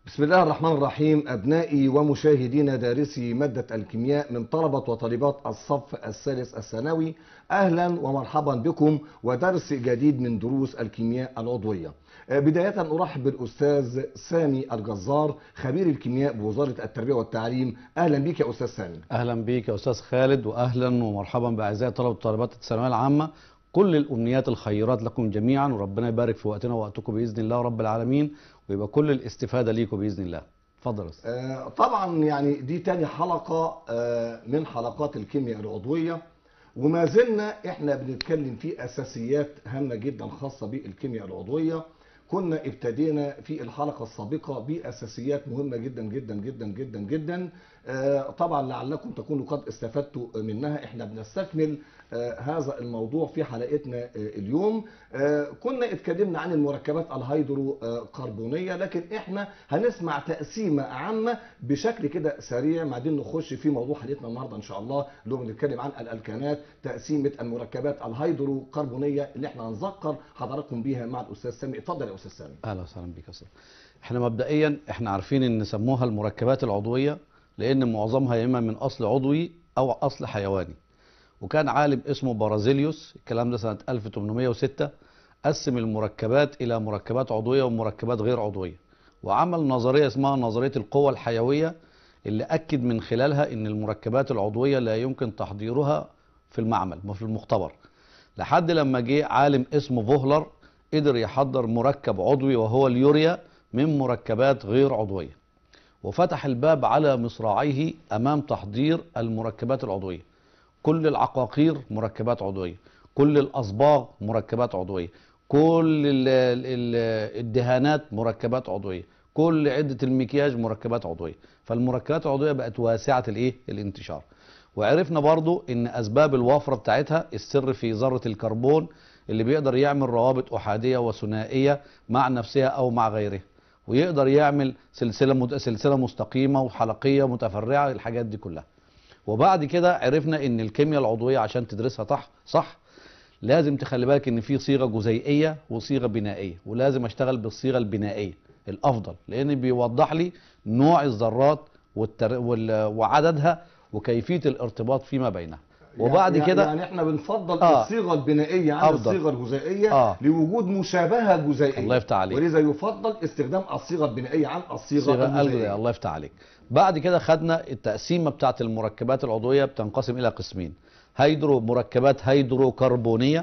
بسم الله الرحمن الرحيم أبنائي ومشاهدينا دارسي مادة الكيمياء من طلبة وطالبات الصف الثالث الثانوي أهلا ومرحبا بكم ودرس جديد من دروس الكيمياء العضوية بداية أرحب بالأستاذ سامي الجزار خبير الكيمياء بوزارة التربية والتعليم أهلا بك يا أستاذ سامي اهلا بيك يا استاذ خالد واهلا ومرحبا باعزائي طلبه وطالبات الثانويه العامه كل الامنيات الخيرات لكم جميعا وربنا يبارك في وقتنا ووقتكم باذن الله رب العالمين ويبقى كل الاستفاده ليكم باذن الله اتفضل يا أستاذ. آه، طبعا يعني دي تاني حلقة آه، من حلقات الكيمياء العضوية وما زلنا احنا بنتكلم في اساسيات هامة جدا خاصة بالكيمياء العضوية كنا ابتدينا في الحلقة السابقة باساسيات مهمة جدا جدا جدا جدا جدا آه، طبعا لعلكم تكونوا قد استفدتوا منها احنا بنستكمل آه، هذا الموضوع في حلقتنا آه، اليوم آه، كنا اتكلمنا عن المركبات الهيدروكربونيه لكن احنا هنسمع تقسيمه عامه بشكل كده سريع بعدين نخش في موضوع حلقتنا النهارده ان شاء الله اللي هو بنتكلم عن الالكانات تقسيمه المركبات الهيدروكربونيه اللي احنا هنذكر حضراتكم بيها مع الاستاذ سامي اتفضل يا استاذ سامي اهلا وسهلا بيك يا استاذ احنا مبدئيا احنا عارفين ان سموها المركبات العضويه لان معظمها يا اما من اصل عضوي او اصل حيواني وكان عالم اسمه بارازيليوس الكلام ده سنه 1806 قسم المركبات الى مركبات عضويه ومركبات غير عضويه وعمل نظريه اسمها نظريه القوه الحيويه اللي اكد من خلالها ان المركبات العضويه لا يمكن تحضيرها في المعمل وفي المختبر لحد لما جه عالم اسمه فوهلر قدر يحضر مركب عضوي وهو اليوريا من مركبات غير عضويه وفتح الباب على مصراعيه امام تحضير المركبات العضويه كل العقاقير مركبات عضويه كل الاصباغ مركبات عضويه كل ال ال الدهانات مركبات عضويه كل عده المكياج مركبات عضويه فالمركبات العضويه بقت واسعه الايه الانتشار وعرفنا برضو ان اسباب الوفره بتاعتها السر في ذره الكربون اللي بيقدر يعمل روابط احاديه وثنائيه مع نفسها او مع غيرها ويقدر يعمل سلسله مت... سلسله مستقيمه وحلقيه متفرعه الحاجات دي كلها وبعد كده عرفنا ان الكيمياء العضويه عشان تدرسها صح صح لازم تخلي بالك ان في صيغه جزيئيه وصيغه بنائيه ولازم اشتغل بالصيغه البنائيه الافضل لان بيوضح لي نوع الذرات والتر... وال... وعددها وكيفيه الارتباط فيما بينها وبعد يعني كده يعني احنا بنفضل آه. الصيغه البنائيه عن أفضل. الصيغه الجزيئيه آه. لوجود مشابهه جزيئيه الله يفتح عليك. ولذا يفضل استخدام الصيغه البنائيه عن الصيغه صيغه الجزيئيه الجزيئيه الله يفتح عليك بعد كده خدنا التقسيمه بتاعت المركبات العضويه بتنقسم الى قسمين هيدرو مركبات هيدروكربونيه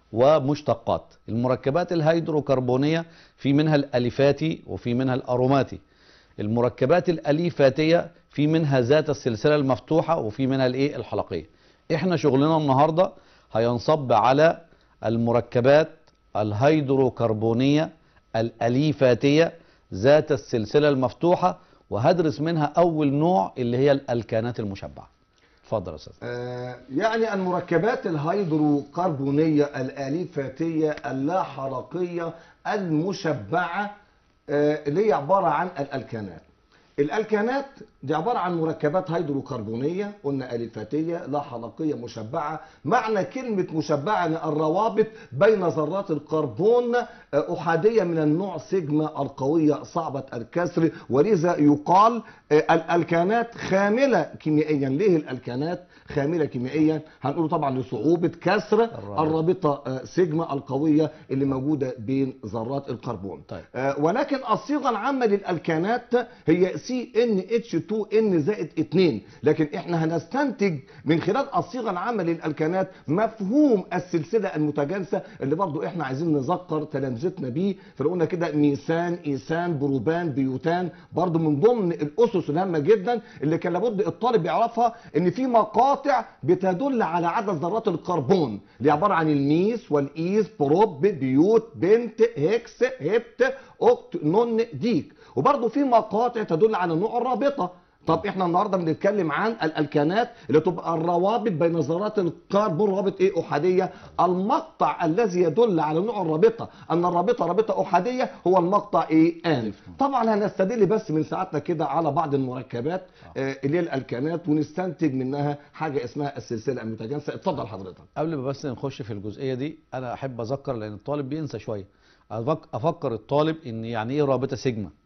ومشتقات المركبات الهيدروكربونيه في منها الاليفاتي وفي منها الاروماتي المركبات الاليفاتيه في منها ذات السلسله المفتوحه وفي منها الايه الحلقيه احنا شغلنا النهارده هينصب على المركبات الهيدروكربونيه الاليفاتيه ذات السلسله المفتوحه وهدرس منها اول نوع اللي هي الالكانات المشبعه اتفضل يا استاذ آه، يعني المركبات الهيدروكربونية الآليفاتية اللا حركية المشبعة آه، اللي هي عبارة عن الألكانات الألكانات دي عبارة عن مركبات هيدروكربونية قلنا أليفاتية لا حلقية مشبعة معنى كلمة مشبعة أن الروابط بين ذرات الكربون آه، أحادية من النوع سيجما القوية صعبة الكسر ولذا يقال آه، الألكانات خاملة كيميائيا ليه الألكانات خاملة كيميائيا هنقول طبعا لصعوبة كسر الرابطة. الرابطة آه، سيجما القوية اللي موجودة بين ذرات الكربون طيب. آه، ولكن الصيغه العامه للالكانات هي سي ان اتش 2 ان زائد 2 لكن احنا هنستنتج من خلال الصيغه العامه للالكانات مفهوم السلسله المتجانسه اللي برضو احنا عايزين نذكر تلامذتنا بيه فقلنا كده ميثان ايثان بروبان بيوتان برضو من ضمن الاسس الهامه جدا اللي كان لابد الطالب يعرفها ان في مقاطع بتدل على عدد ذرات الكربون اللي عباره عن الميس والايس بروب بيوت بنت هكس هبت اوكت نون ديك وبرضه في مقاطع تدل على نوع الرابطه طب احنا النهارده بنتكلم عن الالكانات اللي تبقى الروابط بين ذرات الكربون روابط ايه احاديه المقطع الذي يدل على نوع الرابطه ان الرابطه رابطه احاديه هو المقطع ايه ان طبعا هنستدل بس من ساعتنا كده على بعض المركبات آه اللي هي الالكانات ونستنتج منها حاجه اسمها السلسله المتجانسه اتفضل حضرتك قبل ما بس نخش في الجزئيه دي انا احب اذكر لان الطالب بينسى شويه أفك- افكر الطالب ان يعني ايه رابطه سيجما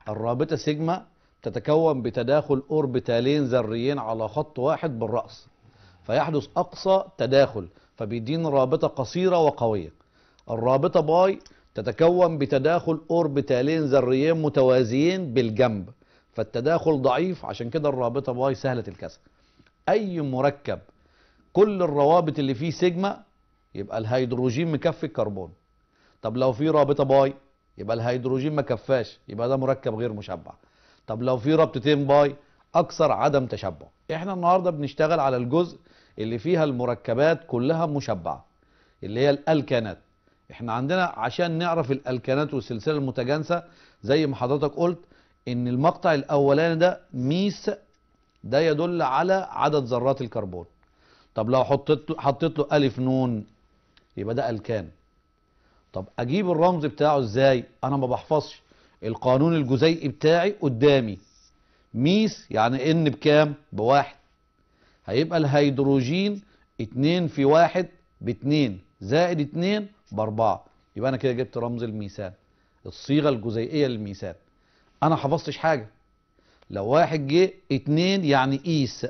الرابطة سيجما تتكون بتداخل أوربيتالين ذريين على خط واحد بالرأس فيحدث أقصى تداخل فبيدينا رابطة قصيرة وقوية الرابطة باي تتكون بتداخل أوربيتالين ذريين متوازيين بالجنب فالتداخل ضعيف عشان كده الرابطة باي سهلة الكسر أي مركب كل الروابط اللي فيه سيجما يبقى الهيدروجين مكفي الكربون طب لو في رابطة باي يبقى الهيدروجين ما كفاش يبقى ده مركب غير مشبع طب لو في رابطتين باي اكثر عدم تشبع احنا النهارده بنشتغل على الجزء اللي فيها المركبات كلها مشبعه اللي هي الالكانات احنا عندنا عشان نعرف الالكانات والسلسله المتجانسه زي ما حضرتك قلت ان المقطع الاولاني ده ميس ده يدل على عدد ذرات الكربون طب لو حطيت حطيت له الف نون يبقى ده الكان طب اجيب الرمز بتاعه ازاي انا ما بحفظش القانون الجزيئي بتاعي قدامي ميس يعني ان بكام بواحد هيبقى الهيدروجين اتنين في واحد باتنين زائد اتنين باربعة يبقى انا كده جبت رمز الميثان الصيغة الجزيئية للميثان انا حفظتش حاجة لو واحد جه اتنين يعني ايس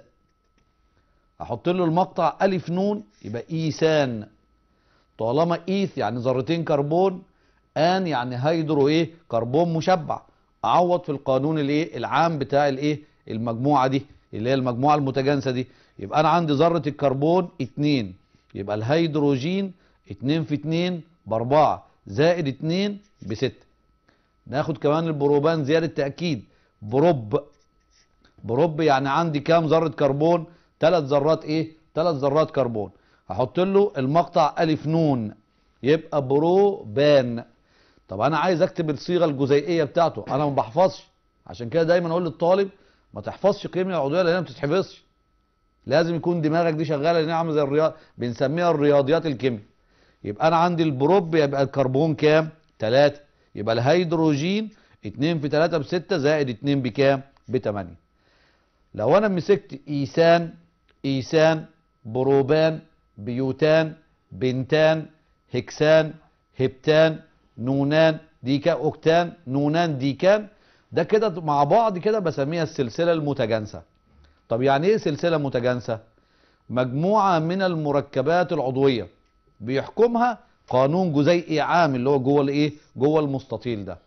احط له المقطع الف نون يبقى ايسان طالما ايث يعني ذرتين كربون ان يعني هيدرو ايه كربون مشبع اعوض في القانون الايه العام بتاع الايه المجموعه دي اللي هي المجموعه المتجانسه دي يبقى انا عندي ذره الكربون 2 يبقى الهيدروجين 2 في 2 باربعة زائد 2 بستة ناخد كمان البروبان زياده تاكيد بروب بروب يعني عندي كام ذره كربون ثلاث ذرات ايه ثلاث ذرات كربون هحط له المقطع الف نون يبقى بروبان طب انا عايز اكتب الصيغه الجزيئيه بتاعته انا ما بحفظش عشان كده دايما اقول للطالب ما تحفظش قيمه العضويه لانها ما بتتحفظش لازم يكون دماغك دي شغاله لان عامله زي الرياض بنسميها الرياضيات الكيمياء يبقى انا عندي البروب يبقى الكربون كام 3 يبقى الهيدروجين 2 في 3 ب 6 زائد 2 بكام ب 8 لو انا مسكت ايسان ايسان بروبان بيوتان بنتان هكسان هبتان نونان ديكا اوكتان نونان ديكان ده كده مع بعض كده بسميها السلسله المتجانسه طب يعني ايه سلسله متجانسه مجموعه من المركبات العضويه بيحكمها قانون جزيئي عام اللي هو جوه الايه جوه المستطيل ده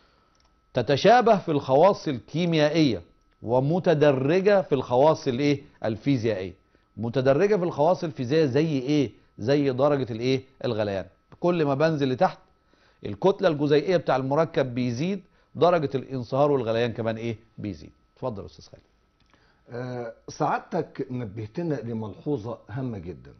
تتشابه في الخواص الكيميائيه ومتدرجه في الخواص الايه الفيزيائيه متدرجه في الخواص الفيزيائيه زي ايه زي درجه الايه الغليان كل ما بنزل لتحت الكتله الجزيئيه بتاع المركب بيزيد درجه الانصهار والغليان كمان ايه بيزيد اتفضل يا استاذ خالد آه، سعادتك نبهتنا لملحوظه هامه جدا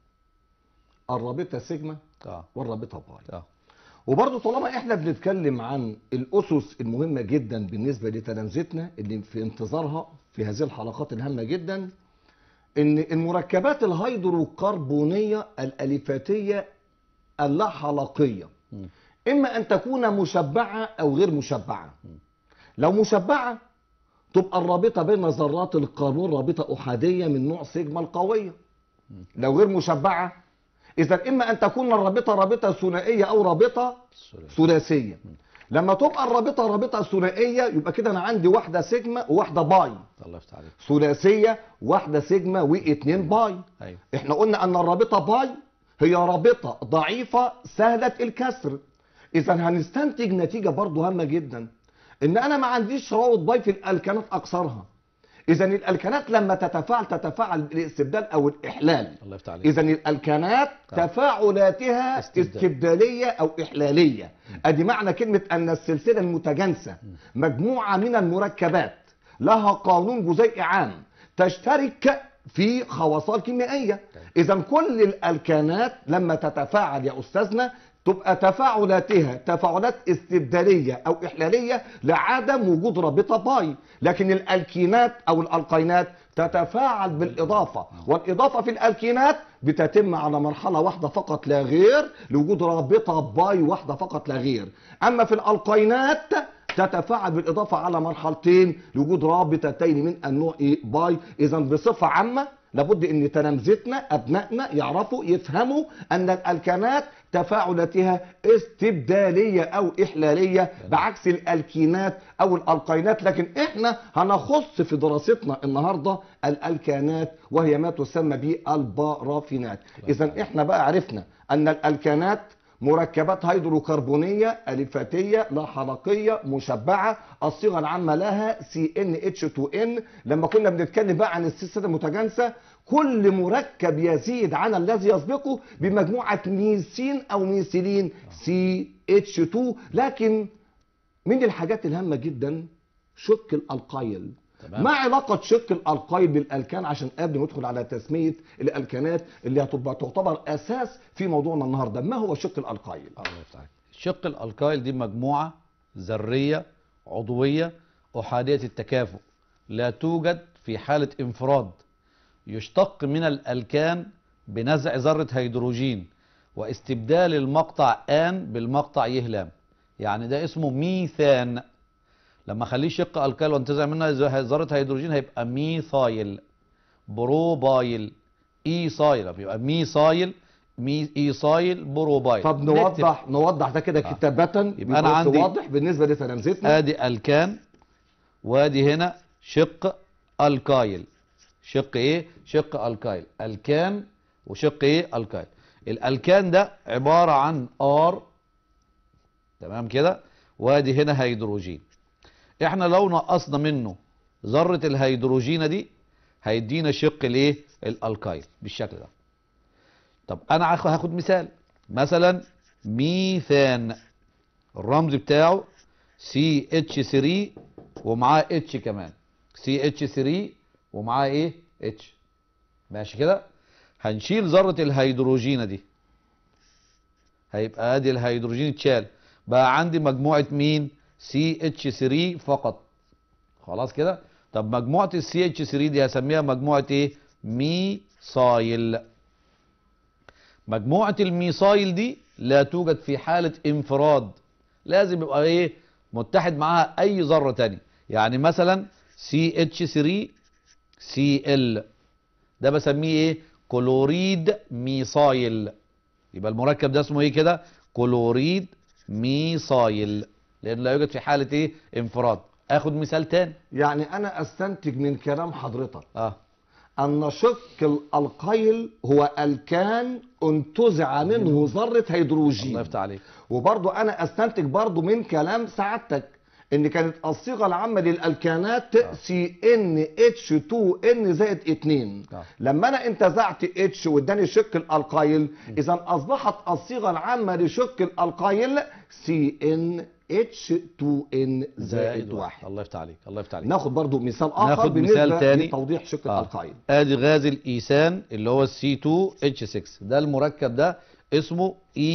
الرابطه سيجما اه والرابطه باي اه وبرضه طالما احنا بنتكلم عن الاسس المهمه جدا بالنسبه لتلامذتنا اللي في انتظارها في هذه الحلقات الهامه جدا ان المركبات الهيدروكربونيه الاليفاتيه اللحلقيه مم. اما ان تكون مشبعه او غير مشبعه لو مشبعه تبقى الرابطه بين ذرات الكربون رابطه احاديه من نوع سيجما القويه لو غير مشبعه اذا اما ان تكون الرابطه رابطه ثنائيه او رابطه الثلاثي. ثلاثيه لما تبقى الرابطه رابطه ثنائيه يبقى كده انا عندي واحده سيجما وواحده باي الله يفتح عليك ثلاثيه واحده سيجما واثنين باي ايوه احنا قلنا ان الرابطه باي هي رابطه ضعيفه سهله الكسر اذا هنستنتج نتيجه برضو هامه جدا ان انا ما عنديش روابط باي في الالكانات اكثرها اذا الالكانات لما تتفاعل تتفاعل بالاستبدال او الاحلال الله يفتح عليك اذا الالكانات طبعا. تفاعلاتها استبدال. استبداليه او احلاليه ادي معنى كلمه ان السلسله المتجانسه مجموعه من المركبات لها قانون جزيئي عام تشترك في خواصات كيميائيه اذا كل الالكانات لما تتفاعل يا استاذنا تبقى تفاعلاتها تفاعلات استبداليه او احلاليه لعدم وجود رابطه باي لكن الالكينات او الالقينات تتفاعل بالاضافه والاضافه في الالكينات بتتم على مرحله واحده فقط لا غير لوجود رابطه باي واحده فقط لا غير اما في الالقينات تتفاعل بالاضافه على مرحلتين لوجود رابطتين من النوع إيه؟ باي اذا بصفه عامه لابد ان تلامذتنا ابنائنا يعرفوا يفهموا ان الالكانات تفاعلاتها استبداليه او احلاليه بعكس الالكينات او الالقينات لكن احنا هنخص في دراستنا النهارده الالكانات وهي ما تسمى بالبارافينات اذا احنا بقى عرفنا ان الالكانات مركبات هيدروكربونيه الفاتيه لا حلقيه مشبعه الصيغه العامه لها سي ان اتش 2 ان لما كنا بنتكلم بقى عن السلسله المتجانسه كل مركب يزيد عن الذي يسبقه بمجموعه ميثين او ميثيلين سي اتش 2 لكن من الحاجات الهامه جدا شق الالقايل تمام. ما علاقة شق الألقايل بالألكان عشان قبل ما ندخل على تسمية الألكانات اللي هتبقى تعتبر أساس في موضوعنا النهاردة ما هو شق الألقايل؟ الله يفتح عليك. شق الالكايل دي مجموعه ذريه عضويه احاديه التكافؤ لا توجد في حاله انفراد يشتق من الالكان بنزع ذره هيدروجين واستبدال المقطع ان بالمقطع يهلام يعني ده اسمه ميثان لما اخليه شق الكايل وانتزع منها ذره هيدروجين هيبقى ميثايل بروبايل ايثايل يبقى ميثايل مي ايثايل بروبايل طب نكتب نوضح نوضح ده كده آه. كتابة يبقى أنا عندي- واضح بالنسبة لتلامذتنا ادي الكان وادي هنا شق الكايل شق ايه شق الكايل الكان وشق ايه الكايل الالكان ده عباره عن ار تمام كده وادي هنا هيدروجين احنا لو نقصنا منه ذره الهيدروجين دي هيدينا شق الايه الالكايل بالشكل ده طب انا هاخ- هاخد مثال مثلا ميثان الرمز بتاعه سي اتش 3 ومعاه اتش كمان سي اتش 3 ومعاه ايه اتش ماشي كده هنشيل ذره الهيدروجين دي هيبقى ادي الهيدروجين اتشال بقى عندي مجموعه مين سي اتش 3 فقط خلاص كده طب مجموعه السي اتش 3 دي هسميها مجموعه ايه ميثايل مجموعة الميثايل دي لا توجد في حالة انفراد لازم يبقى ايه متحد معاها اي ذرة تانية يعني مثلا CH3 Cl ده بسميه ايه كلوريد ميثايل يبقى المركب ده اسمه ايه كده كلوريد ميثايل لان لا يوجد في حالة ايه انفراد اخد مثال تاني يعني أنا أستنتج من كلام حضرتك اه أن شق الألقايل هو الكان انتزع منه ذرة هيدروجين الله يفتح عليك وبرضو انا استنتج برضو من كلام سعادتك ان كانت الصيغه العامه للالكانات آه. سي ان اتش 2 ان زائد 2 آه. لما انا انتزعت اتش واداني شق الالقايل اذا اصبحت الصيغه العامه لشق الالقايل سي ان اتش 2 ان زائد 1 الله يفتح عليك الله يفتح عليك ناخد برضو مثال اخر ناخد بالنسبه مثال تاني. لتوضيح شق آه. الالقايل ادي غاز الايثان اللي هو السي 2 اتش 6 ده المركب ده اسمه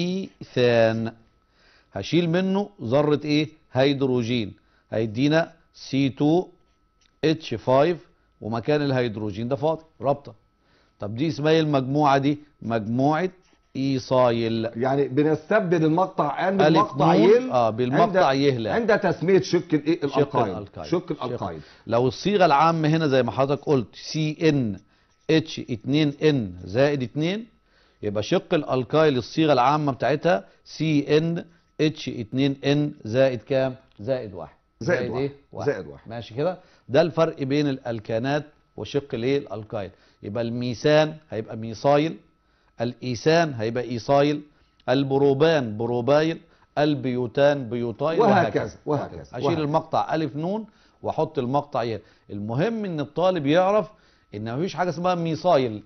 ايثان هشيل منه ذره ايه هيدروجين هيدينا سي 2 اتش 5 ومكان الهيدروجين ده فاضي رابطه طب دي اسمها ايه المجموعه دي مجموعه ايصايل يعني بنستبدل المقطع ان ألف بالمقطع نون، يل آه، بالمقطع عند- يهلع. عند تسميه شق الايه شق الالقايل الالقايل شق الالقايل لو الصيغه العامه هنا زي ما حضرتك قلت سي ان اتش 2 ان زائد 2 يبقى شق الالقايل الصيغه العامه بتاعتها سي ان اتش 2 ان زائد كام زائد واحد زائد واحد. واحد. زائد واحد. ماشي كده ده الفرق بين الالكانات وشق الايه الالقايل يبقى الميثان هيبقى ميثايل الايثان هيبقى ايثايل البروبان بروبايل البيوتان بيوتايل وهكذا وهكذا اشيل وهكذا. المقطع الف نون واحط المقطع ي المهم ان الطالب يعرف ان مفيش حاجه اسمها ميثايل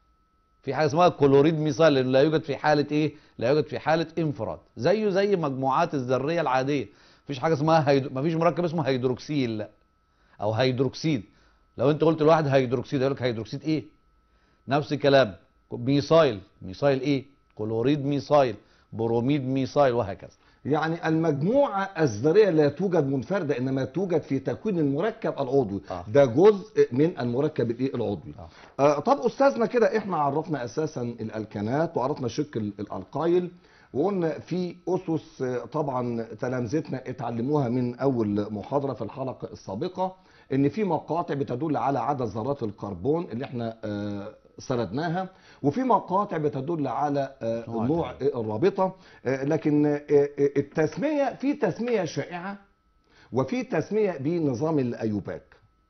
في حاجه اسمها كلوريد ميثايل لانه لا يوجد في حاله ايه لا يوجد في حاله انفراد زيه زي مجموعات الذريه العاديه مفيش حاجه اسمها هيدرو... مفيش مركب اسمه هيدروكسيل او هيدروكسيد لو انت قلت لواحد هيدروكسيد يقول لك هيدروكسيد ايه نفس الكلام ميثايل ميثايل ايه كلوريد ميثايل بروميد ميثايل وهكذا يعني المجموعة الذرية لا توجد منفردة إنما توجد في تكوين المركب العضوي آه. ده جزء من المركب الإيه العضوي آه. آه طب أستاذنا كده إحنا عرفنا أساسا الألكانات وعرفنا شق ال- الألقايل وقلنا في أسس آه، طبعا تلامذتنا اتعلموها من أول محاضرة في الحلقة السابقة إن في مقاطع بتدل على عدد ذرات الكربون اللي إحنا آه سردناها وفي مقاطع بتدل على آه، نوع نوع الرابطه آه، لكن آه، آه، التسميه في تسميه شائعه وفي تسميه بنظام الايوباك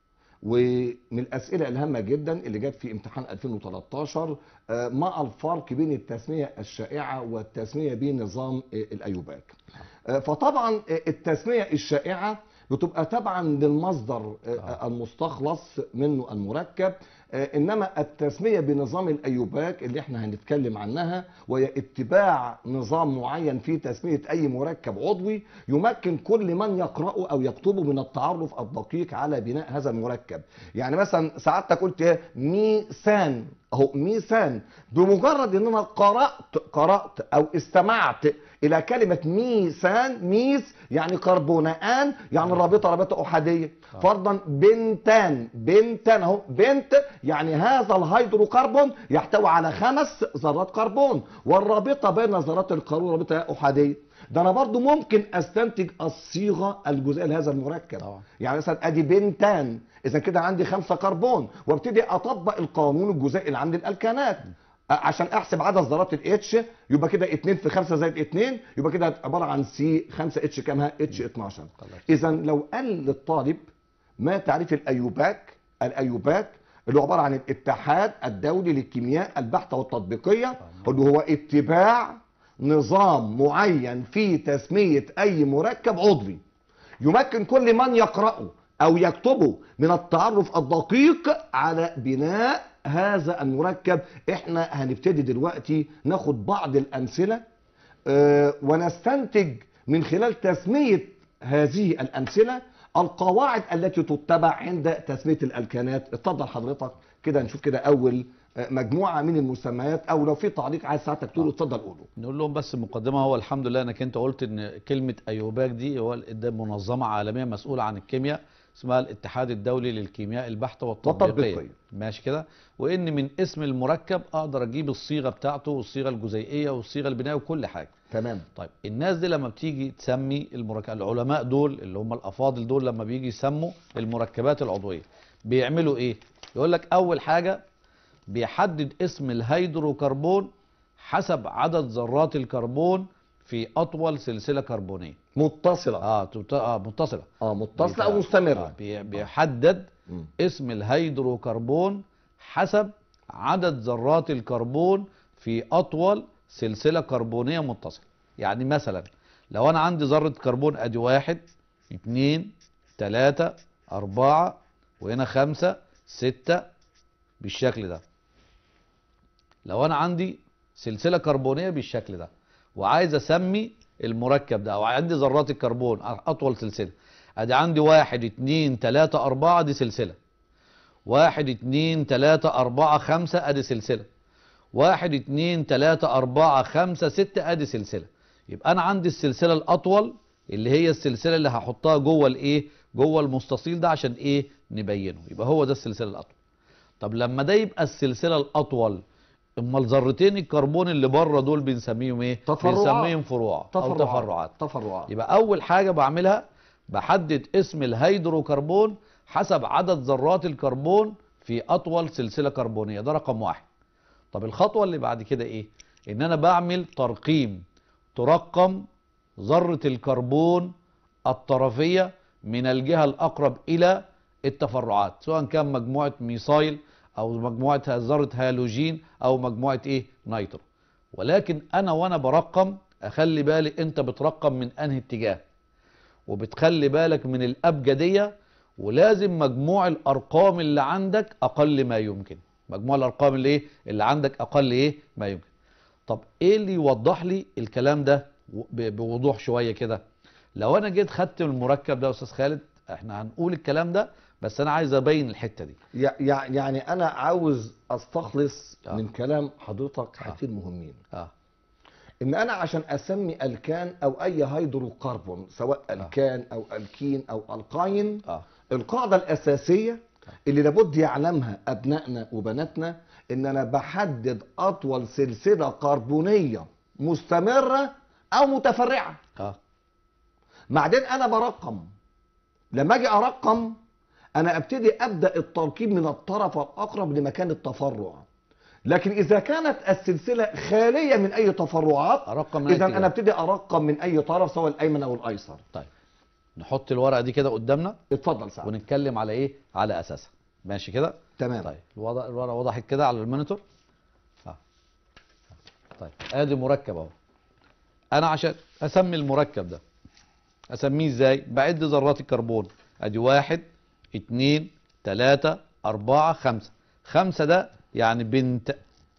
ومن الاسئله الهامه جدا اللي جت في امتحان 2013 آه، ما الفرق بين التسميه الشائعه والتسميه بنظام آه، الايوباك آه، فطبعا آه، التسميه الشائعه بتبقى تبعا للمصدر آه، آه. المستخلص منه المركب آه، انما التسميه بنظام الايوباك اللي احنا هنتكلم عنها وهي اتباع نظام معين في تسميه اي مركب عضوي يمكن كل من يقراه او يكتبه من التعرف الدقيق على بناء هذا المركب يعني مثلا سعادتك قلت إيه؟ ميثان اهو ميثان بمجرد ان انا قرات قرات او استمعت الى كلمه ميثان ميث يعني كربونان يعني الرابطه رابطه احاديه آه. فرضا بنتان بنتان اهو بنت يعني هذا الهيدروكربون يحتوي على خمس ذرات كربون والرابطه بين ذرات الكربون رابطه احاديه ده انا برضو ممكن استنتج الصيغه الجزئيه لهذا المركب طبعا يعني مثلا ادي بنتان اذا كده عندي خمسة كربون وابتدي اطبق القانون الجزائي اللي عند الالكانات أ- عشان احسب عدد ذرات الاتش يبقى كده 2 في 5 زائد 2 يبقى كده عباره عن سي 5 اتش كام اتش 12 خلاص. اذا لو قال للطالب ما تعريف الايوباك الايوباك اللي هو عباره عن الاتحاد الدولي للكيمياء البحثه والتطبيقيه اللي هو اتباع نظام معين في تسميه اي مركب عضوي يمكن كل من يقرأه أو يكتبه من التعرف الدقيق على بناء هذا المركب احنا هنبتدي دلوقتي ناخد بعض الأمثلة آه، ونستنتج من خلال تسمية هذه الأمثلة القواعد التي تتبع عند تسمية الألكانات اتفضل حضرتك كده نشوف كده أول آه، مجموعة من المسميات أو لو في تعليق عايز ساعتك تقوله اتفضل قوله نقول لهم بس مقدمه هو الحمد لله انك انت قلت ان كلمه ايوباك دي هو ال- ده منظمه عالميه مسؤوله عن الكيمياء اسمها الاتحاد الدولي للكيمياء البحته والتطبيقيه والتطبيقية. ماشي كده وان من اسم المركب اقدر اجيب الصيغه بتاعته والصيغه الجزيئيه والصيغه البنائيه وكل حاجه تمام طيب الناس دي لما بتيجي تسمي المركب العلماء دول اللي هم الافاضل دول لما بيجي يسموا المركبات العضويه بيعملوا ايه يقول لك اول حاجه بيحدد اسم الهيدروكربون حسب عدد ذرات الكربون في اطول سلسله كربونيه متصلة اه, تت- آه متصله اه متصلة أو آه مستمرة بي- بيحدد مم. اسم الهيدروكربون حسب عدد ذرات الكربون في اطول سلسله كربونيه متصله يعني مثلا لو انا عندي ذره كربون ادي واحد اتنين تلاته اربعه وهنا خمسه سته بالشكل ده لو انا عندي سلسله كربونيه بالشكل ده وعايز اسمي المركب ده او عندي ذرات الكربون اطول سلسله ادي عندي واحد اتنين تلاته اربعه دي سلسله واحد اتنين تلاته اربعه خمسه ادي سلسله واحد اتنين تلاته اربعه خمسه سته ادي سلسله يبقى انا عندي السلسله الاطول اللي هي السلسله اللي هحطها جوه الايه جوه المستطيل ده عشان ايه نبينه يبقى هو ده السلسله الاطول طب لما ده يبقى السلسله الاطول امال ذرتين الكربون اللي بره دول بنسميهم ايه تفرعات. بنسميهم فروع او تفرعات تفرعات يبقى اول حاجه بعملها بحدد اسم الهيدروكربون حسب عدد ذرات الكربون في اطول سلسله كربونيه ده رقم واحد طب الخطوه اللي بعد كده ايه ان انا بعمل ترقيم ترقم ذره الكربون الطرفيه من الجهه الاقرب الى التفرعات سواء كان مجموعه ميثايل او مجموعه ذره هالوجين او مجموعه ايه نيترو ولكن انا وانا برقم اخلي بالي انت بترقم من انهي اتجاه وبتخلي بالك من الابجديه ولازم مجموع الارقام اللي عندك اقل ما يمكن مجموع الارقام اللي ايه اللي عندك اقل ايه ما يمكن طب ايه اللي يوضح لي الكلام ده و- ب- بوضوح شويه كده لو انا جيت خدت المركب ده يا استاذ خالد احنا هنقول الكلام ده بس انا عايز ابين الحته دي يع- يع- يعني انا عاوز استخلص آه. من كلام حضرتك آه. حاجتين مهمين اه ان انا عشان اسمي الكان او اي هيدروكربون سواء الكان او الكين او القاين اه القاعده الاساسيه اللي لابد يعلمها ابنائنا وبناتنا ان انا بحدد اطول سلسله كربونيه مستمره او متفرعه اه بعدين انا برقم لما اجي ارقم انا ابتدي ابدا التركيب من الطرف الاقرب لمكان التفرع لكن اذا كانت السلسله خاليه من اي تفرعات ارقم من اذا أي انا اتجاه. ابتدي ارقم من اي طرف سواء الايمن او الايسر طيب نحط الورقه دي كده قدامنا اتفضل سعد ونتكلم على ايه على اساسها ماشي كده تمام طيب الوضع الورقه وضحت كده على المونيتور اه طيب ادي مركب اهو انا عشان اسمي المركب ده اسميه ازاي بعد ذرات الكربون ادي واحد اتنين تلاتة اربعة خمسة خمسة ده يعني بنت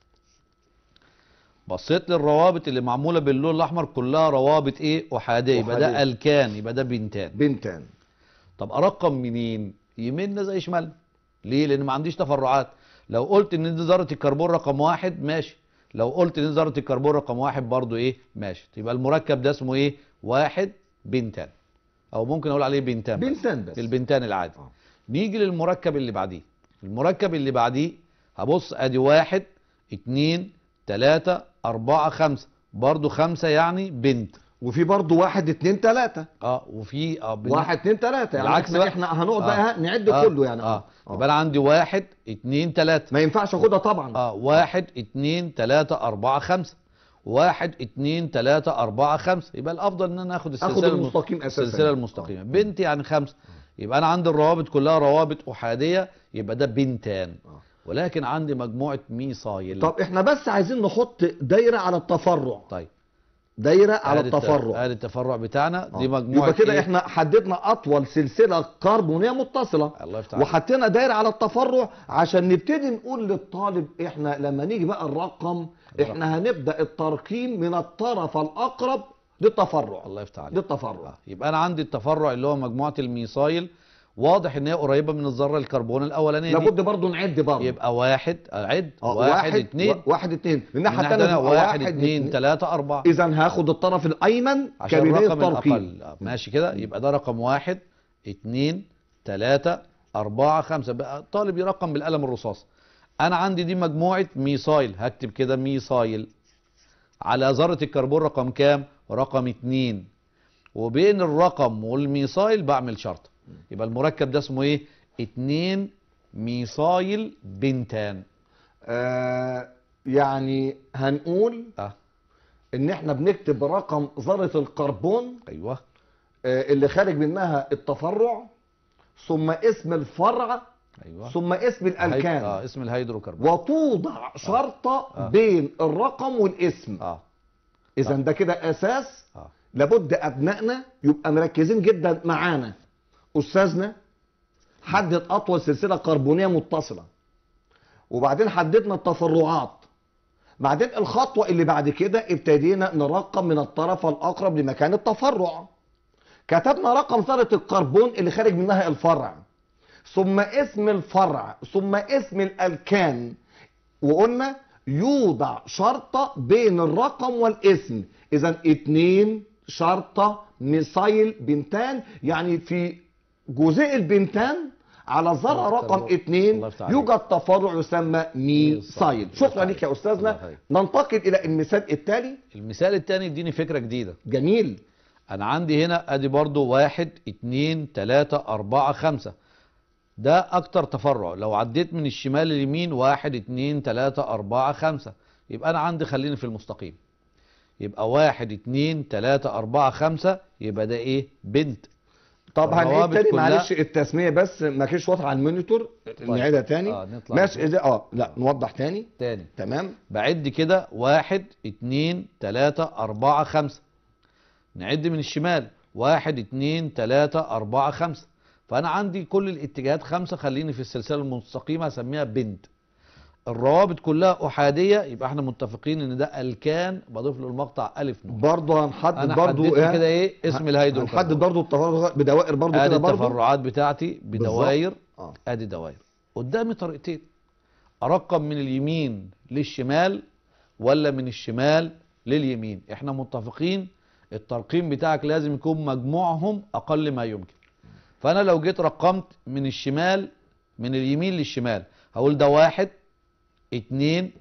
بصيت للروابط اللي معمولة باللون الاحمر كلها روابط ايه احادية يبقى ده أحادية. الكان يبقى ده بنتان بنتان طب ارقم منين يمين زي شمال ليه لان ما عنديش تفرعات لو قلت ان دي ذره الكربون رقم واحد ماشي لو قلت ان دي ذره الكربون رقم واحد برضو ايه ماشي يبقى المركب ده اسمه ايه واحد بنتان او ممكن اقول عليه بنتان بس. بنتان بس البنتان العادي آه. نيجي للمركب اللي بعديه المركب اللي بعديه هبص ادي واحد اتنين تلاتة اربعة خمسة برضو خمسة يعني بنت وفي برضه واحد اتنين تلاتة اه وفي اه بن- واحد اتنين تلاتة يعني بالعكس احنا, بقى. احنا هنقعد آه. بقى نعد آه. كله يعني اه آه. يبقى انا عندي واحد اتنين تلاتة ما ينفعش اخدها طبعا اه واحد اتنين تلاتة اربعة خمسة واحد اتنين تلاتة اربعة خمسة يبقى الافضل ان انا اخد السلسلة الم- المستقيم أساساً. السلسلة المستقيمة بنت يعني خمسة يبقى انا عندي الروابط كلها روابط احادية يبقى ده بنتان آه. ولكن عندي مجموعة ميصايل طب احنا بس عايزين نحط دايرة على التفرع طيب دايرة على آدي الت- التفرع آدي التفرع بتاعنا آه. دي مجموعة يبقى كده إيه؟ احنا حددنا اطول سلسلة كربونية متصلة الله يفتح عليك. وحطينا دايرة على التفرع عشان نبتدي نقول للطالب احنا لما نيجي بقى الرقم احنا هنبدأ الترقيم من الطرف الاقرب للتفرع الله يفتح عليك للتفرع آه. يبقى انا عندي التفرع اللي هو مجموعة الميصايل واضح ان هي قريبة من الذرة الكربون الاولانية دي لابد برضو نعد برضو يبقى واحد اعد آه، واحد اتنين و- واحد اتنين من من الناحية ناحية التانية تانية تبقى واحد اتنين تلاتة أربعة اذا هاخد الطرف الايمن عشان كبداية الرقم ترقيم الأقل آه، ماشي كده يبقى ده رقم واحد اتنين تلاتة أربعة خمسة بقى الطالب يرقم بالقلم الرصاص أنا عندي دي مجموعة ميصايل هكتب كده ميصايل على ذرة الكربون رقم كام؟ رقم اتنين وبين الرقم والميصايل بعمل شرطة يبقى المركب ده اسمه ايه؟ اتنين ميصايل بنتان آه يعني هنقول اه ان احنا بنكتب رقم ذرة الكربون ايوه آه اللي خارج منها التفرع ثم اسم الفرع ايوه ثم اسم هيد- الالكان اه اسم الهيدروكربون وتوضع شرطة آه. بين الرقم والاسم اه اذا ده كده اساس اه لابد ابنائنا يبقى مركزين جدا معانا استاذنا حدد اطول سلسله كربونيه متصله وبعدين حددنا التفرعات بعدين الخطوه اللي بعد كده ابتدينا نرقم من الطرف الاقرب لمكان التفرع كتبنا رقم ذره الكربون اللي خارج منها الفرع ثم اسم الفرع ثم اسم الالكان وقلنا يوضع شرطة بين الرقم والاسم اذا اتنين شرطة ميثايل بنتان يعني في جزيء البنتان على ذرة الله رقم يفتح- اتنين الله يفتح عليك. يوجد تفرع يسمى ميثايل الله شكرا يفتح لك يا عليك. استاذنا الله يخليك. ننتقل الى المثال التالي المثال التاني اديني فكرة جديدة جميل انا عندي هنا ادي برضو واحد اتنين تلاتة اربعة خمسة ده اكتر تفرع لو عديت من الشمال لليمين واحد اتنين تلاتة اربعة خمسة يبقى انا عندي خليني في المستقيم يبقى واحد اتنين تلاتة اربعة خمسة يبقى ده ايه بنت طب هنعيد الروابط تاني كلها- معلش التسمية بس ما كانش واضحة على المونيتور نعيدها تاني آه، نطلع ماشي لفوق. ده اه لا نوضح تاني تاني تمام بعد كده واحد اتنين تلاتة أربعة خمسة نعد من الشمال واحد اتنين تلاتة أربعة خمسة فأنا عندي كل الاتجاهات خمسة خليني في السلسلة المستقيمة أسميها بنت الروابط كلها أحادية يبقى احنا متفقين إن ده الكان بضيف له المقطع ألف نون برضه هنحدد أنا برضه حددت كده إيه اسم الهيدروكربون هنحدد برضه التفرع بدوائر برضه ادي كده برضه التفرعات بتاعتي بدوائر اه ادي دوائر قدامي طريقتين ارقم من اليمين للشمال ولا من الشمال لليمين احنا متفقين الترقيم بتاعك لازم يكون مجموعهم اقل ما يمكن فانا لو جيت رقمت من الشمال من اليمين للشمال هقول ده واحد اتنين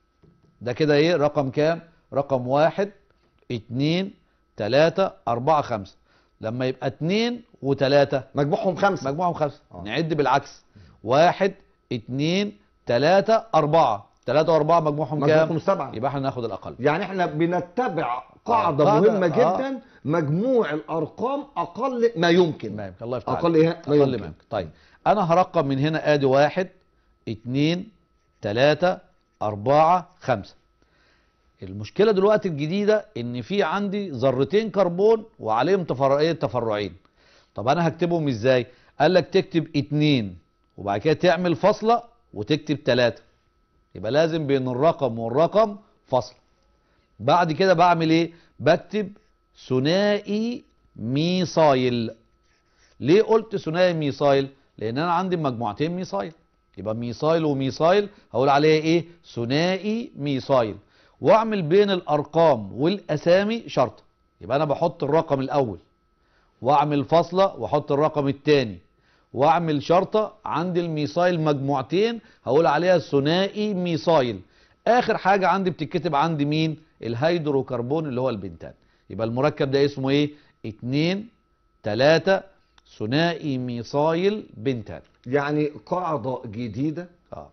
ده كده ايه رقم كام رقم واحد اتنين تلاتة اربعة خمسة لما يبقى اتنين وتلاتة مجموعهم خمسة مجموعهم خمسة آه. نعد بالعكس واحد اتنين تلاتة أربعة 3 و4 مجموعهم مجموعهم كام سبعة. يبقى احنا ناخد الاقل يعني احنا بنتبع قاعدة قاعدة، مهمة آه. جدا مجموع الأرقام أقل ما يمكن ما يمكن الله يفتح أقل عليك. إيه؟ ما اقل يمكن. ما يمكن طيب انا هرقم من هنا ادي واحد اتنين تلاتة اربعة خمسة المشكلة دلوقتي الجديدة ان في عندي ذرتين كربون وعليهم تفرعين تفرعين طب انا هكتبهم ازاي قال لك تكتب اتنين وبعد كده تعمل فاصلة وتكتب تلاتة يبقى لازم بين الرقم والرقم فاصلة بعد كده بعمل ايه بكتب ثنائي ميثايل ليه قلت ثنائي ميثايل لان انا عندي مجموعتين ميثايل يبقى ميثايل وميثايل هقول عليها ايه ثنائي ميثايل واعمل بين الارقام والاسامي شرطه يبقى انا بحط الرقم الاول واعمل فاصله واحط الرقم الثاني واعمل شرطه عند الميثايل مجموعتين هقول عليها ثنائي ميثايل اخر حاجه عندي بتتكتب عندي مين الهيدروكربون اللي هو البنتان يبقى المركب ده اسمه ايه اتنين تلاتة ثنائي ميثايل بنتان يعني قاعدة جديدة اه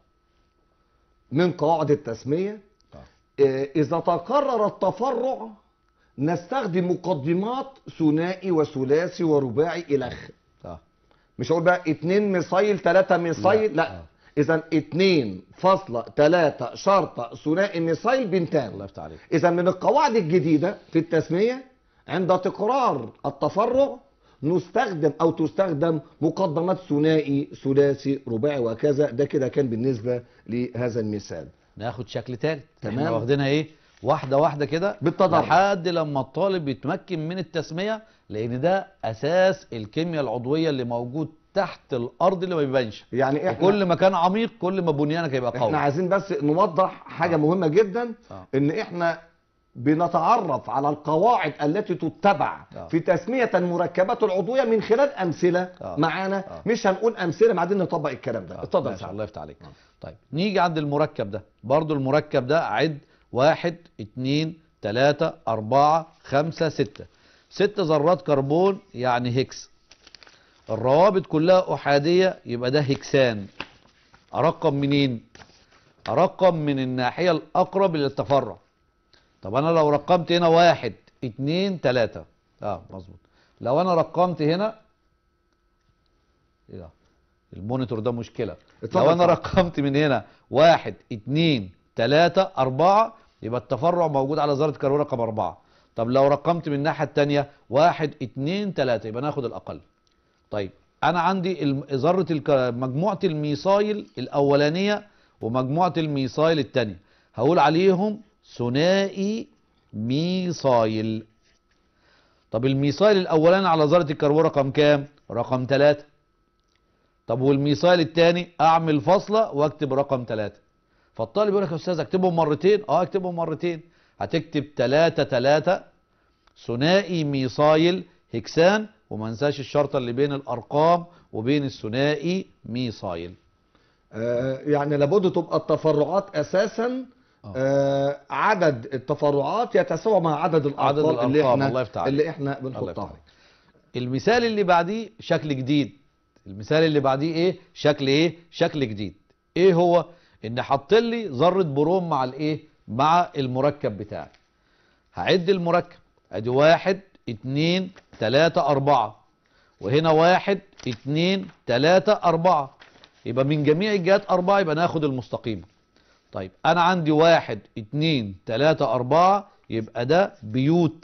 من قواعد التسمية آه. آه، إذا تكرر التفرع نستخدم مقدمات ثنائي وثلاثي ورباعي إلى آخره اه مش هقول بقى اتنين ميثايل تلاتة ميثايل لا. لا آه. إذا اتنين فاصلة تلاتة شرطة ثنائي ميثايل الله بنتان يفتح عليك إذا من القواعد الجديدة في التسمية عند تكرار التفرع نستخدم أو تستخدم مقدمات ثنائي ثلاثي رباعي وكذا ده كده كان بالنسبة لهذا المثال ناخد شكل تالت تمام. احنا واخدينها ايه واحده واحده كده بالتدرج. لحد لما الطالب يتمكن من التسميه لان ده اساس الكيمياء العضويه اللي موجود تحت الارض اللي ما بيبانش يعني احنا وكل ما كان عميق كل ما بنيانك هيبقى قوي احنا عايزين بس نوضح حاجة آه. مهمة جدا آه. ان احنا بنتعرف على القواعد التي تتبع آه. في تسمية المركبات العضوية من خلال أمثلة آه. معانا آه. مش هنقول أمثلة بعدين نطبق الكلام ده آه، اتفضل ماشي، سعد. الله يفتح عليك آه. طيب نيجي عند المركب ده برضو المركب ده عد واحد اتنين تلاتة اربعة خمسة ستة ست ذرات كربون يعني هكس الروابط كلها احادية يبقى ده هكسان ارقم منين ارقم من الناحية الاقرب للتفرع طب انا لو رقمت هنا واحد اتنين تلاتة اه مظبوط لو انا رقمت هنا ايه ده المونيتور ده مشكلة اتفضل لو انا اتفضل. رقمت من هنا واحد اتنين تلاتة اربعة يبقى التفرع موجود على ذرة كربون رقم اربعة طب لو رقمت من الناحية التانية واحد اتنين تلاتة يبقى ناخد الاقل طيب انا عندي الم- ذرة الك... مجموعة الميثايل الاولانية ومجموعة الميثايل التانية هقول عليهم ثنائي ميثايل طب الميثايل الاولاني على ذرة الكربون رقم كام رقم تلاتة طب والميثايل التاني اعمل فاصلة واكتب رقم تلاتة فالطالب يقول لك يا استاذ اكتبهم مرتين اه اكتبهم مرتين هتكتب تلاتة تلاتة ثنائي ميثايل هكسان وما انساش الشرطة اللي بين الارقام وبين الثنائي ميثايل آه يعني لابد تبقى التفرعات أساسا آه. آه عدد التفرعات يتساوى مع عدد الأرقام, عدد اللي الأرقام، احنا الله يفتح عليك. اللي احنا الله يفتح بنحطها عليك. المثال اللي بعديه شكل جديد المثال اللي بعديه ايه شكل ايه شكل جديد ايه هو ان حط لي ذره بروم مع الايه مع المركب بتاعي هعد المركب ادي واحد اتنين تلاتة اربعة وهنا واحد اتنين تلاتة اربعة يبقى من جميع الجهات اربعة يبقى ناخد المستقيمة طيب انا عندي واحد اتنين تلاتة اربعة يبقى ده بيوت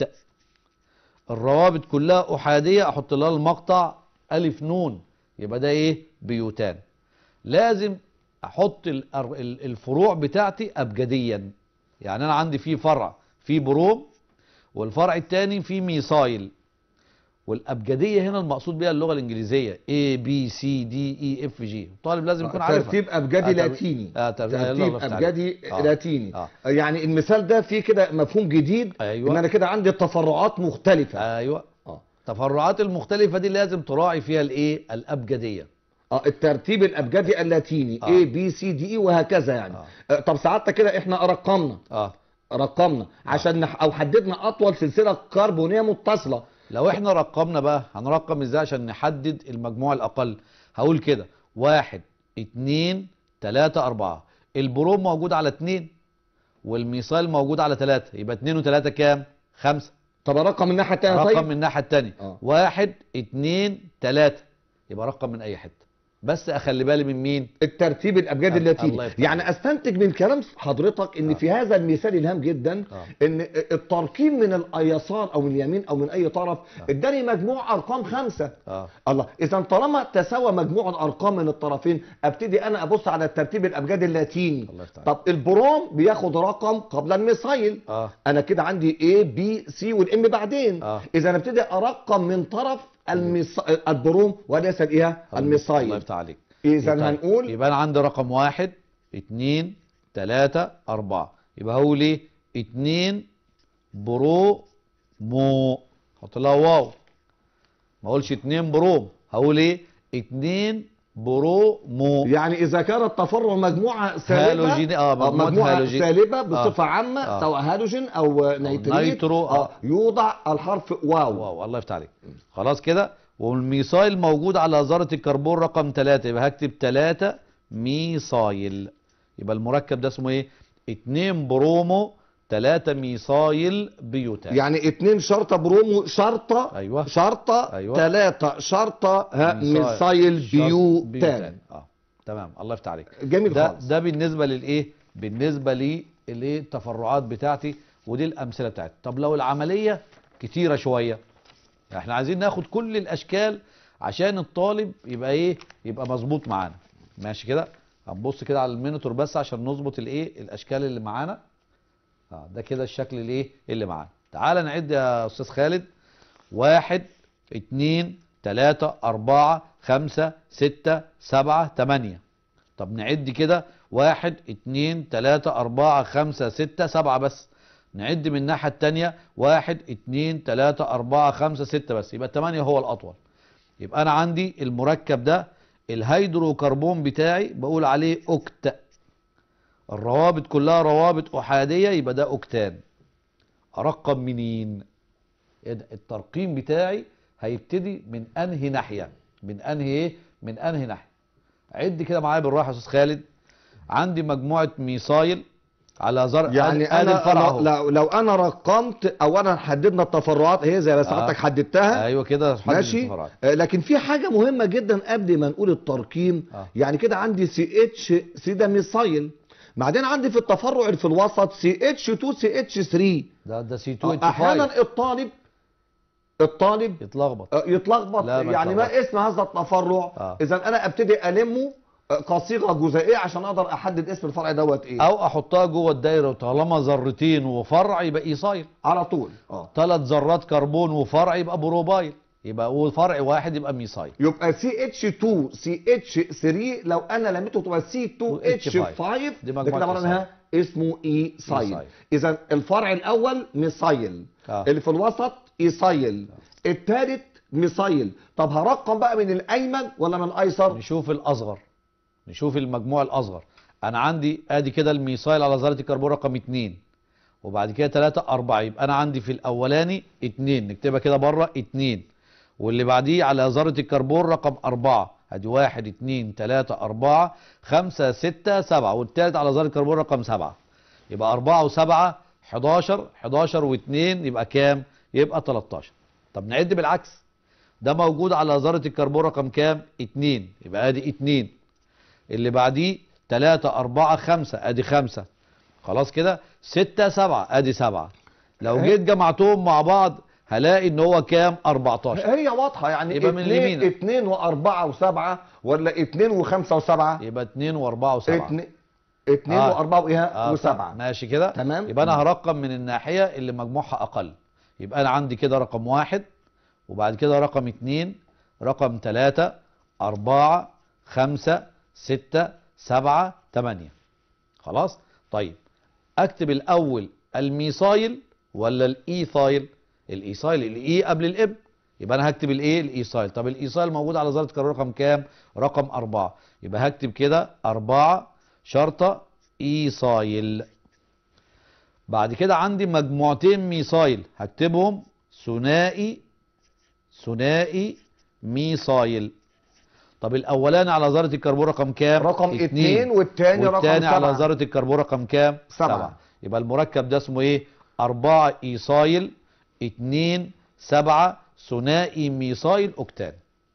الروابط كلها احاديه احط لها المقطع الف نون يبقى ده ايه بيوتان لازم احط ال- ال- الفروع بتاعتي ابجديا يعني انا عندي في فرع في بروم والفرع الثاني في ميثايل والابجديه هنا المقصود بها اللغه الانجليزيه A B C D E F G الطالب لازم يكون عارفها ترتيب آه، أبجدي ترتيب- لاتيني آه، ترتيب- الله ترتيب يفتح عليك. أبجدي آه. لاتيني آه. يعني المثال ده فيه كده مفهوم جديد أيوة. ان انا كده عندي تفرعات مختلفة ايوه اه التفرعات المختلفه دي لازم تراعي فيها الايه الابجديه اه الترتيب الابجدي اللاتيني آه. A B C D E وهكذا يعني آه. آه. طب ساعتها كده احنا رقمنا اه رقمنا عشان نح... او حددنا اطول سلسله كربونيه متصله لو احنا رقمنا بقى هنرقم ازاي عشان نحدد المجموع الاقل هقول كده واحد اتنين تلاتة اربعة البروم موجود على 2 والميثايل موجود على 3 يبقى 2 و3 كام 5 طب الرقم من الناحيه الثانيه رقم طيب من الناحيه الثانيه آه. 1 2 3 يبقى رقم من اي حته بس اخلي بالي من مين الترتيب الابجدي الله اللاتيني يفتح يعني استنتج من كلام حضرتك ان آه. في هذا المثال الهام جدا آه. ان الترقيم من اليسار او من اليمين او من اي طرف اداني مجموع ارقام خمسه اه الله اذا طالما تساوى مجموع الارقام من الطرفين ابتدي انا ابص على الترتيب الابجدي اللاتيني الله يفتح طب البروم بياخد رقم قبل الميثايل اه انا كده عندي A B C والام بعدين آه. اذا انا ابتدي ارقم من طرف الميص... البروم وليس الايه الله الميثايل يفتح عليك اذا طيب، هنقول يبقى انا عندي رقم واحد اتنين تلاتة اربعة يبقى هقول ايه اتنين برو مو حط لها واو ما اقولش اتنين بروم هقول ايه اتنين برو مو يعني اذا كان التفرع مجموعه سالبه هالوجين اه آه، مجموعة مجموعه هالوجين سالبه بصفه عامه آه. سواء هالوجين او نيتريت نيترو، آه. آه. يوضع الحرف واو, واو الله يفتح عليك خلاص كده والميثايل موجود على ذرة الكربون رقم 3 يبقى هكتب 3 ميثايل يبقى المركب ده اسمه ايه 2 برومو 3 ميثايل بيوتان يعني اتنين شرطه برومو شرطه أيوة. شرطه أيوة. ثلاثه شرطه ها ميثايل. ميثايل شرط بيوتان اه تمام الله يفتح عليك جميل ده خالص ده بالنسبه للايه بالنسبه للايه التفرعات بتاعتي ودي الامثله بتاعتي طب لو العمليه كتيره شويه احنا عايزين ناخد كل الاشكال عشان الطالب يبقى ايه يبقى مظبوط معانا ماشي كده هنبص كده على المينيتور بس عشان نظبط الايه الاشكال اللي معانا اه ده كده الشكل الايه اللي معانا تعال نعد يا استاذ خالد واحد اتنين تلاتة اربعة خمسة ستة سبعة تمانية طب نعد كده واحد اتنين تلاتة اربعة خمسة ستة سبعة بس نعد من الناحية التانية واحد اتنين تلاتة اربعة خمسة ستة بس يبقى التمانية هو الاطول يبقى انا عندي المركب ده الهيدروكربون بتاعي بقول عليه اوكت الروابط كلها روابط احاديه يبقى ده اوكتان ارقم منين إيه ده؟ الترقيم بتاعي هيبتدي من انهي ناحيه من انهي ايه من انهي ناحيه عد كده معايا بالراحه يا استاذ خالد عندي مجموعه ميثايل على زر يعني آدي- آدي انا الفرع لو, أهو. لو, لو انا رقمت اولا حددنا التفرعات هي زي ما سعادتك حددتها ايوه كده حدد ماشي الانتفاعات. آه، لكن في حاجه مهمه جدا قبل ما نقول الترقيم آه. يعني كده عندي سي اتش سي ده ميثايل بعدين عندي في التفرع اللي في الوسط سي اتش 2 سي اتش 3 ده ده سي 2 احيانا الطالب الطالب يتلخبط آه، يتلخبط لا، ما يعني ما يتلخبطش. اسم هذا التفرع آه. اذا انا ابتدي المه آه، كصيغه جزيئيه عشان اقدر احدد اسم الفرع دوت ايه او احطها جوه الدايره وطالما ذرتين وفرع يبقى ايصايل على طول اه ثلاث ذرات كربون وفرع يبقى بروبايل يبقى وفرع واحد يبقى ميثايل يبقى سي اتش 2 سي اتش 3 لو انا لميته تبقى سي 2 اتش 5 دي ده مجموعة كده معناها اسمه اي سايل إيسايل. اذا الفرع الاول ميثايل آه. اللي في الوسط ايسايل الثالث ميثايل طب هرقم بقى من الايمن ولا من الايسر نشوف الاصغر نشوف المجموع الاصغر انا عندي ادي كده الميثايل على ذره الكربون رقم 2 وبعد كده 3 4 يبقى انا عندي في الاولاني 2 نكتبها كده بره 2 واللي بعديه على ذره الكربون رقم 4 ادي 1 2 3 4 5 6 7 والثالث على ذره الكربون رقم 7 يبقى 4 و7 11 11 و2 يبقى كام يبقى 13 طب نعد بالعكس ده موجود على ذرة الكربون رقم كام؟ 2 يبقى ادي 2 اللي بعديه 3 4 5 ادي 5 خلاص كده 6 7 ادي 7 لو جيت جمعتهم مع بعض هلاقي ان هو كام 14 هي واضحه يعني يبقى من اليمين. 2 و4 و7 ولا 2 و5 و7 يبقى 2 و4 و7 2 2 آه. و4 وايه آه و7 ماشي كده تمام. يبقى انا هرقم من الناحيه اللي مجموعها اقل يبقى انا عندي كده رقم واحد وبعد كده رقم اتنين رقم تلاتة أربعة خمسة ستة سبعة تمانية خلاص طيب اكتب الاول الميثايل ولا الايثايل الايثايل الاي قبل الاب يبقى انا هكتب الايه الايثايل طب الايثايل موجود على ذره كربون رقم كام رقم أربعة يبقى هكتب كده أربعة شرطة ايثايل بعد كده عندي مجموعتين ميثايل هكتبهم ثنائي ثنائي ميثايل طب الاولاني على ذره الكربون رقم كام رقم اتنين والتاني رقم والتاني على سبعة. ذره الكربون رقم كام سبعة. يبقى المركب ده اسمه ايه 4 ايصايل 2 7 ثنائي ميثايل اوكتان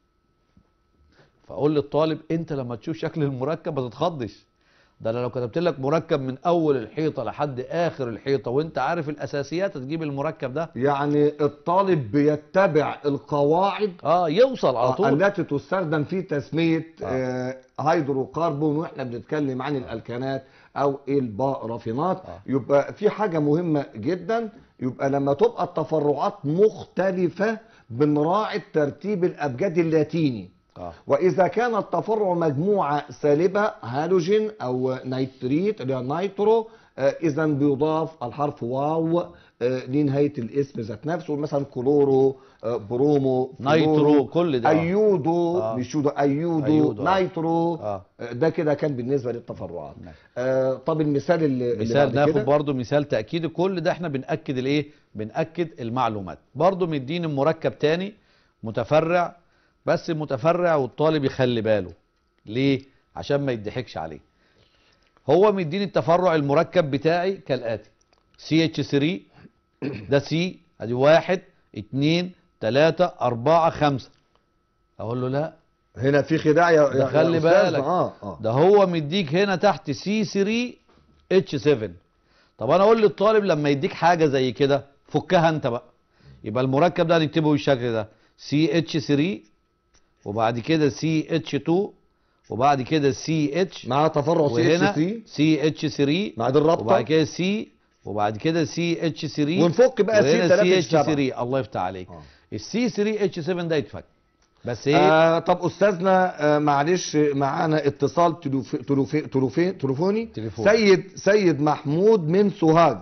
فاقول للطالب انت لما تشوف شكل المركب ما تتخضش ده انا لو كتبت لك مركب من اول الحيطه لحد اخر الحيطه وانت عارف الاساسيات هتجيب المركب ده يعني الطالب بيتبع القواعد اه يوصل على طول التي تستخدم في تسمية آه. آه. هيدروكربون واحنا بنتكلم عن الالكانات او البارافينات آه. يبقى في حاجة مهمة جدا يبقى لما تبقى التفرعات مختلفة بنراعي ترتيب الابجد اللاتيني اه واذا كان التفرع مجموعه سالبه هالوجين او نيتريت اللي هي نيترو اذا بيضاف الحرف واو آه، لنهايه الاسم ذات نفسه مثلا كلورو آه، برومو نيترو فلورو، كل ده ايودو آه. مش يودو ايودو, أيودو، آه. نيترو اه آه، ده كده كان بالنسبه للتفرعات نعم. آه طب المثال اللي اللي مثال بعد ناخد كده برضو مثال تأكيد كل ده احنا بنأكد الايه بنأكد المعلومات برضو مديني مركب تاني متفرع بس متفرع والطالب يخلي باله ليه عشان ما يضحكش عليه هو مديني التفرع المركب بتاعي كالآتي CH3 ده سي ادي واحد اتنين تلاتة اربعة خمسة اقول له لا هنا في خداع يا ده يا- خلي يا أستاذ. بالك. اه اه ده هو مديك هنا تحت سي 3 اتش 7 طب انا اقول للطالب لما يديك حاجه زي كده فكها انت بقى يبقى المركب ده هنكتبه بالشكل ده سي اتش 3 وبعد كده سي اتش 2 وبعد كده سي اتش مع تفرع سي اتش وهنا 3 سي اتش 3 مع دي الرابطه وبعد كده سي وبعد كده سي اتش 3 ونفك بقى سي وهنا 3 سي اتش اتش 7 3 الله يفتح عليك آه. السي 3 اتش 7 ده يتفك بس ايه آه طب استاذنا آه معلش معانا اتصال تلوف... تلوف... تلوف... تليفوني تليفون. سيد سيد محمود من سوهاج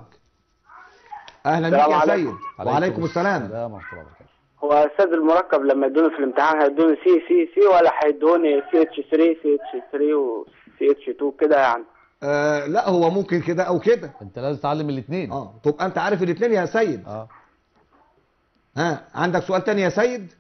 اهلا بك السلام يا عليكم. سيد وعليكم السلام السلام ورحمه الله وبركاته هو استاذ المركب لما يدوني في الامتحان هيدوني سي سي سي ولا هيدوني سي اتش 3 سي اتش 3 وسي اتش 2 كده يعني آه لا هو ممكن كده او كده انت لازم تتعلم الاثنين اه طب انت عارف الاثنين يا سيد اه ها عندك سؤال تاني يا سيد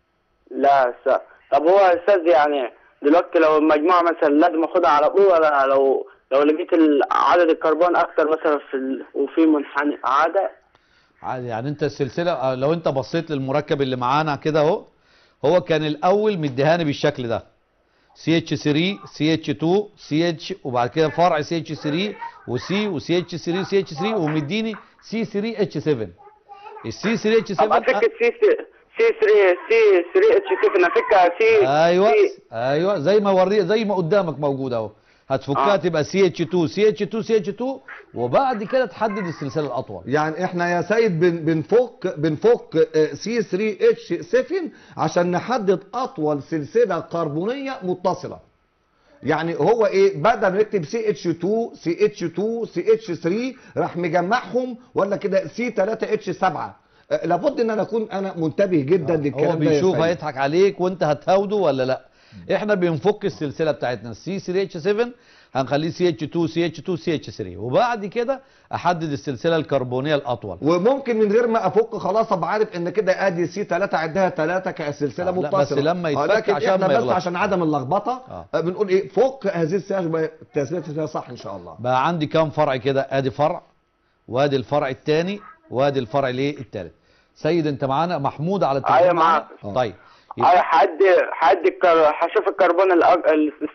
لا س... طب هو يا استاذ يعني دلوقتي لو المجموعه مثلا لازم اخدها على طول ولا لو لو لقيت ال- عدد الكربون اكتر مثلا في ال... وفي منحنى عاده عادي يعني انت السلسله آه، لو انت بصيت للمركب اللي معانا كده اهو هو كان الاول مديهاني بالشكل ده سي اتش 3 سي اتش 2 سي اتش وبعد كده فرع سي اتش 3 وسي وسي اتش 3 سي اتش 3 ومديني سي 3 اتش 7 السي 3 اتش 7 ابقى افك سي سي سي 3 سي 3 اتش 7 افكها سي ايوه سي ايوه زي ما وري زي ما قدامك موجود اهو هتفكها آه. تبقى سي اتش 2 سي اتش 2 سي اتش 2 وبعد كده تحدد السلسله الاطول يعني احنا يا سيد بن بنفك بنفك سي 3 اتش 7 عشان نحدد اطول سلسله كربونيه متصله يعني هو ايه بدل ما نكتب سي اتش 2 سي اتش 2 سي اتش 3 راح مجمعهم ولا كده سي 3 اتش 7 آه، لابد ان انا اكون انا منتبه جدا للكلام هو ده يا بيشوف سيد. هيضحك عليك وانت هتهاوده ولا لا احنا بنفك السلسله بتاعتنا السي 3 اتش 7 هنخليه سي اتش 2 سي اتش 2 سي اتش 3 وبعد كده احدد السلسله الكربونيه الاطول وممكن من غير ما افك خلاص ابقى عارف ان كده ادي سي 3 عدها 3 كسلسله آه، لا، متصله بس لما آه، يتفك لكن عشان احنا ما بس يغلطش. عشان عدم اللخبطه آه. آه. بنقول ايه فك هذه السياسه التثبيت فيها صح ان شاء الله بقى عندي كام فرع كده ادي فرع وادي الفرع الثاني وادي الفرع الايه الثالث سيد انت معانا محمود على التليفون أيوة معانا؟ معاك. طيب هاي حدي حدي الكر... هشوف الكربون الأج...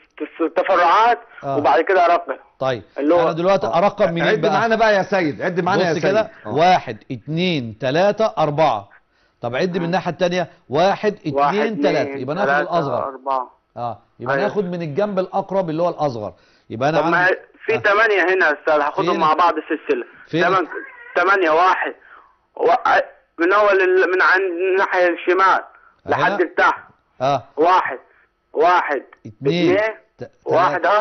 التفرعات آه. وبعد كده ارقم طيب اللي هو- انا دلوقتي ارقم منين عد بقى معانا بقى يا سيد عد معانا يا بص سيد كده آه. واحد اتنين تلاتة أربعة طب عد من الناحية التانية واحد واحد اتنين تلاتة يبقى ناخد تلاتة، الأصغر أربعة اه يبقى أيوة. ناخد من الجنب الأقرب اللي هو الأصغر يبقى أنا طب ما عندي في آه. ثمانية هنا يا أستاذ فين؟ هاخدهم مع بعض السلسلة فين؟ تمن- ثمانية واحد و... من أول ال... من عند الناحية الشمال هنا؟ لحد التحت اه واحد واحد اتنين اثنين ت- واحد تلاتة. ها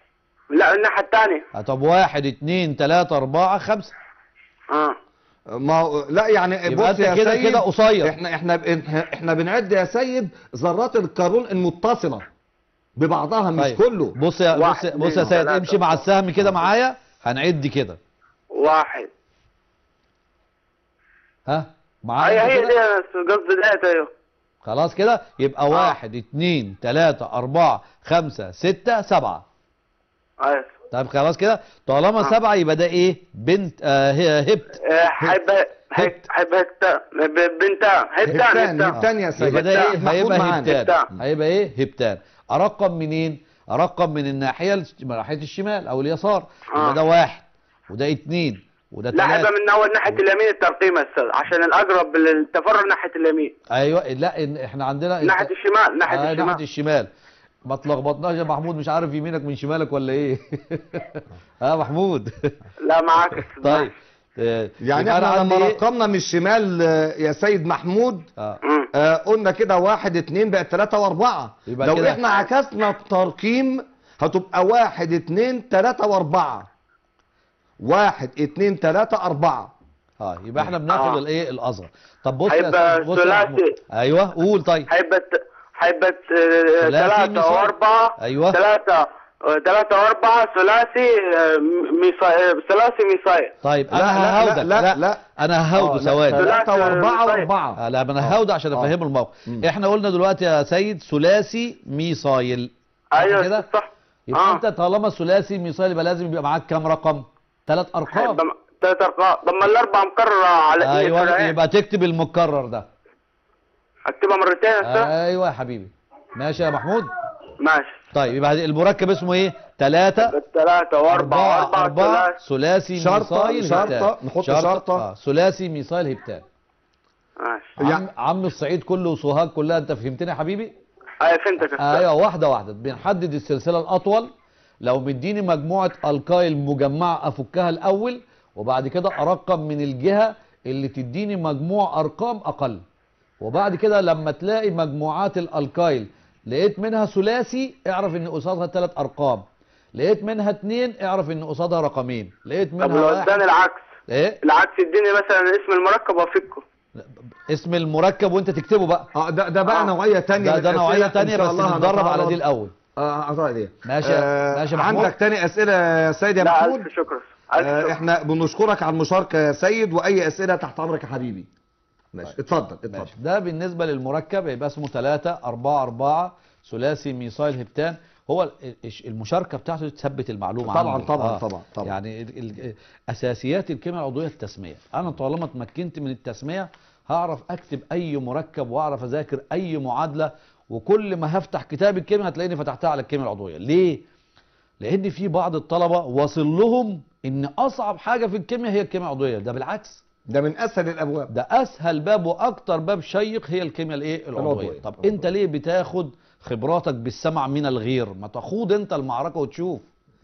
لا الناحية الثانية آه طب واحد اتنين تلاتة أربعة خمسة اه ما هو- لا يعني يبقى بص أنت يا كده سيد كده قصير. احنا احنا احنا, احنا بنعد يا سيد ذرات الكربون المتصله ببعضها مش طيب. كله بص يا بص, واحد، بص يا اتنين، سيد تلاتة، امشي مع أربعة. السهم كده معايا هنعد كده واحد ها معايا هي أنت هي كده؟ دي يا أستاذ، قصدي ديت ايوه خلاص كده يبقى آه. واحد اتنين تلاتة أربعة خمسة ستة سبعة ايوه طيب خلاص كده طالما آه. سبعة يبقى ده ايه بنت آه هي هبت آه، هيبقى هبت. هيبقى هبتان ب- بنتان هبتان هبتان هبتان هبتان يا سيد يبقى ده ايه محمود هيبقى معانا. هبتان هبتان. هيبقى ايه هبتان ارقم منين ارقم من الناحيه الش- من ناحيه الشمال او اليسار يبقى آه. ده واحد وده اتنين وده لا هيبقى تلاته من اول ناحيه اليمين الترقيم يا استاذ عشان الاقرب للتفرع ناحيه اليمين ايوه لا إن احنا عندنا ناحيه الشمال ناحيه آه ناحيه الشمال الشمال ما تلخبطناش يا محمود مش عارف يمينك من شمالك ولا ايه اه محمود لا معاك طيب آه، يعني يبقى أنا احنا عندي لما إيه؟ رقمنا من الشمال آه، يا سيد محمود اه مم. آه قلنا كده واحد اتنين بقت تلاتة واربعة يبقى لو كده- احنا عكسنا الترقيم هتبقى واحد اتنين تلاتة واربعة واحد اتنين تلاتة اربعة اه يبقى احنا بناخد آه. الايه الاصغر طب بص يا هيبقى أستاذ- بص يا محمود. ثلاثي. ايوه قول طيب هيبقى هيبقى ثلاثي ثلاثة مثال. وأربعة أيوة. ثلاثة ثلاثة وأربعة ثلاثي آه، ميصاي ثلاثي ميصاي طيب لا، انا لا، ههودك لا، لا، لا. انا آه، ههوده لا، ثواني تلاتة ثلاثة واربعة طيب. واربعة آه لا انا ههوده عشان آه. افهمه الموقف مم. احنا قلنا دلوقتي يا سيد ثلاثي ميصايل أيوة كده؟ صح يبقى آه. انت طالما ثلاثي ميصايل يبقى لازم يبقى معاك كام رقم ثلاث ارقام هيبقى ثلاث أرقام طب ما الأربعة مكررة على اثنين ايوه فرعين. يبقى تكتب المكرر ده أكتبها مرتين يا أستاذ ايوه يا حبيبي ماشي يا محمود ماشي طيب يبقى المركب اسمه ايه ثلاثة ثلاثة وأربعة أربعة أربعة أربعة ثلاث ثلاثي شرطة- ميصايل شرطة، هبتان نحط شرطة. آه. ثلاثي ميصايل هبتان ماشي عم, عم الصعيد كله وسوهاج كلها انت فهمتني يا حبيبي أيوة فهمتك يا أستاذ ايوه واحده واحده بنحدد السلسله الاطول لو مديني مجموعه القايل مجمعه افكها الاول وبعد كده ارقم من الجهه اللي تديني مجموع ارقام اقل وبعد كده لما تلاقي مجموعات الالقايل لقيت منها ثلاثي اعرف ان قصادها ثلاث ارقام لقيت منها اتنين اعرف ان قصادها رقمين لقيت طب منها لو واحد اداني العكس ايه العكس اديني مثلا اسم المركب وافكه اسم المركب وانت تكتبه بقى اه ده ده بقى آه. نوعية تانية ده, من ده نوعيه الأسئلة. تانية إن شاء بس الله نتدرب على هنتعرض- دي الاول اه هتعرض دي ماشي- ماشي يا محمود. عندك تاني اسئلة يا سيد يا لا محمود ألف شكر ألف آه شكر احنا بنشكرك على المشاركة يا سيد واي اسئلة تحت امرك يا حبيبي ماشي اتفضل اتفضل ماشي ده بالنسبة للمركب يبقى اسمه 3 4 4 ثلاثي ميثايل هبتان هو ال- الش- المشاركة بتاعته تثبت المعلومة طبعاً، عنده. طبعاً، طبعاً، طبعاً. يعني ال- ال- اساسيات الكيمياء العضوية التسمية انا طالما اتمكنت من التسمية هعرف اكتب اي مركب واعرف اذاكر اي معادلة وكل ما هفتح كتاب الكيمياء هتلاقيني فتحتها على الكيمياء العضوية ليه لان في بعض الطلبة واصل لهم ان اصعب حاجة في الكيمياء هي الكيمياء العضوية ده بالعكس ده من اسهل الابواب ده اسهل باب واكتر باب شيق هي الكيمياء الايه العضويه العضوية. طب انت ليه بتاخد خبراتك بالسمع من الغير ما تخوض انت المعركه وتشوف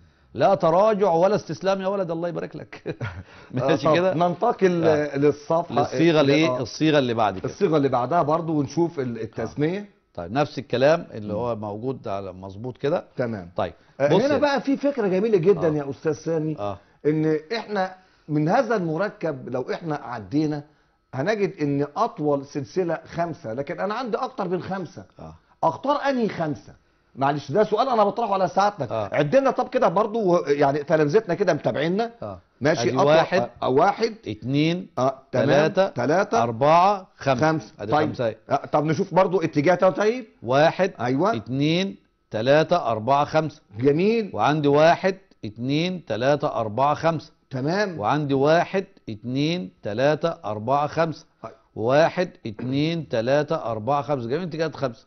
لا تراجع ولا استسلام يا ولد الله يبارك لك ماشي آه، طب كده ننتقل آه. للصفحة للصيغه الايه آه، الصيغه اللي بعد كده الصيغة اللي بعدها برضو ونشوف ال- التسمية طيب نفس الكلام اللي هو موجود على مظبوط كده تمام طيب آه، بص هنا يا- بقى في فكرة جميلة جدا آه. يا استاذ سامي اه ان احنا من هذا المركب لو احنا عدينا هنجد ان اطول سلسلة خمسة لكن انا عندي اكتر من خمسة اه اختار انهي خمسة معلش ده سؤال انا بطرحه على سعادتك آه. عدنا طب كده برضو يعني تلامذتنا كده متابعينا اه ماشي أدي أطول- واحد آه، واحد اتنين اه تمام تلاتة ثلاثة أربعة خمسة خمسة ادي طيب خمسة اهي. آه، طب نشوف برضو اتجاه طيب واحد ايوه اتنين تلاتة أربعة خمسة جميل وعندي واحد اتنين تلاتة أربعة خمسة تمام وعندي واحد اتنين تلاتة أربعة خمسة طيب. واحد اتنين تلاتة أربعة خمسة جميع اتجاهات خمسة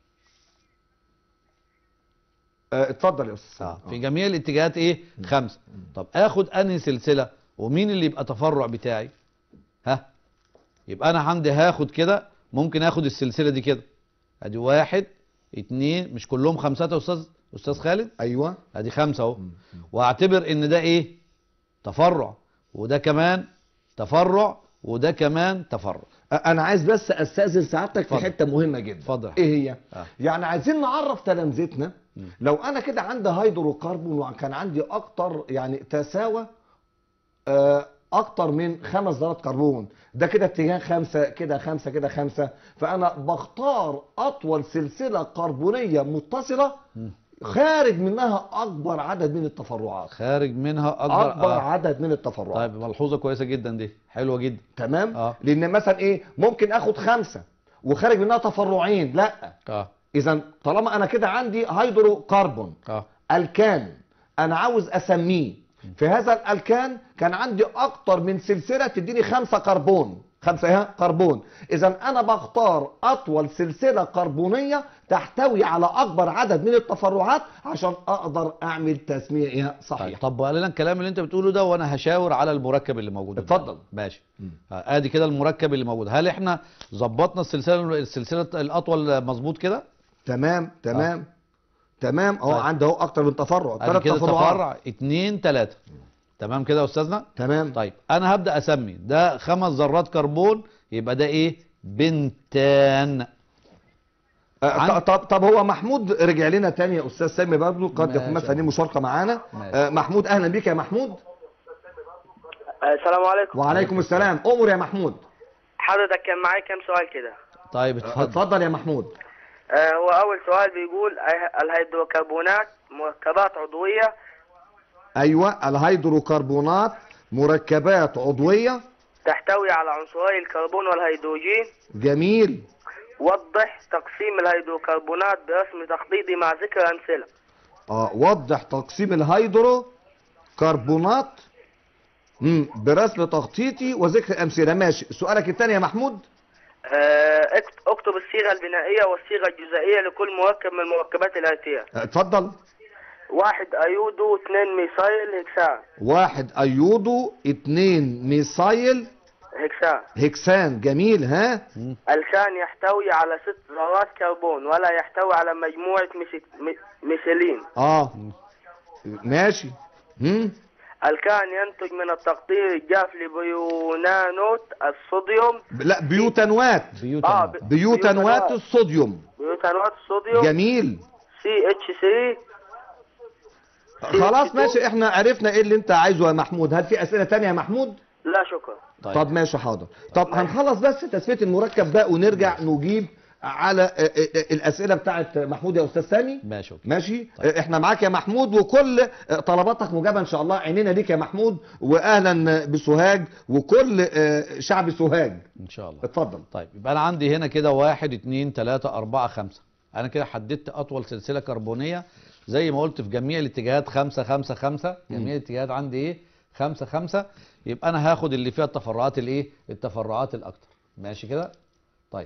آه، اتفضل يا استاذ آه. سامي. في جميع الاتجاهات ايه خمسة طب اخد انهي سلسلة ومين اللي يبقى تفرع بتاعي ها يبقى انا عندي هاخد كده ممكن اخد السلسلة دي كده ادي واحد اتنين مش كلهم خمسات يا استاذ استاذ خالد ايوه ادي خمسة اهو واعتبر ان ده ايه تفرع وده كمان تفرع وده كمان تفرع آه، انا عايز بس استاذن سعادتك في اتفضل. حته مهمه جدا اتفضل. ايه هي آه. يعني عايزين نعرف تلامذتنا مم. لو انا كده عندي هيدروكربون وكان عندي اكتر يعني تساوى آه، اكتر من خمس ذرات كربون ده كده اتجاه خمسة كده خمسة كده خمسة فانا بختار اطول سلسلة كربونية متصلة مم. خارج منها اكبر عدد من التفرعات خارج منها اكبر, اكبر آه. عدد من التفرعات طيب ملحوظة كويسة جدا دي حلوة جدا تمام آه. لان مثلا ايه ممكن اخد خمسة وخارج منها تفرعين لا اه اذا طالما انا كده عندي هيدرو كربون اه الكان انا عاوز اسميه في هذا الالكان كان عندي اكتر من سلسله تديني خمسة كربون خمسة ايه كربون اذا انا بختار اطول سلسله كربونيه تحتوي على اكبر عدد من التفرعات عشان اقدر اعمل تسميه ايه طيب صحيح طب لنا الكلام اللي انت بتقوله ده وانا هشاور على المركب اللي موجود اتفضل. قدامي. ماشي آه، ادي كده المركب اللي موجود هل احنا ظبطنا السلسله السلسله الاطول مظبوط كده تمام تمام تمام اهو طيب. عندي اهو اكتر من تفرع ادي ثلاث كده تفرعات تفرع اتنين تلاته تمام كده يا استاذنا تمام طيب انا هبدا اسمي ده خمس ذرات كربون يبقى ده ايه بنتان آه، عن- طب طب هو محمود رجع لنا تاني يا استاذ سامي برضه قد يكون ماشي. مثلا ليه مشاركه معانا ماشي. آه، محمود اهلا بيك يا محمود آه، السلام عليكم وعليكم السلام امر يا محمود حضرتك كان معايا كام سؤال كده طيب اتفضل اتفضل يا محمود آه، هو أول سؤال بيقول أي- الهيدروكربونات مركبات عضوية ايوه الهيدروكربونات مركبات عضويه تحتوي على عنصري الكربون والهيدروجين جميل وضح تقسيم الهيدروكربونات برسم تخطيطي مع ذكر أمثلة اه وضح تقسيم الهيدرو كربونات مم. برسم تخطيطي وذكر امثله ماشي سؤالك الثاني يا محمود آه، اكت- اكتب الصيغة البنائية والصيغة الجزائية لكل مركب من المركبات الآتية آه، اتفضل واحد أيودو اثنين ميثايل هكسان واحد ايودو اتنين ميثايل هكسان هكسان جميل ها الكان يحتوي على ست ذرات كربون ولا يحتوي على مجموعة ميث- مي- ميثيلين اه ماشي مم. الكان ينتج من التقطير الجاف لبيونانوت الصوديوم لا بيوتانوات بيوت اه النار. ب- بيوتانوات الصوديوم بيوتانوت الصوديوم جميل سي اتش 3 خلاص ماشي احنا عرفنا ايه اللي انت عايزه يا محمود هل في اسئله تانية يا محمود لا شكرا طيب. طب ماشي حاضر طب هنخلص بس تسميه المركب ده ونرجع نجيب على آه، آه، آه، الاسئله بتاعت محمود يا استاذ سامي ماشي اوكي ماشي آه، احنا معاك يا محمود وكل آه، طلباتك مجابه ان شاء الله عينينا ليك يا محمود واهلا بسوهاج وكل آه، شعب سوهاج ان شاء الله اتفضل طيب يبقى انا عندي هنا كده واحد اتنين تلاتة اربعة خمسة انا كده حددت اطول سلسلة كربونية زي ما قلت في جميع الاتجاهات خمسة خمسة خمسة جميع الاتجاهات عندي ايه خمسة خمسة يبقى انا هاخد اللي فيها التفرعات الايه التفرعات الاكتر ماشي كده طيب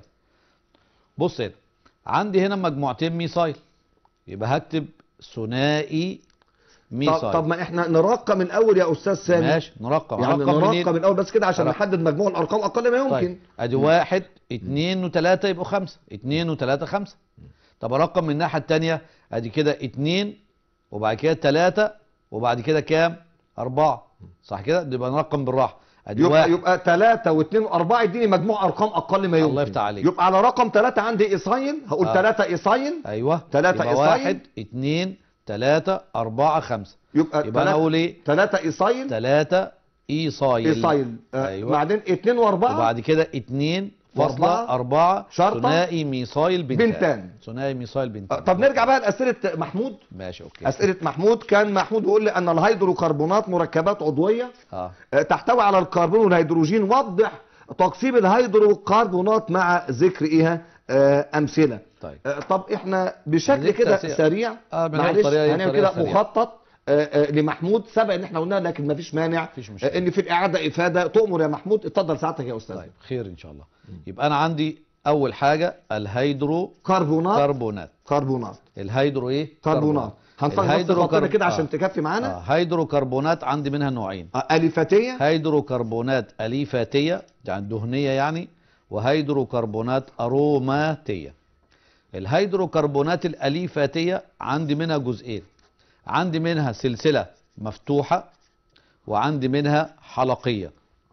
بص هنا عندي هنا مجموعتين ميثايل يبقى هكتب ثنائي طب, ميثايل طب ما احنا نرقم الاول يا استاذ سامي ماشي نرقم يعني نرقم منين نرقم الاول بس كده عشان نرقم. نحدد مجموع الارقام اقل ما يمكن طيب ادي واحد اتنين وتلاتة يبقوا خمسة اتنين وتلاتة خمسة طب ارقم من الناحية التانية ادي كده اتنين وبعد كده تلاتة وبعد كده كام اربعة صح كده يبقى نرقم بالراحة ادي يبقى واحد يبقى 3 و2 و4 يديني مجموع ارقام اقل ما يمكن الله يفتح عليك. يبقى على رقم 3 عندي ايصايل هقول آه. 3 ايصايل ايوه تلاتة يبقى إيصايل. واحد اتنين تلاتة اربعة خمسة يبقى يبقى انا اقول ايه 3 ايصايل تلاتة ايصايل ايصايل آه، أيوة. بعدين 2 و4 وبعد كده اتنين فاصلة وأربعة. أربعة شرطة. ثنائي ميثايل بنتان بنتان. ثنائي ميثايل بنتان طب نرجع بقى لاسئله محمود ماشي اوكي اسئله محمود كان محمود بيقول لي ان الهيدروكربونات مركبات عضويه اه آه، تحتوي على الكربون والهيدروجين وضح تقسيم الهيدروكربونات مع ذكر ايه آه، امثله طيب آه، طب احنا بشكل هنديك كده تأثير. سريع آه، بنعمل معلش طريقة إيه؟ هنعمل طريقة كده سريعة. مخطط آه، آه، لمحمود سبق ان احنا قلنا لكن مفيش مانع مفيش مشكلة. آه، ان في الاعاده افاده تؤمر يا محمود اتفضل ساعتك يا استاذ طيب خير ان شاء الله يبقى انا عندي اول حاجه الهيدرو كربونات كربونات كربونات الهيدرو ايه كربونات هنفرق الهيدرو خطنا كرب- كده عشان آه. تكفي معانا آه. هيدروكربونات عندي منها نوعين آه، اليفاتيه هيدروكربونات اليفاتيه يعني دهنيه يعني وهيدروكربونات اروماتيه الهيدروكربونات الاليفاتيه عندي منها جزئين عندي منها سلسله مفتوحه وعندي منها حلقيه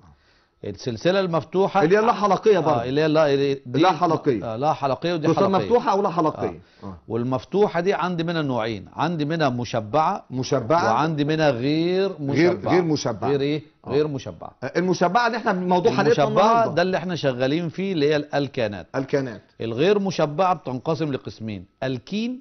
السلسله المفتوحه اللي هي لا حلقيه آه برضه اللي هي لا دي لا حلقية. آه لا حلقيه ودي تصير حلقيه مفتوحه او لا حلقيه آه. والمفتوحه دي عندي منها نوعين عندي منها مشبعه مشبعه وعندي منها غير غير- مشبعه غير مشبعة. غير ايه آه. غير مشبعه آه، المشبعه اللي احنا موضوع حلقتنا المشبعه النهارده ده اللي احنا شغالين فيه اللي هي الالكانات الكانات الغير مشبعه بتنقسم لقسمين الكين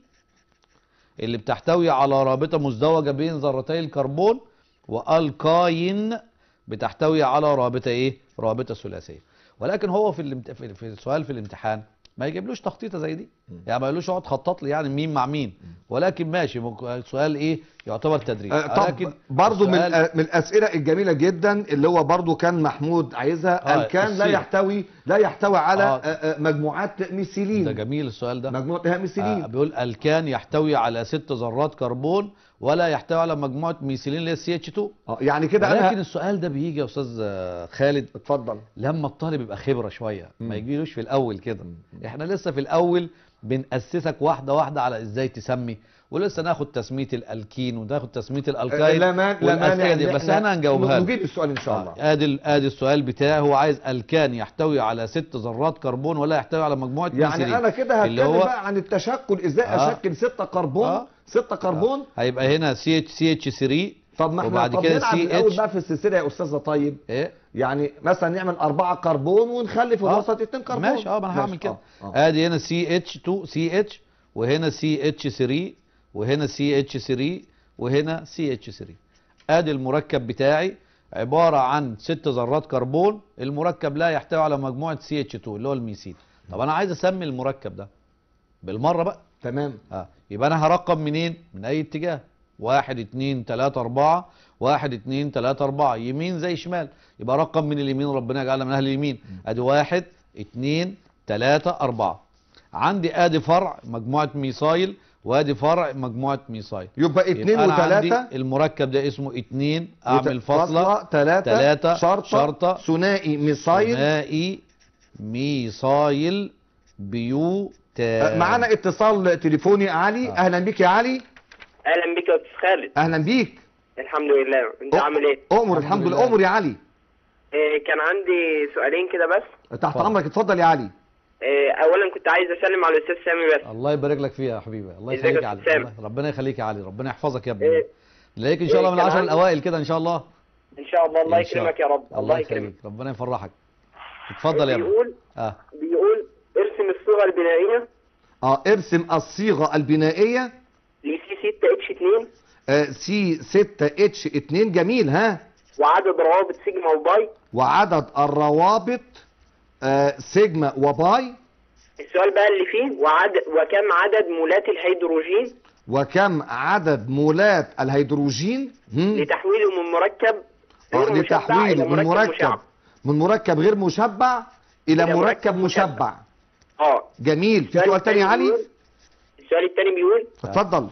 اللي بتحتوي على رابطه مزدوجه بين ذرتي الكربون والكاين بتحتوي على رابطه ايه رابطه ثلاثيه ولكن هو في الامت... في في السؤال في الامتحان ما يجيبلوش تخطيطه زي دي يعني ما يقولوش اقعد خطط لي يعني مين مع مين ولكن ماشي ممكن سؤال ايه يعتبر تدريب آه، طب ولكن برضو من السؤال- آه، من الاسئله الجميله جدا اللي هو برضو كان محمود عايزها آه، الكان لا السيرة. يحتوي لا يحتوي على آه. آه، آه، مجموعات ده ميثيلين جميل السؤال ده مجموعه آه ميثيلين بيقول الكان يحتوي على ست ذرات كربون ولا يحتوي على مجموعه ميثيلين اللي هي سي اتش 2 آه، يعني كده ولكن انا السؤال ده بيجي يا استاذ آه، خالد اتفضل لما الطالب يبقى خبره شويه مم. ما يجيلوش في الاول كده مم. احنا لسه في الاول بنأسسك واحده واحده على ازاي تسمي ولسه ناخد تسميه الالكين وناخد تسميه آه، الالكاين لا ما- لا والأسئلة مانع دي إن بس إحنا احنا هنجاوبها له. نجيب السؤال ان شاء الله آه، ادي ال- ادي السؤال بتاعي هو عايز الكان يحتوي على ست ذرات كربون ولا يحتوي على مجموعه يعني ميثيلين انا كده اللي هتكلم هو بقى عن التشكل ازاي آه. اشكل 6 كربون آه. 6 كربون هيبقى هنا سي اتش سي اتش 3 طب ما احنا وبعد طب كده نلعب سي الاول اتش بقى في السلسله يا استاذه طيب ايه يعني مثلا نعمل أربعة كربون ونخلي في آه. الوسط اتنين كربون ماشي اه ما انا هعمل ماشي، كده آه، آه. ادي هنا سي اتش 2 سي اتش وهنا سي اتش 3 وهنا سي اتش 3 وهنا سي اتش 3 ادي المركب بتاعي عباره عن ست ذرات كربون المركب لا يحتوي على مجموعه سي اتش 2 اللي هو الميثين طب انا عايز اسمي المركب ده بالمره بقى تمام اه يبقى انا هرقم منين من اي اتجاه واحد اتنين تلاتة اربعة واحد اتنين تلاتة اربعة يمين زي شمال يبقى رقم من اليمين ربنا يجعلنا من اهل اليمين ادي واحد اتنين تلاتة اربعة عندي ادي فرع مجموعة ميثايل وادي فرع مجموعة ميثايل يبقى اتنين يبقى أنا عندي وتلاتة المركب ده اسمه اتنين اعمل فاصلة تلاتة تلاتة شرطة, شرطة ثنائي ميثايل ثنائي ميثايل بيوتان آه، معانا اتصال تليفوني يا علي آه. اهلا بيك يا علي اهلا بك يا استاذ خالد اهلا بيك الحمد لله انت أه. عامل ايه امر الحمد الحمد لله لله. امر يا علي إيه، كان عندي سؤالين كده بس تحت اتفضل. امرك اتفضل يا علي إيه، اولا كنت عايز اسلم على الاستاذ سامي بس الله يبارك لك فيها يا حبيبي الله ازيك يخليك يا يا علي أستاذ سامي؟ الله- ربنا يخليك يا علي ربنا يحفظك يا ابني إيه. نلاقيك ان شاء الله من كان العشر عندي- الاوائل كده ان شاء الله ان شاء الله الله إن شاء يكرمك يا رب الله الله يكرمك يخليك ربنا يفرحك اتفضل يا ابني بيقول اه بيقول ارسم الصيغه البنائيه اه ارسم الصيغه البنائيه لسي 6 اتش 2 آه سي 6 اتش 2 جميل ها وعدد روابط سيجما وباي وعدد الروابط آه سيجما وباي السؤال بقى اللي فيه وعدد وكم عدد مولات الهيدروجين وكم عدد مولات الهيدروجين هم؟ لتحويله من مركب غير آه، مشبع لتحويله الى من مركب مركب مشع من مركب غير مشبع الى إلى مركب مركب مشبع اه جميل في السؤال سؤال تاني يا التاني علي بيقول- السؤال الثاني بيقول اتفضل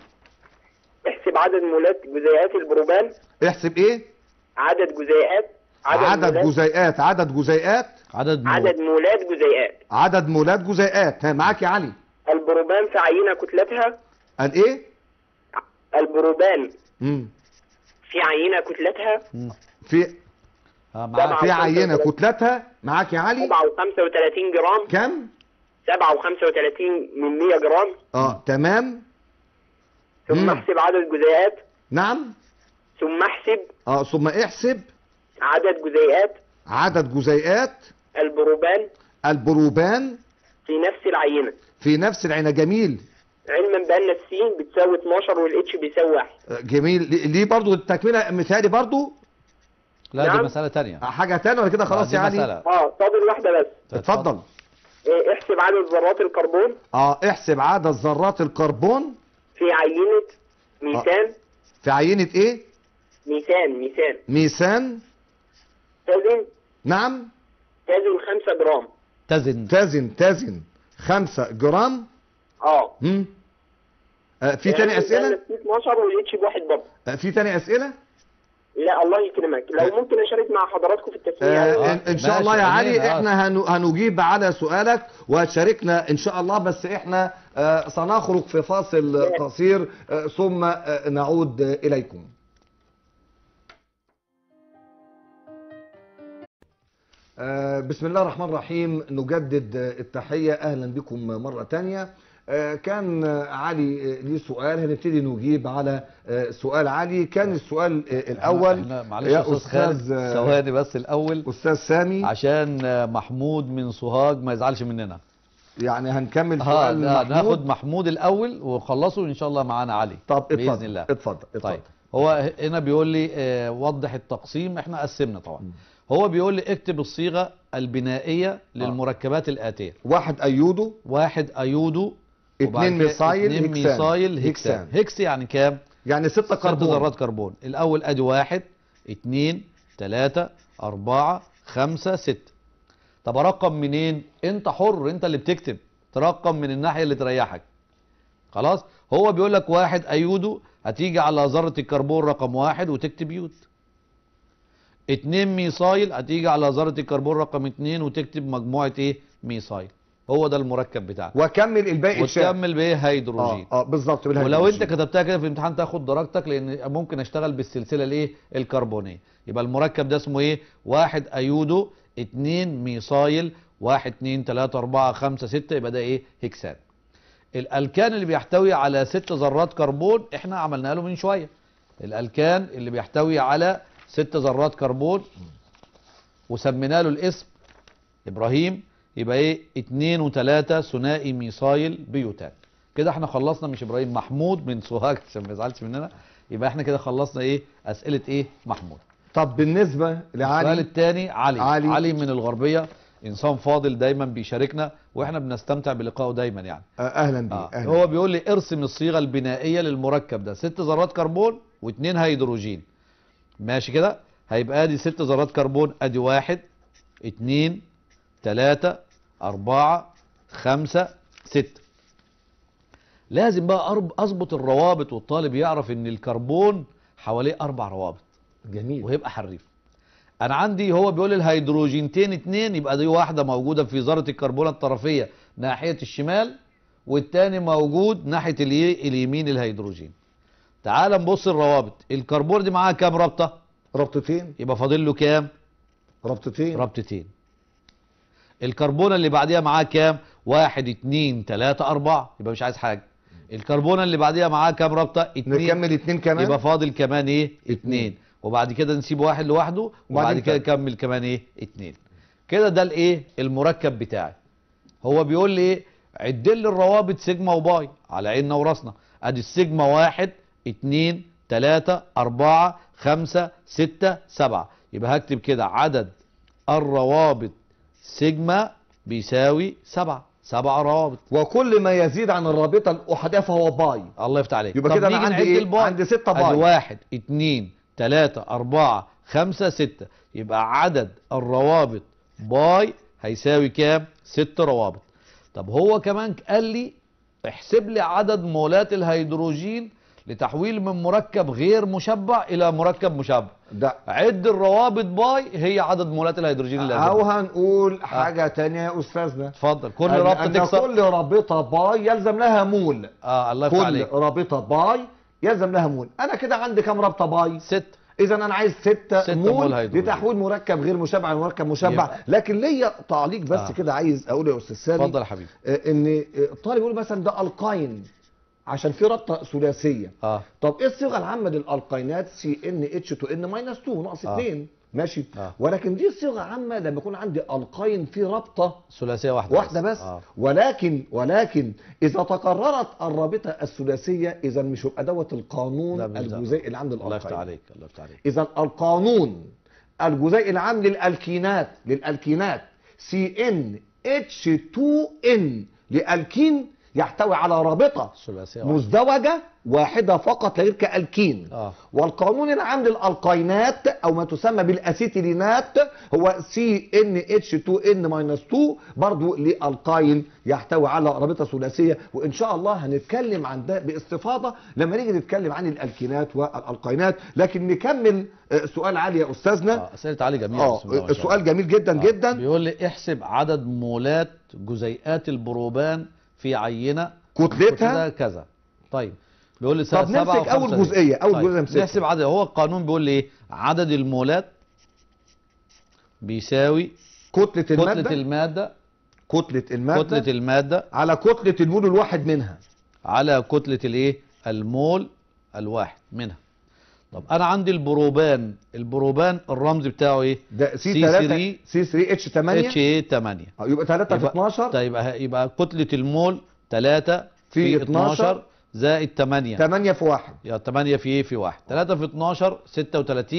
احسب عدد مولات جزيئات البروبان احسب ايه عدد جزيئات عدد مولات جزيئات عدد جزيئات عدد مو... عدد مولات جزيئات عدد مولات جزيئات ها معاك يا علي البروبان في عينة كتلتها قال ايه البروبان مم. في عينة كتلتها مم. في اه سبعة. معاك في وخمسة عينه وثلاثين. كتلتها معاك يا علي 7 و35 جرام كم 7 و35 من 100 جرام اه تمام ثم مم. احسب عدد جزيئات نعم ثم احسب اه ثم احسب عدد جزيئات عدد جزيئات البروبان البروبان في نفس العينة في نفس العينه جميل علما بأن السين بتساوي 12 والاتش بيساوي 1 آه، جميل ليه- ليه برضو التكمله مثالي برضو لا دي نعم. مسألة تانية آه، حاجه تانية ولا كده خلاص دي يا علي مسألة. اه فاضل واحدة بس اتفضل إيه، احسب عدد ذرات الكربون اه احسب عدد ذرات الكربون في عينة ميثان في عينه ايه ميثان ميثان ميثان تزن نعم تزن 5 جرام تزن تزن تزن 5 جرام اه مم. آه في تاني يعني اسئله في 12 والاتش بواحد برضه آه في تاني اسئله لا الله يكرمك لو ممكن اشارك مع حضراتكم في التسمية آه آه، إن, ان شاء ماشي، الله يا علي أمين، آه. احنا هن- هنجيب على سؤالك وهتشاركنا ان شاء الله بس احنا آه سنخرج في فاصل قصير آه ثم آه نعود آه اليكم آه، بسم الله الرحمن الرحيم نجدد آه، التحية أهلا بكم مرة تانية آه، كان آه، علي آه، ليه سؤال هنبتدي نجيب على آه، سؤال علي كان السؤال آه، الأول احنا معلش يا يا استاذ خالد أستاذ آه، ثواني بس الاول أستاذ سامي عشان آه، محمود من سوهاج ما يزعلش مننا يعني هنكمل اه سؤال لا، محمود ناخد محمود الاول ونخلصه ان شاء الله معانا علي طب اتفضل باذن الله اتفضل اتفضل طيب هو هنا بيقول لي آه، وضح التقسيم احنا قسمنا طبعا هو بيقول لي اكتب الصيغه البنائيه للمركبات الاتيه واحد ايودو واحد ايودو اتنين وبعد كده ميثايل اتنين هكسان. ميثايل هكسان هكسان. هكس يعني كام يعني ستة ست كربون ذرات كربون الاول ادي واحد اتنين تلاتة اربعة خمسة ستة طب ارقم منين انت حر انت اللي بتكتب ترقم من الناحية اللي تريحك خلاص هو بيقول لك واحد ايودو هتيجي على ذرة الكربون رقم واحد وتكتب يود اتنين ميثايل هتيجي على ذرة الكربون رقم اتنين وتكتب مجموعة ايه ميثايل هو ده المركب بتاعك وكمل الباقي اتشال. وتكمل بايه هيدروجين اه اه بالظبط ولو بالهيدروجين. انت كتبتها كده في الامتحان تاخد درجتك لان ممكن اشتغل بالسلسله الايه الكربونيه يبقى المركب ده اسمه ايه واحد ايودو اتنين ميثايل واحد اتنين تلاته اربعه خمسه سته يبقى ده ايه هكسان الالكان اللي بيحتوي على ست ذرات كربون احنا عملنا له من شويه الالكان اللي بيحتوي على ست ذرات كربون وسمينا له الاسم ابراهيم يبقى ايه اتنين وتلاتة ثنائي ميثايل بيوتان كده احنا خلصنا مش ابراهيم محمود من سوهاج عشان ما يزعلش مننا يبقى احنا كده خلصنا ايه اسئله ايه محمود طب بالنسبة السؤال لعلي الثاني علي. علي. علي من الغربيه انسان فاضل دايما بيشاركنا واحنا بنستمتع بلقائه دايما يعني آه اهلا بيه آه. اهلا هو بيقول لي ارسم الصيغه البنائيه للمركب ده ست ذرات كربون واثنين هيدروجين ماشي كده هيبقى ادي ست ذرات كربون ادي واحد اتنين تلاتة اربعة خمسة ستة لازم بقى أرب- اظبط الروابط والطالب يعرف ان الكربون حواليه اربع روابط جميل وهيبقى حريف انا عندي هو بيقول الهيدروجينتين اتنين يبقى دي واحده موجوده في ذره الكربون الطرفيه ناحيه الشمال والتاني موجود ناحيه الايه اليمين الهيدروجين تعال نبص الروابط الكربون دي معاها كام رابطه ربطتين يبقى فاضل له كام ربطتين رابطتين الكربون اللي بعديها معاه كام واحد اتنين تلاتة اربعة يبقى مش عايز حاجة الكربون اللي بعديها معاه كام رابطة اتنين نكمل اتنين كمان يبقى فاضل كمان ايه اتنين وبعد كده نسيب واحد لوحده وبعد وبعدين كده كام؟ نكمل كمان ايه اتنين كده ده الايه المركب بتاعي هو بيقول لي ايه عد لي الروابط سيجما وباي على عيننا وراسنا ادي السيجما واحد اتنين تلاتة اربعة خمسة ستة سبعة يبقى هكتب كده عدد الروابط سيجما بيساوي سبعة سبعة روابط وكل ما يزيد عن الرابطة الأحادية فهو باي الله يفتح عليك يبقى طب كده أنا نيجي عندي نعد إيه؟ الباي. عندي ستة ادي باي. واحد اتنين تلاتة اربعة خمسة ستة يبقى عدد الروابط باي هيساوي كام ست روابط طب هو كمان قال لي احسب لي عدد مولات الهيدروجين لتحويل من مركب غير مشبع الى مركب مشبع ده عد الروابط باي هي عدد مولات الهيدروجين اللي أو هتبقى. هنقول حاجة تانية يا أستاذنا اتفضل كل أن- رابطه أن تكسر كل رابطة باي يلزم لها مول اه الله يفتح كل عليك رابطة باي يلزم لها مول أنا كده عندي كام رابطة باي ست إذا أنا عايز ستة, ستة مول مول هيدروجين. لتحويل مركب غير مشبع لمركب مشبع يبقى- لكن ليا تعليق بس آه. كده عايز أقوله يا أستاذ سامي اتفضل يا حبيبي آه، ان آه، الطالب يقول مثلا ده القاين عشان في رابطه ثلاثيه اه طب ايه الصيغه العامه للالقينات سي ان اتش 2 ان ماينس 2 ناقص آه. 2 ماشي آه. ولكن دي صيغه عامه لما يكون عندي القاين في رابطه ثلاثيه واحده واحده بس آه. ولكن ولكن اذا تكررت الرابطه الثلاثيه اذا مش هيبقى دوت لا، القانون مش ده. الجزيئي اللي عند الله يفتح الالقين عليك الله يفتح عليك اذا القانون الجزيئي العام للالكينات للالكينات سي ان اتش 2 ان لالكين يحتوي على رابطه ثلاثيه واحده مزدوجه واحده فقط لا غير كالكين اه والقانون العام للالقينات او ما تسمى بالاسيتيلينات هو سي ان اتش 2 ان ماينس 2 برضو لالقاين يحتوي على رابطه ثلاثيه وان شاء الله هنتكلم عن ده باستفاضه لما نيجي نتكلم عن الالكينات والالقينات لكن نكمل آه، سؤال عالي يا استاذنا اه اسئله علي جميله اه بسم الله ما شاء السؤال الله. جميل جدا آه، جدا بيقول لي احسب عدد مولات جزيئات البروبان في عينه كتلتها كذا طيب بيقول لي طب سبعة نمسك اول وخمسة جزئيه اول طيب. جزئيه نمسكها نحسب عدد هو القانون بيقول لي ايه عدد المولات بيساوي كتله كتلة الماده المادة كتله الماده كتلة المادة على كتله المول الواحد منها على كتلة الايه المول الواحد منها طب انا عندي البروبان البروبان الرمز بتاعه ايه ده سي سي 3 3 سي 3 اتش 8 اتش ايه 8 يبقى 3 في 12 طيب يبقى يبقى كتلة المول 3 في في 12 12 زائد 8 8 في 1 يا 8 في ايه في 1 3 في 12 36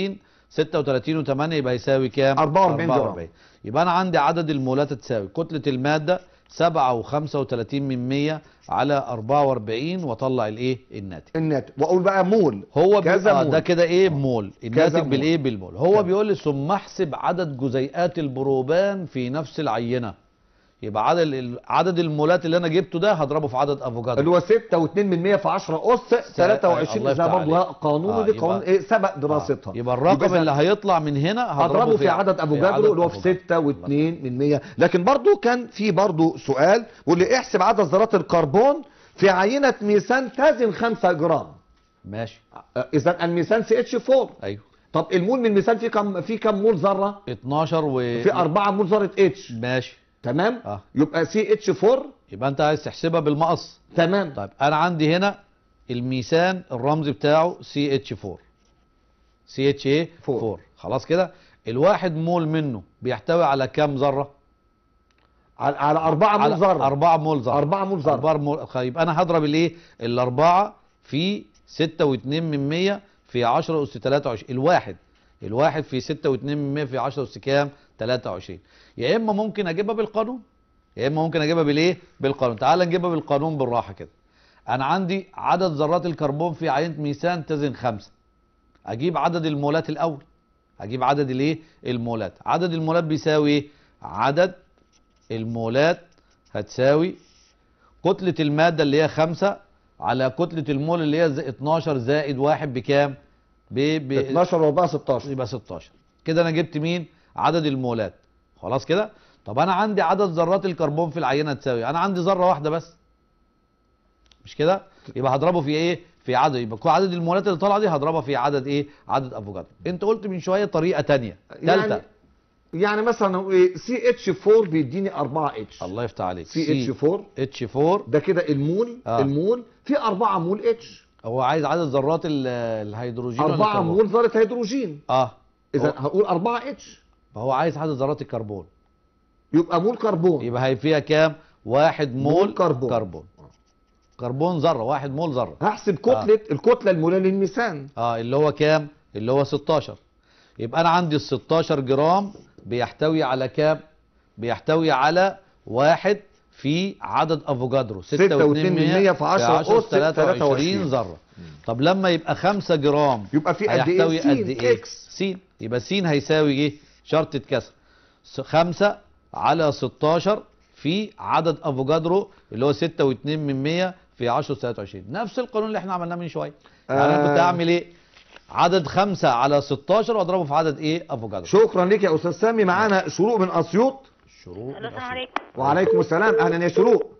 36 و8 يبقى يساوي كام 44 جرام. يبقى انا عندي عدد المولات تساوي كتله الماده 7 و35 من 100 على 44 واطلع الايه الناتج الناتج واقول بقى مول هو بي... كذا آه مول. ده كده ايه مول الناتج مول. بالايه بالمول هو كذا. بيقول لي ثم احسب عدد جزيئات البروبان في نفس العينه يبقى عدد ال- عدد المولات اللي انا جبته ده هضربه في عدد افوكادو اللي هو 6 و2 من 100 في 10 اس 23 الله ده يفتح برضه عليك. قانون آه، ودي يبقى- قانون ايه سبق دراستها آه. يبقى الرقم يبقى اللي هيطلع من هنا هضربه في عدد في افوكادرو اللي هو في أفوكادرو. 6 و2 من 100 لكن برضه كان في برضه سؤال واللي احسب عدد ذرات الكربون في عينه ميثان تزن 5 جرام ماشي اذا الميثان سي اتش 4 ايوه طب المول من الميثان فيه كم فيه كم مول ذره 12 و في 4 مول ذره اتش ماشي تمام اه يبقى سي اتش 4 يبقى انت عايز تحسبها بالمقص تمام طيب انا عندي هنا الميثان الرمز بتاعه سي اتش 4 سي اتش ايه فور. 4 خلاص كده الواحد مول منه بيحتوي على كام ذره على على 4 مول على ذره 4 مول ذره 4 مول ذره 4 مول طيب انا هضرب الايه الاربعه في 6 و2 من 100 في 10 اس 23 الواحد الواحد في 6 و2 من 100 في 10 اس كام 23 يا اما ممكن اجيبها بالقانون يا اما ممكن اجيبها بالايه بالقانون تعال نجيبها بالقانون بالراحه كده انا عندي عدد ذرات الكربون في عينه ميثان تزن خمسة اجيب عدد المولات الاول اجيب عدد الايه المولات عدد المولات بيساوي ايه عدد المولات هتساوي كتلة المادة اللي هي خمسة على كتلة المول اللي هي زي 12 زائد واحد بكام؟ ب ب 12 و4 16 يبقى 16 كده انا جبت مين؟ عدد المولات خلاص كده؟ طب انا عندي عدد ذرات الكربون في العينة تساوي انا عندي ذرة واحدة بس مش كده؟ يبقى هضربه في ايه؟ في عدد يبقى كل عدد المولات اللي طالعه دي هضربها في عدد ايه؟ عدد افوكادو انت قلت من شويه طريقه تانية ثالثه يعني يعني مثلا سي اتش 4 بيديني 4 اتش الله يفتح عليك سي اتش 4 اتش 4 ده كده المول آه. المول في 4 مول اتش هو عايز عدد ذرات ال- الهيدروجين ولا 4 الكربون؟ مول ذره هيدروجين اه اذا هو- هقول 4 اتش هو عايز عدد ذرات الكربون يبقى مول كربون يبقى هي فيها كام؟ واحد مول, مول كربون. كربون كربون ذره واحد مول ذره هحسب كتله الكتله الموليه للميثان اه اللي هو كام؟ اللي هو 16 يبقى انا عندي ال 16 جرام بيحتوي على كام؟ بيحتوي على واحد في عدد افوكادرو 6.2% في 10 أس 23 23 ذره طب لما يبقى 5 جرام يبقى في قد ايه هيحتوي سين قد ايه؟ اكس سين يبقى سين هيساوي ايه؟ شرطة كسر س- خمسة على 16 في عدد افوكادرو اللي هو 6 و2 من 100 في 10 23 نفس القانون اللي احنا عملناه من شويه يعني انا كنت آه. اعمل ايه؟ عدد 5 على 16 واضربه في عدد ايه؟ افوكادرو شكرا لك يا استاذ سامي معانا شروق من اسيوط الشروق الو السلام عليكم وعليكم السلام اهلا يا شروق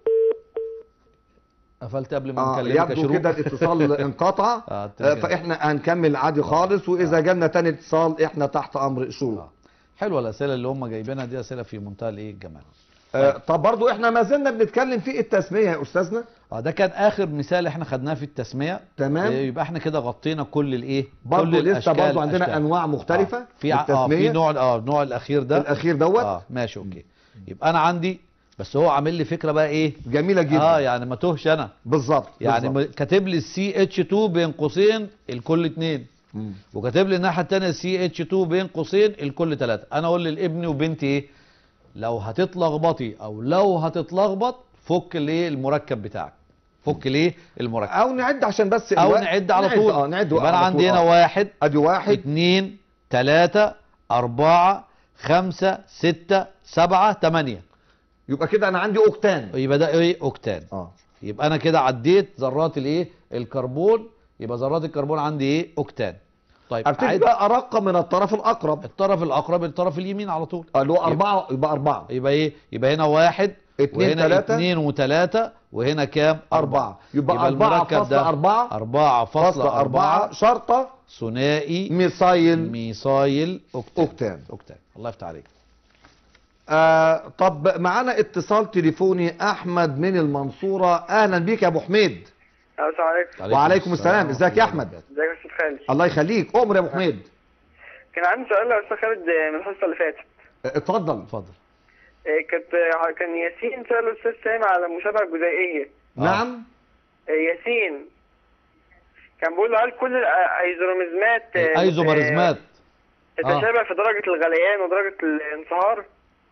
قفلت قبل ما آه نكلمك يا يبدو شروق كده الاتصال انقطع آه، آه تمام. فاحنا هنكمل عادي خالص واذا جالنا تاني اتصال احنا تحت امر شروق آه. حلوه الاسئله اللي هم جايبينها دي اسئله في منتهى الايه الجمال آه طب برضو احنا ما زلنا بنتكلم في التسميه يا استاذنا اه ده كان اخر مثال احنا خدناه في التسميه تمام. آه، يبقى احنا كده غطينا كل الايه برضو كل لسه الأشكال- برضو عندنا أشكال. انواع مختلفه آه. في ع- اه في للتسمية. نوع اه النوع الاخير ده الاخير دوت اه ماشي اوكي يبقى انا عندي بس هو عامل لي فكره بقى ايه جميله جدا اه يعني ما توهش انا بالظبط يعني بالظبط. م- كاتب لي السي اتش 2 بين قوسين الكل اتنين مم. وكاتب لي الناحيه الثانيه سي اتش 2 بين قوسين الكل ثلاثه انا اقول لابني وبنتي ايه لو هتتلخبطي او لو هتتلخبط فك ليه المركب بتاعك فك ليه المركب او نعد عشان بس او الوقت. نعد على طول اه نعد يبقى انا على عندي طول. هنا آه. واحد ادي واحد اتنين تلاتة أربعة خمسة ستة سبعة تمانية يبقى كده انا عندي اوكتان يبقى ده ايه اوكتان اه يبقى انا كده عديت ذرات الايه الكربون يبقى ذرات الكربون عندي ايه اوكتان طيب ابتدي عد بقى ارقم من الطرف الاقرب الطرف الاقرب الطرف اليمين على طول اللي هو اربعه يبقى اربعه يبقى ايه يبقى هنا واحد اتنين وهنا تلاتة. اتنين وتلاتة وهنا كام أربعة يبقى أربعة المركب فاصلة ده أربعة أربعة فاصلة فاصلة أربعة أربعة شرطة ثنائي ميثايل ميثايل أوكتان أوكتان أوكتان الله يفتح عليك آه طب معانا اتصال تليفوني أحمد من المنصورة أهلا بيك يا أبو حميد السلام عليكم وعليكم السلام. ازيك يا أحمد؟ ازيك يا استاذ خالد الله يخليك أمر يا أبو حميد كان عندي سؤال يا استاذ خالد من الحصه اللي فاتت آه، اتفضل اتفضل إيه، كانت كان ياسين سأل الأستاذ سامي على المشابهة الجزيئية آه. نعم إيه، ياسين كان بيقول له هل كل الأيزوميزمات ايزومرزمات تتشابه في درجة الغليان ودرجة الانصهار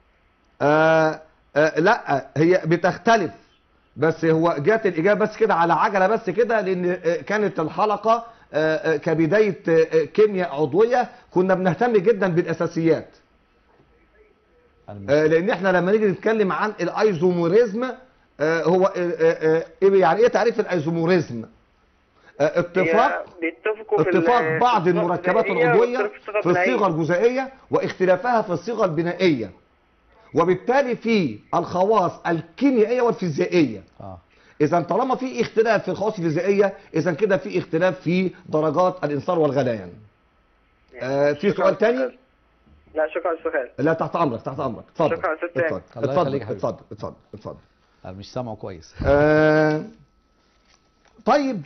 آه آه لا هي بتختلف بس هو جات الاجابه بس كده على عجله بس كده لان آه، كانت الحلقه آه، آه، كبدايه آه، كيمياء عضويه كنا بنهتم جدا بالاساسيات أنا مش- آه، لان احنا لما نيجي نتكلم عن الايزوموريزم آه، هو آه، آه، آه، إيه يعني ايه تعريف الايزوموريزم آه، اتفاق هي بيتفقوا في ال- اتفاق بعض في الصيغة المركبات الغذائية العضويه والصيغة في البنائية. الصيغه الجزيئيه واختلافها في الصيغه البنائيه وبالتالي في الخواص الكيميائيه والفيزيائيه اه اذا طالما في اختلاف في الخواص الفيزيائيه اذا كده في اختلاف في درجات الانصار والغليان آه، في شكراً سؤال تاني أستاذ. لا شكرا السؤال لا تحت امرك تحت امرك اتفضل شكراً يا أستاذ اتفضل الله اتفضل يخليك يا حبيبي. اتفضل اتفضل اتفضل انا مش سامعه كويس آه، طيب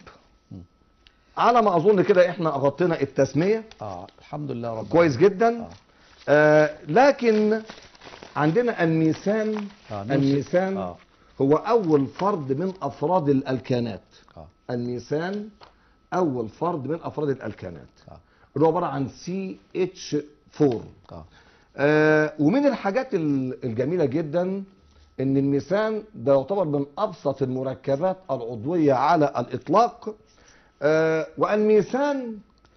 على ما اظن كده احنا غطينا التسميه اه الحمد لله رب كويس جدا آه. آه لكن عندنا الميسان آه، نمسك. الميسان آه. هو اول فرد من افراد الالكانات اه الميسان اول فرد من افراد الالكانات آه. اللي هو عباره عن سي اتش 4 اه آه ومن الحاجات ال- الجميله جدا ان الميثان ده يعتبر من ابسط المركبات العضويه على الاطلاق آه والميثان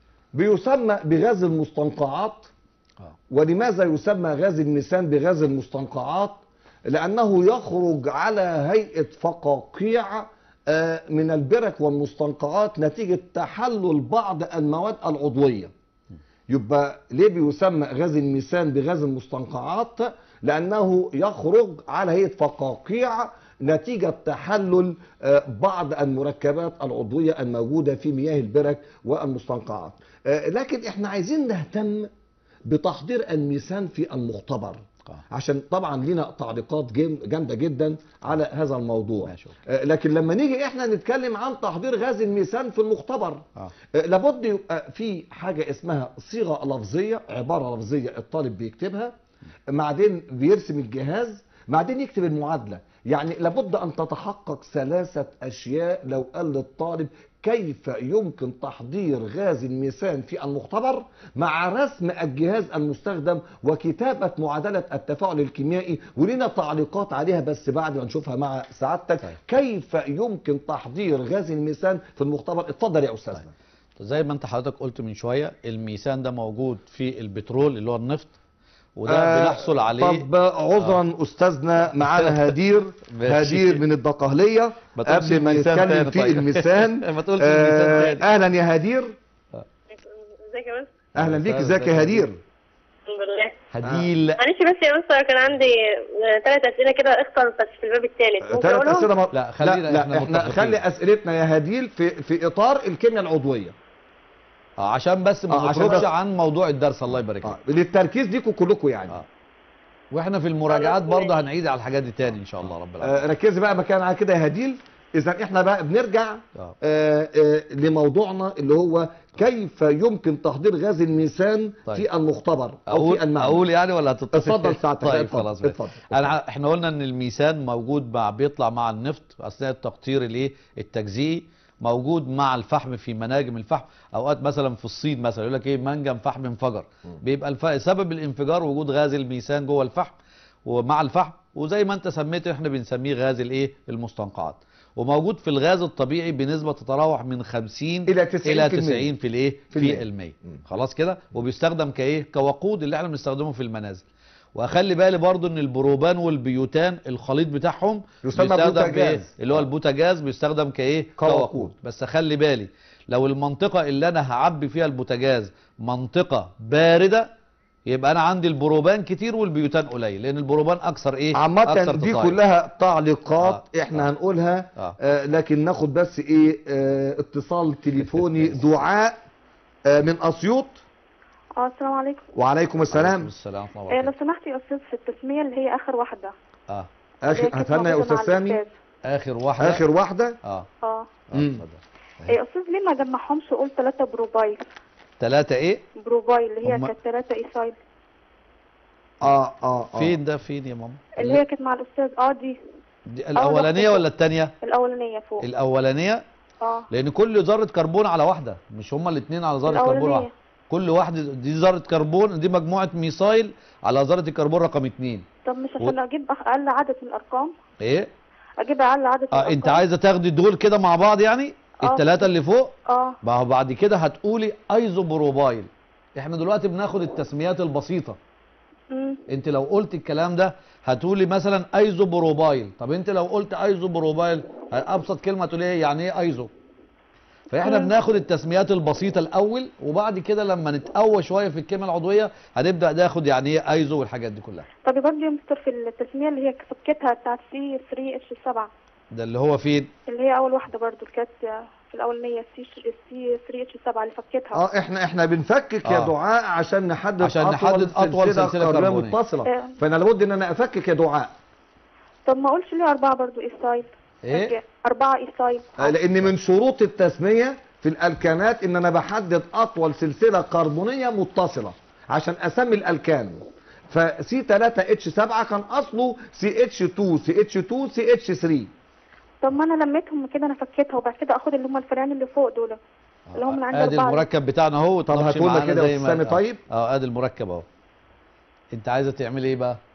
بيسمى بغاز المستنقعات اه ولماذا يسمى غاز الميثان بغاز المستنقعات لانه يخرج على هيئه فقاقيع آه، من البرك والمستنقعات نتيجه تحلل بعض المواد العضويه يبقى ليه بيسمى غاز الميثان بغاز المستنقعات لانه يخرج على هيئه فقاقيع نتيجه تحلل آه، بعض المركبات العضويه الموجوده في مياه البرك والمستنقعات آه، لكن احنا عايزين نهتم بتحضير الميثان في المختبر آه. عشان طبعا لنا تعليقات جام- جامده جدا على هذا الموضوع ماشي، أوكي. آه، لكن لما نيجي احنا نتكلم عن تحضير غاز الميثان في المختبر اه آه، لابد يبقى في حاجه اسمها صيغه لفظيه عباره لفظيه الطالب بيكتبها بعدين بيرسم الجهاز بعدين يكتب المعادله يعني لابد ان تتحقق ثلاثه اشياء لو قال للطالب كيف يمكن تحضير غاز الميثان في المختبر مع رسم الجهاز المستخدم وكتابة معادلة التفاعل الكيميائي ولنا تعليقات عليها بس بعد ما نشوفها مع سعادتك طيب. كيف يمكن تحضير غاز الميثان في المختبر اتفضل يا أستاذنا زي ما انت حضرتك قلت من شويه الميثان ده موجود في البترول اللي هو النفط وده آه، بنحصل عليه طب عذرا استاذنا معانا هدير ماشي. هدير من الدقهليه ما تقولش قبل ما الميثان نتكلم تاني في طيب. الميثان ما تقولش آه، الميثان تاني. اهلا يا هدير ازيك يا مس اهلا بيك أستاذ، ازيك يا ازيك يا هدير الحمد لله هديل معلش بس يا مستر كان عندي ثلاث اسئله كده اختر بس في الباب الثالث ممكن ثلاث اقولهم اسئله مر... لا، خلينا لا, لا احنا احنا متفقين. خلي اسئلتنا يا هديل في في اطار الكيمياء العضويه اه عشان بس ما آه، عشان نخرجش بس- عن موضوع الدرس الله يبارك آه. لك للتركيز ليكم كلكم يعني آه. واحنا في المراجعات خلاص، برضه ماشي. هنعيد على الحاجات دي تاني ان شاء الله رب العالمين آه ركزي بقى مكان على كده يا هديل اذا احنا بقى بنرجع آه. آه آه لموضوعنا اللي هو كيف يمكن تحضير غاز الميثان طيب. في المختبر او اقول في المعمل اقول يعني ولا هتتصل اتفضل ساعتك طيب اتفضل، خلاص ماشي. اتفضل، انا احنا قلنا ان الميثان موجود مع بيطلع مع النفط اثناء التقطير الايه التجزيئي موجود مع الفحم في مناجم الفحم اوقات مثلا في الصين مثلا يقول لك ايه منجم فحم انفجر بيبقى الف... سبب الانفجار وجود غاز الميثان جوه الفحم ومع الفحم وزي ما انت سميته احنا بنسميه غاز الايه المستنقعات وموجود في الغاز الطبيعي بنسبه تتراوح من 50 إلى 90% الى 90 في الايه في في المية. المية خلاص كده وبيستخدم كايه كوقود اللي احنا بنستخدمه في المنازل واخلي بالي برضو ان البروبان والبيوتان الخليط بتاعهم يسمى بيستخدم بوتاجاز. كايه اللي هو البوتاجاز بيستخدم كايه كوقود. كوقود بس اخلي بالي لو المنطقه اللي انا هعبي فيها البوتاجاز منطقه بارده يبقى انا عندي البروبان كتير والبيوتان قليل لان البروبان اكثر ايه عامة اكثر دي تطاير. كلها تعليقات آه. احنا هنقولها آه. آه لكن ناخد بس ايه آه اتصال تليفوني دعاء آه من اسيوط اه السلام عليكم وعليكم عليكم السلام السلام ورحمه آه الله لو سمحت يا استاذ في التسميه اللي هي اخر واحده اه اللي هي اخر كانت هتهنى يا موجودة استاذ مع سامي الأستاذ. اخر واحده اخر واحدة اه اه اه مم. اتفضل يا استاذ ليه ما جمعهمش وقول ثلاثه بروبايل ثلاثه ايه بروبايل اللي هي هما- كانت ثلاثه ايسايل اه اه اه فين ده فين يا ماما اللي هي كانت مع الاستاذ اه دي دي الاولانيه ولا الثانيه الاولانيه فوق الاولانيه اه لان كل ذره كربون على واحده مش هما الاثنين على ذره كربون الاولانيه واحده كل واحد دي ذره كربون دي مجموعه ميثايل على ذره الكربون رقم اتنين طب مش و- عشان اجيب اقل عدد من الارقام ايه اجيب اقل عدد من اه الارقام انت عايزه تاخدي دول كده مع بعض يعني آه. الثلاثه اللي فوق اه ما هو بعد كده هتقولي ايزوبروبايل احنا دلوقتي بناخد التسميات البسيطه امم انت لو قلت الكلام ده هتقولي مثلا ايزوبروبايل طب انت لو قلت ايزوبروبايل ابسط كلمه تقولي ايه يعني ايه ايزو فاحنا مم. بناخد التسميات البسيطه الاول وبعد كده لما نتقوى شويه في الكيمياء العضويه هنبدا ناخد يعني ايه ايزو والحاجات دي كلها طب برضه يا مستر في التسميه اللي هي فكتها بتاعت سي 3 اتش 7 ده اللي هو فين اللي هي اول واحده برضه اللي كانت في الاولانيه سي سي 3 اتش 7 اللي فكتها اه احنا احنا بنفكك يا آه. دعاء عشان نحدد عشان نحدد أطول سلسلة كربونية كربونية. متصله آه. فانا لابد ان انا افكك يا دعاء طب ما اقولش ليه اربعه برضه ايسايل ايه اربعه ايسايل آه، لان من شروط التسميه في الالكانات ان انا بحدد اطول سلسله كربونيه متصله عشان اسمي الالكان فسي 3 اتش 7 كان اصله سي اتش 2 سي اتش 2 سي اتش 3 طب ما انا لميتهم كده انا فكيتها وبعد كده اخد اللي هم الفرعين اللي فوق دول اللي هم اللي عندي ادي اربعه المركب بتاعنا اهو طب اتناقش هاتوا لنا معانا كده زي يا ما- أستاذ سامي آه. طيب. اه ادي المركب اهو انت عايزه تعملي ايه بقى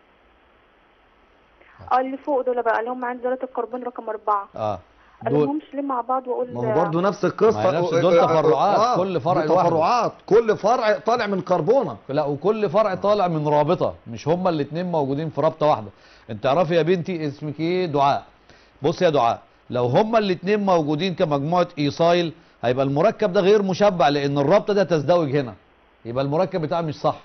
اه اللي فوق دول بقى اللي هم عند ذرات الكربون رقم اربعه اه دول المهمش ليه مع بعض واقول ما هو برضه نفس القصه ما هي نفس دول آه، آه، تفرعات، آه، كل فرع دي لوحده. تفرعات كل فرع طالع من كربونه لا وكل فرع طالع من رابطه مش هما الاثنين موجودين في رابطه واحده انت تعرفي يا بنتي اسمك ايه دعاء بص يا دعاء لو هما الاثنين موجودين كمجموعه ايصايل هيبقى المركب ده غير مشبع لان الرابطه ده تزدوج هنا يبقى المركب بتاعه مش صح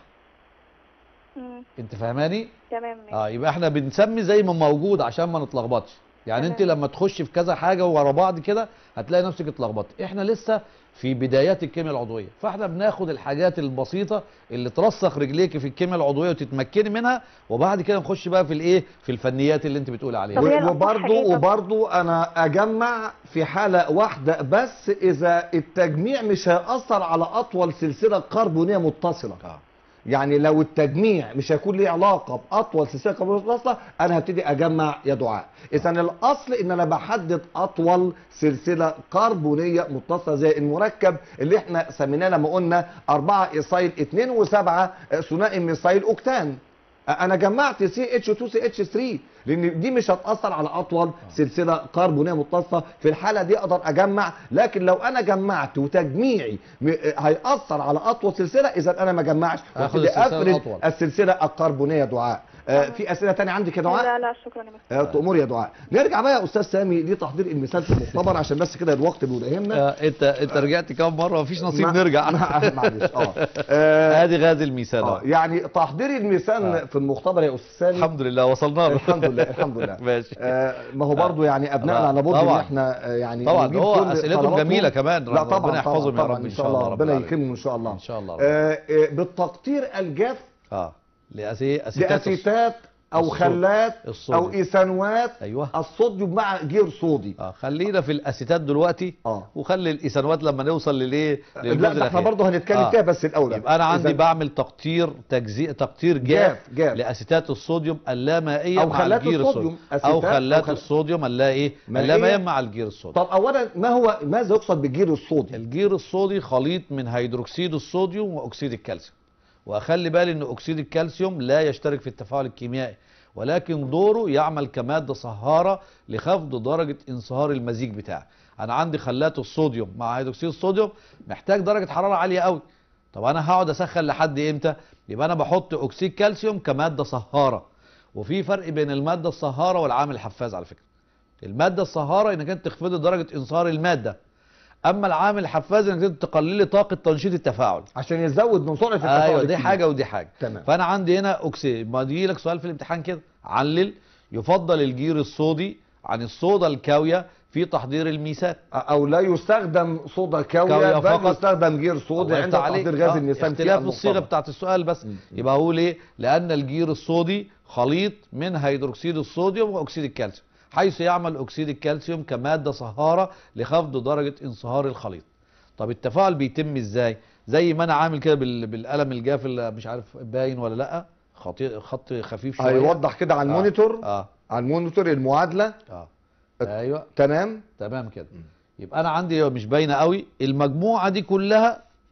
مم، انت فاهماني تمام ماشي. اه يبقى احنا بنسمي زي ما موجود عشان ما نتلخبطش يعني انت تمام. لما تخش في كذا حاجه ورا بعض كده هتلاقي نفسك اتلخبطت احنا لسه في بدايات الكيمياء العضويه فاحنا بناخد الحاجات البسيطه اللي ترسخ رجليك في الكيمياء العضويه وتتمكني منها وبعد كده نخش بقى في الايه في الفنيات اللي انت بتقول عليها طب هي و- الأصح وبرضه إيه طب؟ وبرضه انا اجمع في حاله واحده بس اذا التجميع مش هيأثر على اطول سلسله كربونيه متصله آه. يعني لو التجميع مش هيكون ليه علاقه باطول سلسله كربونيه متصله انا هبتدي اجمع يا دعاء اذا الاصل ان انا بحدد اطول سلسله كربونيه متصله زي المركب اللي احنا سميناه لما قلنا 4 ايصايل 2 و7 ثنائي ميثايل اوكتان انا جمعت سي اتش 2 سي اتش 3 لان دي مش هتاثر على اطول سلسله كربونيه متصله في الحاله دي اقدر اجمع لكن لو انا جمعت وتجميعي م- هياثر على اطول سلسله اذا انا ما جمعش هاخد وابتدي السلسلة افرد الأطول. السلسله الكربونيه دعاء آه في اسئله تانية عندك يا دعاء لا لا شكرا يا مستر آه، تأمر يا دعاء نرجع بقى يا استاذ سامي لتحضير المثال في المختبر عشان بس كده الوقت بيداهمنا آه انت انت رجعت كام مره مفيش نصيب ما- نرجع ما- معلش اه آه، ادي غاز الميثان اه أهو. يعني تحضير الميثان آه. في المختبر يا استاذ سامي الحمد لله وصلنا له الحمد لله الحمد لله ماشي آه ما هو برضو يعني ابنائنا طبعا. لابد ان طبعا. احنا آه، يعني طبعا نجيب هو كل اسئلتهم طلباتهم. جميله كمان لا طبعا ربنا يحفظهم يا طبعا رب ان شاء الله رب ربنا العالمين. يكرمهم ان شاء الله ان شاء الله رب آه آه بالتقطير الجاف اه لأسي... اسيتات الص- لاسيتات او الصوديوم. خلات او الصوديوم. ايثانوات ايوه الصوديوم مع جير صودي اه خلينا في الاسيتات دلوقتي اه وخلي الايثانوات لما نوصل للايه لا ده احنا الأخير. برضه هنتكلم آه. فيها بس الاول يبقى انا عندي إذا- بعمل تقطير تجزيء تقطير جاف, جاف جاف لاسيتات الصوديوم اللامائيه أو مع خلات الجير الصوديوم. الصوديوم او أسيتات أو خلات خل- الصوديوم اللا ايه مائية. اللامائيه مع الجير الصوديوم طب اولا ما هو ماذا يقصد بالجير الصودي الجير الصودي خليط من هيدروكسيد الصوديوم واكسيد الكالسيوم واخلي بالي ان اكسيد الكالسيوم لا يشترك في التفاعل الكيميائي ولكن دوره يعمل كماده صهاره لخفض درجه انصهار المزيج بتاعه انا عندي خلات الصوديوم مع هيدروكسيد الصوديوم محتاج درجه حراره عاليه قوي طب انا هقعد اسخن لحد امتى يبقى انا بحط اكسيد كالسيوم كماده صهاره وفي فرق بين الماده الصهاره والعامل الحفاز على فكره الماده الصهاره انك انت تخفضي درجه انصهار الماده اما العامل الحفاز انك انت تقللي طاقه تنشيط التفاعل عشان يزود من سرعه التفاعل ايوه دي الكيميائي. حاجه ودي حاجه تمام. فانا عندي هنا اكسيد ما دي لك سؤال في الامتحان كده علل يفضل الجير الصودي عن الصودا الكاويه في تحضير الميثان او لا يستخدم صودا كاويه كاوية بل فقط. يستخدم جير صودي الله عند يفتح عليك. تحضير غاز آه، الميثان في اختلاف الصيغه المختبر. بتاعت السؤال بس م. يبقى اقول ايه لان الجير الصودي خليط من هيدروكسيد الصوديوم واكسيد الكالسيوم حيث يعمل اكسيد الكالسيوم كماده صهاره لخفض درجه انصهار الخليط طب التفاعل بيتم ازاي زي ما انا عامل كده بال- بالقلم الجاف اللي مش عارف باين ولا لا خطي خط خفيف شويه هيوضح كده على المونيتور اه على المونيتور المعادله اه ايوه تمام تمام كده يبقى انا عندي مش باينه قوي المجموعه دي كلها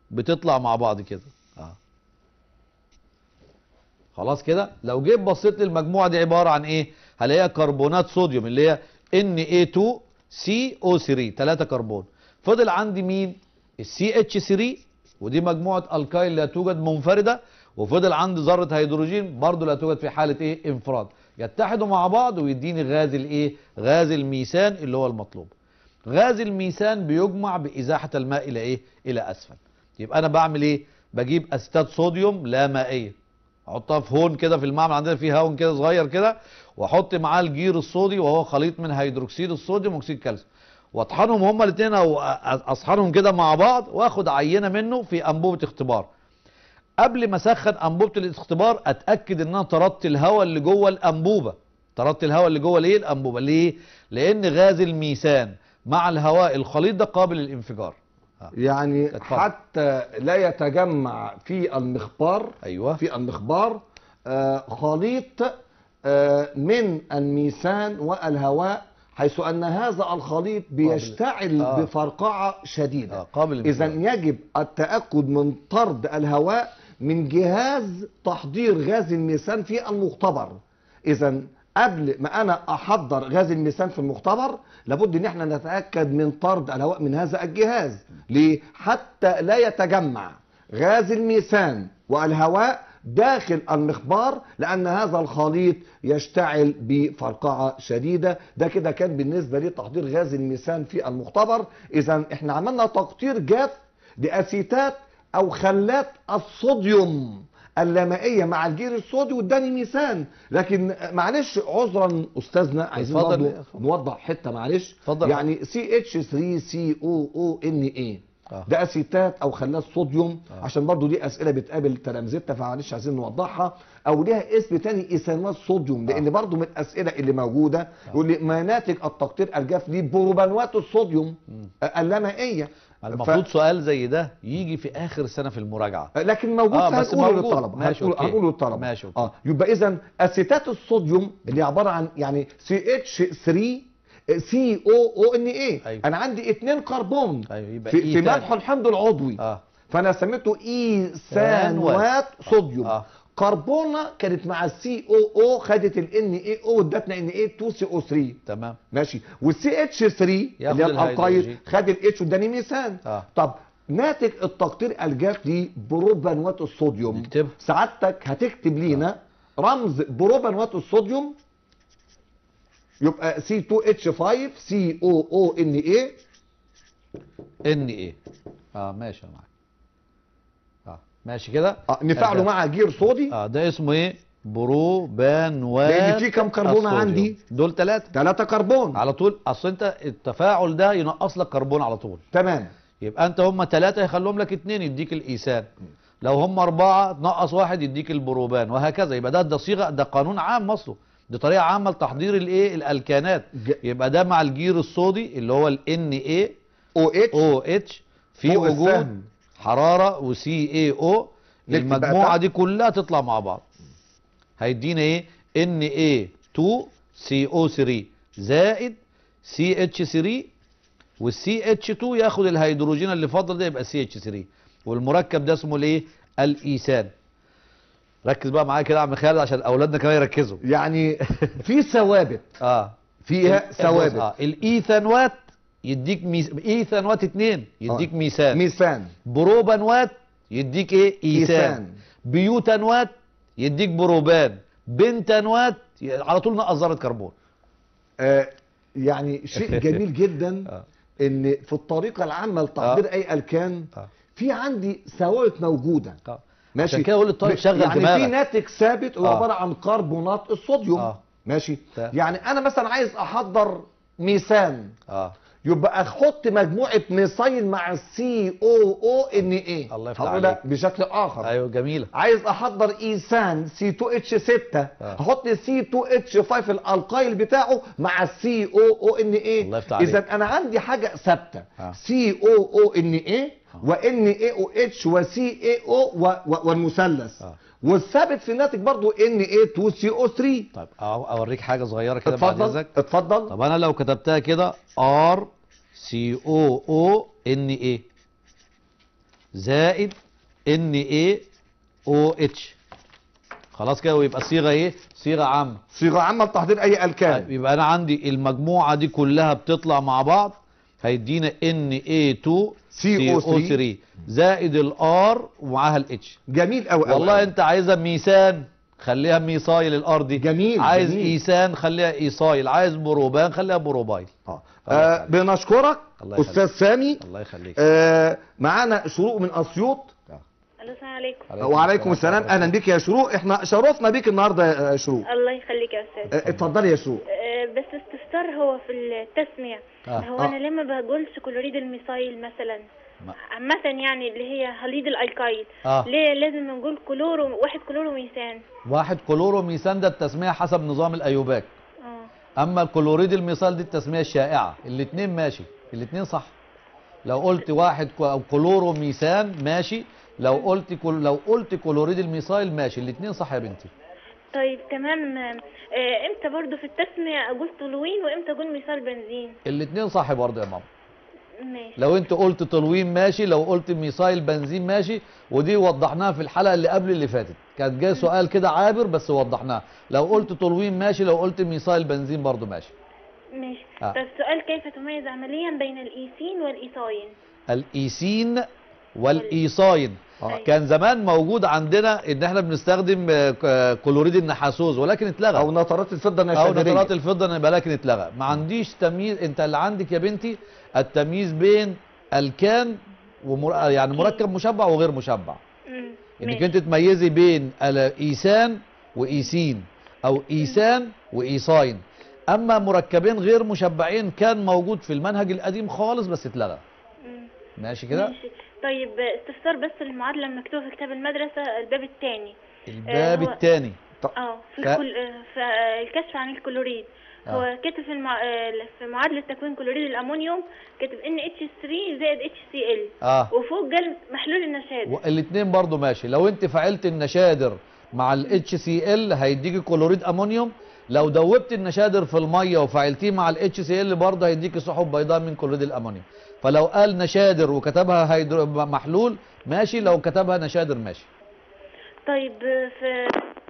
بتطلع مع بعض كده اه خلاص كده لو جيت بصيت للمجموعه دي عباره عن ايه هلاقيها كربونات صوديوم اللي هي Na2CO3 3 كربون فضل عندي مين السي اتش 3 ودي مجموعه الكايل لا توجد منفرده وفضل عندي ذره هيدروجين برضه لا توجد في حاله ايه انفراد يتحدوا مع بعض ويديني غاز الايه غاز الميثان اللي هو المطلوب غاز الميثان بيجمع بازاحه الماء الى ايه الى اسفل يبقى انا بعمل ايه بجيب اسيتات صوديوم لا مائيه احطها في هون كده في المعمل عندنا فيه هون كده صغير كده واحط معاه الجير الصودي وهو خليط من هيدروكسيد الصوديوم واكسيد الكالسيوم واطحنهم هما الاثنين او اصحنهم كده مع بعض واخد عينه منه في انبوبه اختبار قبل ما اسخن انبوبه الاختبار اتاكد ان انا طردت الهواء اللي جوه الانبوبه طردت الهواء اللي جوه الايه الانبوبه ليه لان غاز الميثان مع الهواء الخليط ده قابل للانفجار آه. يعني اتفضل. حتى لا يتجمع في المخبار ايوه في المخبار آه، خليط آه، من الميثان والهواء حيث ان هذا الخليط بيشتعل آه. بفرقعه شديده آه. قابل اذا للانفجار يجب التاكد من طرد الهواء من جهاز تحضير غاز الميثان في المختبر اذا قبل ما انا احضر غاز الميثان في المختبر لابد ان احنا نتاكد من طرد الهواء من هذا الجهاز ليه حتى لا يتجمع غاز الميثان والهواء داخل المخبار لان هذا الخليط يشتعل بفرقعه شديده ده كده كان بالنسبه لتحضير غاز الميثان في المختبر اذا احنا عملنا تقطير جاف لاسيتات او خلات الصوديوم اللامائيه مع الجير الصودي واداني ميثان لكن معلش عذرا استاذنا عايزين اتفضل. برضه اتفضل. نوضح حته معلش اتفضل. يعني سي اتش 3 سي او او ان اي آه. ده اسيتات او خلات صوديوم آه. عشان برضو دي اسئله بتقابل تلامذتنا فمعلش عايزين نوضحها او ليها اسم تاني ايثانوات صوديوم لان برضو من الاسئله اللي موجوده يقول لي ما ناتج التقطير الجاف لبروبانوات الصوديوم آه، اللامائيه المفروض سؤال زي ده يجي في اخر سنه في المراجعه ف... لكن موجود آه، بس هنقوله موجود. للطلبه ماشي، هنقول أوكي. هنقوله للطلبه ماشي، أوكي. اه يبقى اذا اسيتات الصوديوم اللي عباره عن يعني سي اتش 3 سي او او ان اي أيوة. انا عندي اثنين كربون ايوه يبقى في, إيه في تاني؟ ملح الحمض العضوي اه فانا سميته ايثانوات صوديوم آه. كربونه كانت مع السي او او خدت الان اي او وادتنا ان اي 2 سي او 3 تمام ماشي والسي اتش 3 اللي ياخد هي الالقايد الهيدروجين. خد الاتش واداني ميثان آه. طب ناتج التقطير الجاف دي بروبانوات الصوديوم نكتبها. سعادتك هتكتب لينا رمز بروبانوات الصوديوم يبقى سي 2 اتش 5 سي او او ان اي ان ايه اه ماشي انا معاك اه ماشي كده نفعله ده- مع جير صودي اه ده اسمه ايه بروبانوات لان في كام كربونه الصوديوم. عندي دول ثلاثه 3 كربون على طول اصل انت التفاعل ده ينقص لك كربون على طول تمام يبقى انت هم ثلاثه يخلوهم لك اثنين يديك الايثان لو هم اربعه تنقص واحد يديك البروبان وهكذا يبقى ده ده صيغه ده قانون عام اصله دي طريقه عامه لتحضير الايه الالكانات ج- يبقى ده مع الجير الصودي اللي هو الان اي او اتش او اتش في فوق وجود السهم. حراره وسي اي او نكتب بقى المجموعه تحت. دي كلها تطلع مع بعض هيدينا ايه ان اي 2 سي او 3 زائد سي اتش 3 والسي اتش 2 ياخد الهيدروجين اللي فاضل ده يبقى سي اتش 3 والمركب ده اسمه الايه الايثان ركز بقى معايا كده يا عم خالد عشان اولادنا كمان يركزوا يعني في ثوابت اه فيها ثوابت اه الايثانوات يديك ميس... ايثانوات اتنين يديك آه. ميثان ميثان بروبانوات يديك ايه ايثان إيثان. بيوتانوات يديك بروبان بنتانوات ي- على طول نقص ذره كربون آه يعني شيء جميل جدا آه. ان في الطريقه العامه لتحضير اي الكان آه. في عندي ثوابت موجوده آه. ماشي عشان كده اقول للطالب م- شغل يعني في دماغك ناتج ثابت هو آه. عباره عن كربونات الصوديوم آه. ماشي تا- يعني انا مثلا عايز احضر ميثان اه يبقى احط مجموعه ميثايل مع السي او او ان ايه الله يفتح هقولها عليك. بشكل اخر ايوه جميله عايز احضر ايثان سي 2 اتش 6 آه. هحط سي 2 اتش 5 الالقايل بتاعه مع السي او او ان ايه الله يفتح عليك. اذا انا عندي حاجه ثابته آه. سي او او ان ايه وان اي او اتش وسي اي او والمثلث آه. والثابت في الناتج برضو ان اي 2 سي او 3 طيب أو- اوريك حاجه صغيره كده بعد اتفضل اذنك اتفضل طب انا لو كتبتها كده ار سي او او ان اي زائد ان ايه او اتش خلاص كده ويبقى الصيغه ايه صيغه عامه صيغه عامه لتحضير اي الكان يبقى انا عندي المجموعه دي كلها بتطلع مع بعض هيدينا ان A2 CO3 زائد الار ومعاها الاتش جميل قوي والله انت عايزها ميثان خليها ميثايل الار دي جميل، عايز جميل. ايثان خليها ايثايل عايز بروبان خليها بروبايل آه. آه بنشكرك الله يخليك. استاذ سامي الله يخليك آه معانا شروق من اسيوط الو السلام عليكم وعليكم السلام اهلا بيك يا شروق احنا شرفنا بيك النهارده يا شروق الله يخليك يا استاذ آه، اتفضلي يا شروق آه، بس استفسار هو في التسمية آه. هو آه. انا ليه ما بقولش كلوريد الميثايل مثلا ما- عامة يعني اللي هي هاليد الايكايل آه. ليه لازم نقول كلورو واحد كلورو ميثان واحد كلورو ميثان ده التسميه حسب نظام الايوباك اه اما الكلوريد الميثايل دي التسميه الشائعه الاثنين ماشي الاثنين صح لو قلت واحد كو- أو كلورو ميثان ماشي لو قلت كل لو قلت كلوريد الميثايل ماشي الاثنين صح يا بنتي طيب تمام آه، امتى برضو في التسمية اقول تولوين وامتى اقول ميثايل بنزين الاثنين صح برضه يا ماما ماشي لو انت قلت تلوين ماشي لو قلت ميثايل بنزين ماشي ودي وضحناها في الحلقه اللي قبل اللي فاتت كانت جاي سؤال كده عابر بس وضحناها لو قلت تلوين ماشي لو قلت ميثايل بنزين برضه ماشي ماشي آه. طب سؤال كيف تميز عمليا بين الايثين والايثاين الايسين والايصاين أيوة. كان زمان موجود عندنا ان احنا بنستخدم آه، ك- كلوريد النحاسوز ولكن اتلغى او نطرات الفضه او النشادريه نترات الفضه يبقى لكن اتلغى ما عنديش تمييز انت اللي عندك يا بنتي التمييز بين الكان ومر... يعني مركب مشبع وغير مشبع مم. انك ماشي. انت تميزي بين الايسان وايسين او ايسان وايصاين اما مركبين غير مشبعين كان موجود في المنهج القديم خالص بس اتلغى مم. ماشي كده ماشي طيب استفسار بس المعادلة المكتوبة في كتاب المدرسة الباب الثاني الباب هو- الثاني اه في ف- الكل... آه، في آه، الكشف عن الكلوريد آه. هو كاتب في, المع... آه، في معادلة تكوين كلوريد الأمونيوم كاتب NH3 زائد HCl اه وفوق قال محلول النشادر الاثنين برضو ماشي لو انت فعلت النشادر مع ال HCl هيديكي كلوريد امونيوم لو دوبت النشادر في الميه وفعلتيه مع ال HCl برضه هيديكي سحب بيضاء من كلوريد الامونيوم فلو قال نشادر وكتبها هيدرو محلول ماشي لو كتبها نشادر ماشي طيب آه، في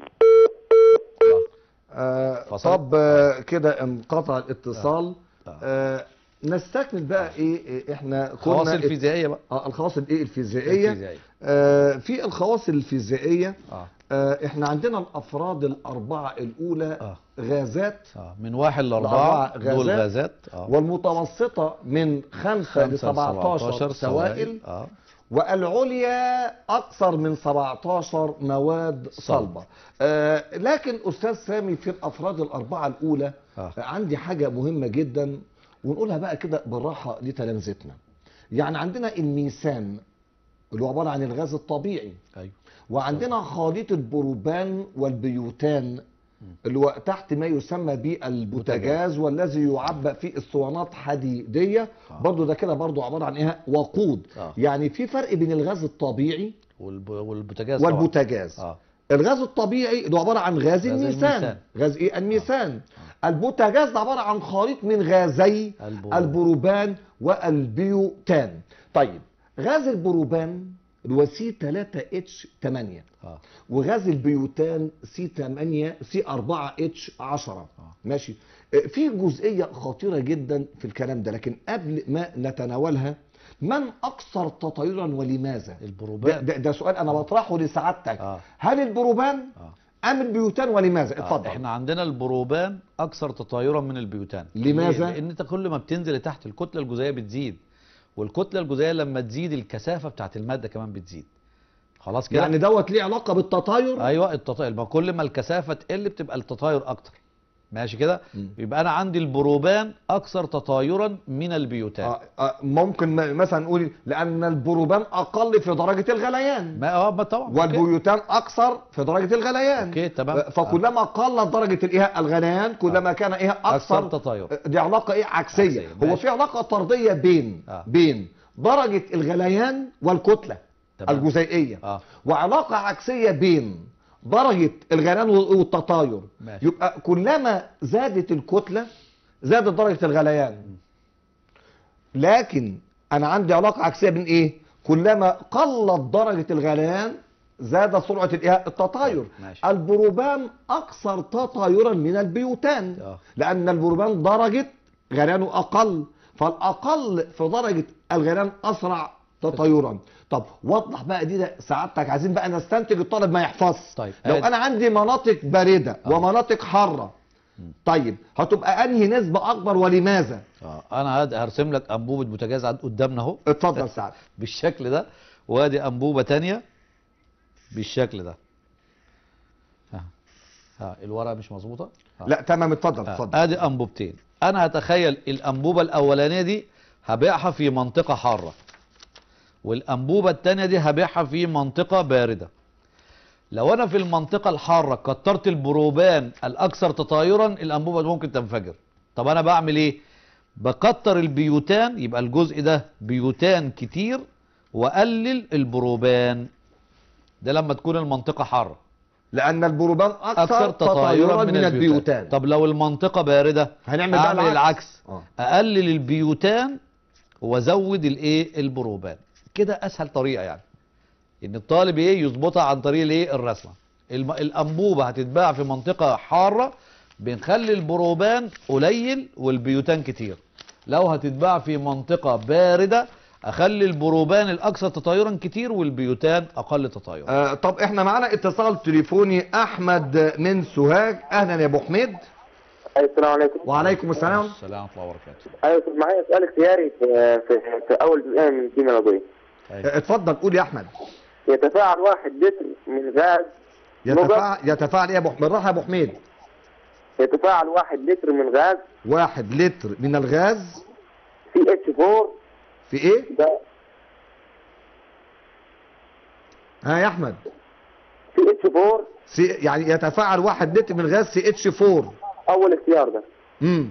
آه فصل. طب آه كده انقطع الاتصال آه. آه نستكمل بقى ايه, إيه احنا كنا خواص الفيزيائيه بقى آه الخواص الايه الفيزيائيه الفيزيائية. آه في الخواص الفيزيائيه اه آه احنا عندنا الافراد الاربعه الاولى آه. غازات اه من واحد لأربعة لاربعه دول غازات. غازات اه والمتوسطه من 5 ل 17 سوائل اه والعليا اكثر من 17 مواد صلبه آه لكن استاذ سامي في الافراد الاربعه الاولى آه. آه. عندي حاجه مهمه جدا ونقولها بقى كده بالراحه لتلامذتنا يعني عندنا الميثان اللي هو عباره عن الغاز الطبيعي ايوه وعندنا خليط البروبان والبيوتان اللي هو تحت ما يسمى بالبوتاجاز والذي يعبأ في اسطوانات حديديه آه. برضو ده كده برضو عباره عن ايه وقود آه. يعني في فرق بين الغاز الطبيعي والب... والبوتاجاز طبعاً. والبوتاجاز اه الغاز الطبيعي اللي هو عباره عن غاز غاز الميثان الميثان. غاز ايه الميثان البوتاجاز ده عباره عن خليط من غازي البو- البروبان والبيوتان طيب غاز البروبان اللي هو سي 3 اتش 8 اه وغاز البيوتان سي 8 سي 4 اتش 10 ماشي آه، في جزئيه خطيره جدا في الكلام ده لكن قبل ما نتناولها من اكثر تطيرا ولماذا ده, البروبان ده, ده سؤال انا بطرحه لسعادتك آه. هل البروبان آه. ام البيوتان ولماذا آه، اتفضل احنا عندنا البروبان اكثر تطايرا من البيوتان لماذا؟ ليه؟ لان انت كل ما بتنزل لتحت الكتله الجزيئيه بتزيد والكتله الجزيئيه لما تزيد الكثافه بتاعت الماده كمان بتزيد خلاص كده يعني دوت ليه علاقه بالتطاير ايوه التطاير ما كل ما الكثافه تقل بتبقى التطاير اكتر ماشي كده مم. يبقى انا عندي البروبان اكثر تطايرا من البيوتان آه آه ممكن م- مثلا نقول لان البروبان اقل في درجه الغليان ما اه ما طبعا أوكي. والبيوتان اكثر في درجه الغليان اوكي تمام آه، فكلما قلت درجه الايه الغليان كلما كان ايه اكثر اكثر تطاير دي علاقه ايه عكسيه عكسية، هو ماشي. في علاقه طرديه بين آه. بين درجه الغليان والكتله تمام. الجزيئيه اه وعلاقه عكسيه بين درجه الغليان وال- والتطاير ماشي. يبقى كلما زادت الكتله زادت درجه الغليان لكن انا عندي علاقه عكسيه بين ايه كلما قلت درجه الغليان زاد سرعه الايه التطاير ماشي. البروبان اكثر تطايرا من البيوتان آه. لان البروبان درجه غليانه اقل فالاقل في درجه الغليان اسرع تطايرا طب وضح بقى دي ده سعادتك عايزين بقى نستنتج الطالب ما يحفظش طيب، لو آدي. انا عندي مناطق بارده آه. ومناطق حاره طيب هتبقى انهي نسبه اكبر ولماذا اه انا هد- هرسم لك انبوبه بوتاجاز عند- قدامنا اهو اتفضل سعد بالشكل ده وادي انبوبه تانية بالشكل ده ها ها الورقه مش مظبوطه ها. لا تمام اتفضل ها. اتفضل ادي انبوبتين انا هتخيل الانبوبه الاولانيه دي هبيعها في منطقه حاره والانبوبه التانية دي هبيعها في منطقه بارده لو انا في المنطقه الحاره كترت البروبان الاكثر تطايرا الانبوبه دي ممكن تنفجر طب انا بعمل ايه بكتر البيوتان يبقى الجزء ده بيوتان كتير واقلل البروبان ده لما تكون المنطقه حاره لان البروبان اكثر, اكثر تطايرا من, البيوتان البيوتان طب لو المنطقه بارده هنعمل بقى اعمل العكس آه. اقلل البيوتان وازود الايه البروبان كده اسهل طريقه يعني ان الطالب ايه يظبطها عن طريق الايه الرسمه الم... الانبوبه هتتباع في منطقه حاره بنخلي البروبان قليل والبيوتان كتير لو هتتباع في منطقه بارده اخلي البروبان الاكثر تطايرا كتير والبيوتان اقل تطايرا آه طب احنا معانا اتصال تليفوني احمد من سوهاج اهلا يا ابو حميد أيوة السلام عليكم وعليكم السلام السلام ورحمه الله وبركاته ايوه معايا سؤال اختياري في في, في اول جزئيه من الكيمياء العضويه آه، اتفضل قول يا احمد يتفاعل واحد لتر من غاز يتفاعل يتفاعل ايه يا ابو حميد بالراحه يا ابو حميد يتفاعل واحد لتر من غاز واحد لتر من الغاز سي اتش 4 في ايه ده ها يا احمد سي اتش 4 سي يعني يتفاعل واحد لتر من الغاز سي اتش 4 اول اختيار ده امم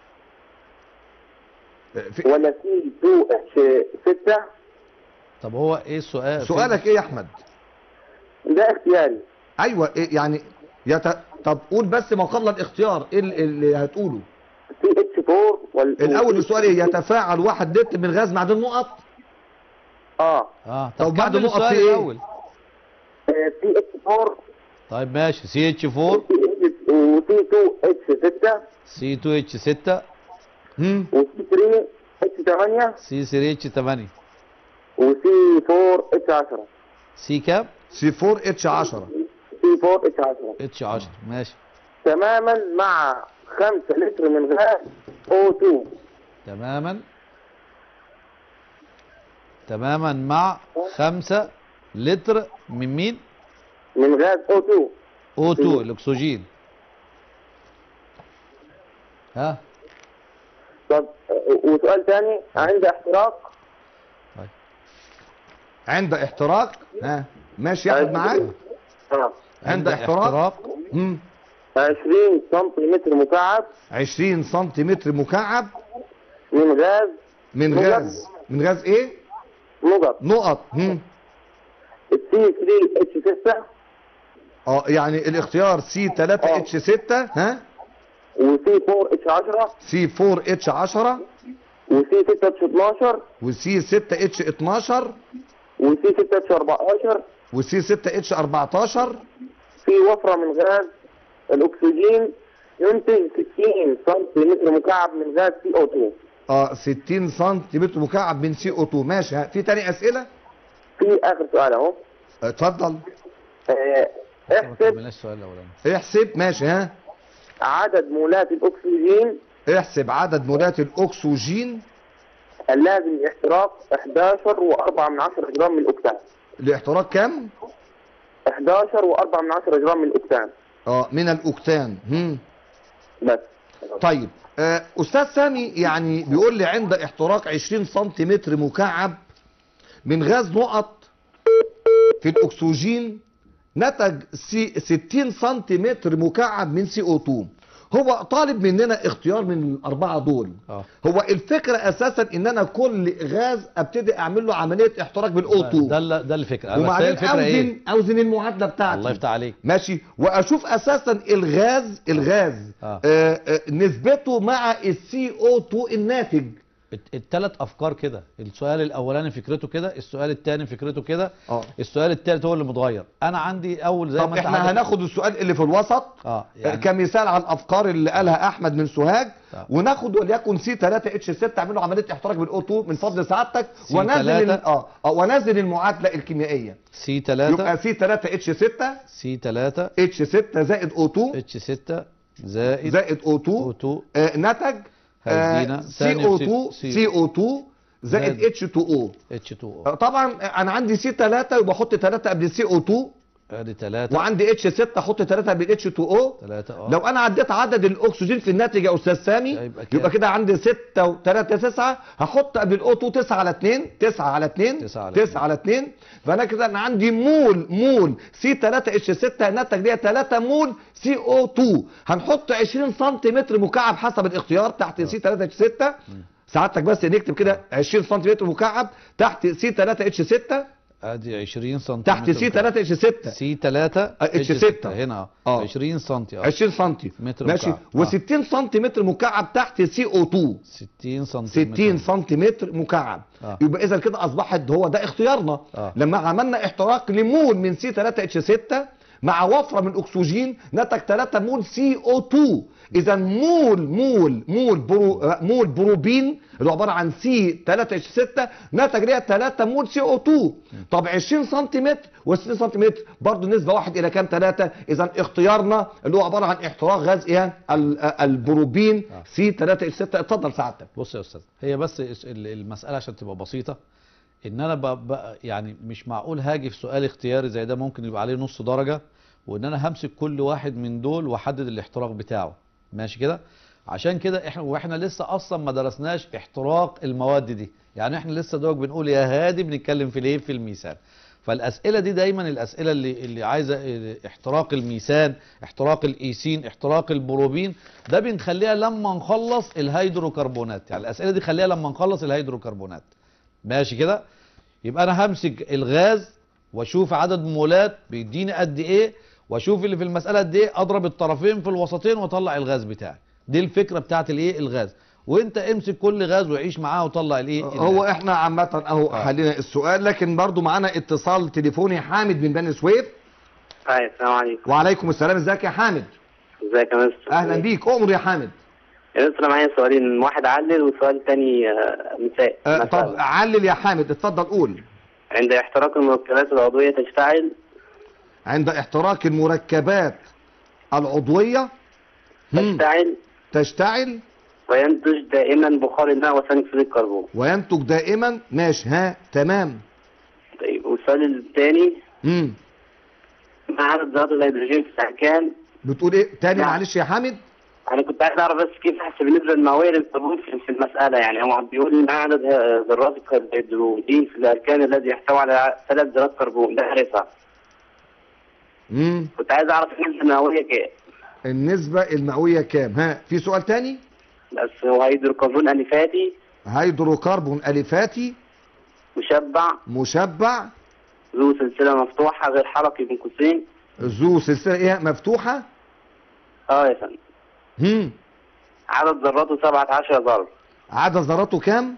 في ولا سي 2 اتش 6 طب هو ايه السؤال سؤالك ايه يا احمد ده اختياري ايوه إيه يعني يت... طب قول بس ما قبل الاختيار ايه اللي- اللي هتقوله سي اتش 4 ولا الاول السؤال ايه يتفاعل واحد لتر من غاز معدن نقط اه اه طب طب بعد كمل نقط السؤال في إيه؟ الاول سي اتش 4 طيب ماشي سي اتش 4 وسي 2 اتش 6 سي 2 اتش 6 امم وسي 3 اتش 8 سي 3 اتش 8 وسي 4 اتش 10 سي كام سي 4 اتش 10 سي 4 اتش 10 اتش 10 ماشي تماما مع 5 لتر من غاز O2 تماما تماما مع 5 لتر من مين من غاز O2 O2 الاكسجين ها طب وسؤال تاني عند احتراق عند احتراق ها ماشي يا احمد معاك اه عند احتراق امم 20 سنتيمتر مكعب 20 سنتيمتر مكعب من غاز من نقط. غاز من غاز ايه نقط نقط هم السي 3 اتش 6 اه يعني الاختيار سي 3 آه. اتش 6 ها وسي 4 اتش 10 سي 4 اتش 10 وسي 6 اتش 12 وسي 6 اتش 12 وسي 6 اتش 14 وسي 6 اتش 14 في وفرة من غاز الأكسجين ينتج 60 سنتيمتر مكعب من غاز سي او 2 اه 60 سنتيمتر مكعب من سي او 2 ماشي ها. في تاني اسئله في آخر سؤال أهو اتفضل آه، ما احسب كملناش السؤال الاولاني احسب ماشي ها عدد مولات الأكسجين احسب عدد مولات الاكسجين اللازم لاحتراق 11 و4 من 10 جرام من الأكتان لاحتراق كام 11 و4 من 10 جرام من الأكتان اه من الاوكتان هم. بس طيب آه استاذ سامي يعني بيقول لي عند احتراق 20 سنتيمتر مكعب من غاز نقط في الاكسجين نتج سي 60 سنتيمتر مكعب من سي او 2 هو طالب مننا اختيار من الاربعه دول اه هو الفكره اساسا ان انا كل غاز ابتدي اعمل له عمليه احتراق بالاو ده 2 ال- ده الفكره بس هي وبعدين الفكره ايه اوزن اوزن المعادله بتاعتي الله يفتح عليك ماشي واشوف اساسا الغاز الغاز آه. آه. آه نسبته مع السي او 2 الناتج الثلاث افكار كده السؤال الاولاني فكرته كده السؤال الثاني فكرته كده اه السؤال الثالث هو اللي متغير انا عندي اول زي طب ما انت احنا عارف- هناخد السؤال اللي في الوسط اه يعني يعني كمثال على الافكار اللي قالها احمد من سوهاج طب. وناخد وليكن سي 3 اتش 6 اعملوا عمليه احتراق بالاو 2 من فضل سعادتك سي ونزل ال- تلاتة. اه اه ونزل المعادله الكيميائيه سي 3 يبقى سي 3 اتش 6 سي 3 اتش 6 زائد او 2 اتش 6 زائد زائد او 2 او 2 آه نتج هيدينا سي ثاني او أكسيد- 2 سي- سي او 2 زائد زائد اتش 2 او اتش 2 آه، او طبعا انا عندي سي 3 يبقى احط 3 قبل سي او 2 ادي 3 وعندي اتش 6 احط 3 قبل اتش 2 او 3 اه لو انا عديت عدد الاكسجين في الناتج يا استاذ سامي يبقى كام؟ يبقى كده عندي 6 و3 9 هحط قبل الاو 2 9 على 2 9 على 2 9 على 9 على 2 فانا كده انا عندي مول مول سي 3 اتش 6 ناتج ليها 3 مول سي او 2 هنحط 20 سنتيمتر مكعب حسب الاختيار تحت سي 3 اتش 6 سعادتك بس نكتب كده 20 سنتيمتر مكعب تحت سي 3 اتش 6 ادي 20 سم تحت سي 3 اتش 6 سي 3 اتش ستة. هنا اه. اه 20 سم اه 20 سم متر ماشي مكعب. و60 سنتيمتر مكعب تحت سي او 2 60 سم 60 سنتيمتر مكعب آه. يبقى اذا كده اصبحت هو ده اختيارنا آه. لما عملنا احتراق لمول من سي 3 اتش 6 مع وفره من اكسجين نتج 3 مول سي او 2 اذا مول مول مول برو آه، مول بروبين اللي هو عباره عن سي 3 اتش 6 نتج ليها 3 مول سي او 2 طب 20 سنتيمتر و60 سنتيمتر برضه نسبه 1 الى كام 3 اذا اختيارنا اللي هو عباره عن احتراق غاز ايه ال- آه، البروبين سي 3 اتش 6 اتفضل سعادتك بص يا استاذ هي بس الس- ال- المساله عشان تبقى بسيطه ان انا ب... ب... يعني مش معقول هاجي في سؤال اختياري زي ده ممكن يبقى عليه نص درجه وان انا همسك كل واحد من دول واحدد الاحتراق بتاعه ماشي كده عشان كده احنا واحنا لسه اصلا ما درسناش احتراق المواد دي يعني احنا لسه دوك بنقول يا هادي بنتكلم في الايه في الميثان فالاسئله دي دايما الاسئله اللي اللي عايزه اه، احتراق الميثان احتراق الايسين احتراق البروبين ده بنخليها لما نخلص الهيدروكربونات يعني الاسئله دي خليها لما نخلص الهيدروكربونات ماشي كده يبقى انا همسك الغاز واشوف عدد مولات بيديني قد ايه واشوف اللي في المساله قد ايه اضرب الطرفين في الوسطين واطلع الغاز بتاعي دي الفكره بتاعت الايه الغاز وانت امسك كل غاز وعيش معاه وطلع الايه هو الغاز. احنا عامة اهو آه. حلينا السؤال لكن برضو معانا اتصال تليفوني حامد من بني سويف هاي السلام عليكم وعليكم السلام ازيك يا حامد ازيك يا مستر اهلا بيك امر يا حامد يا مستر معايا سؤالين واحد علل وسؤال تاني آه، مثال آه مثال. طب علل يا حامد اتفضل قول عند احتراق المركبات العضوية تشتعل عند احتراق المركبات العضوية مم. تشتعل تشتعل وينتج دائما بخار الماء وثاني اكسيد الكربون وينتج دائما ماشي ها تمام طيب والسؤال الثاني مم. ما عدد ذرات الهيدروجين في السكان بتقول ايه تاني نعم. معلش يا حامد انا كنت عايز اعرف بس كيف احسب النسبه المئويه للكربون في في المساله يعني هو بيقول ما عدد ه- ذرات الهيدروجين في الاركان الذي يحتوي على ثلاث ذرات كربون ده عارفها مم. كنت عايز اعرف النسبه المئويه كام النسبة المئوية كام ها في سؤال تاني بس هو هيدروكربون اليفاتي هيدروكربون اليفاتي مشبع مشبع ذو سلسله مفتوحه غير حركي بين قوسين ذو سلسلة ايه مفتوحة اه يا فندم مم. عدد ذراته 17 ذره عدد ذراته كام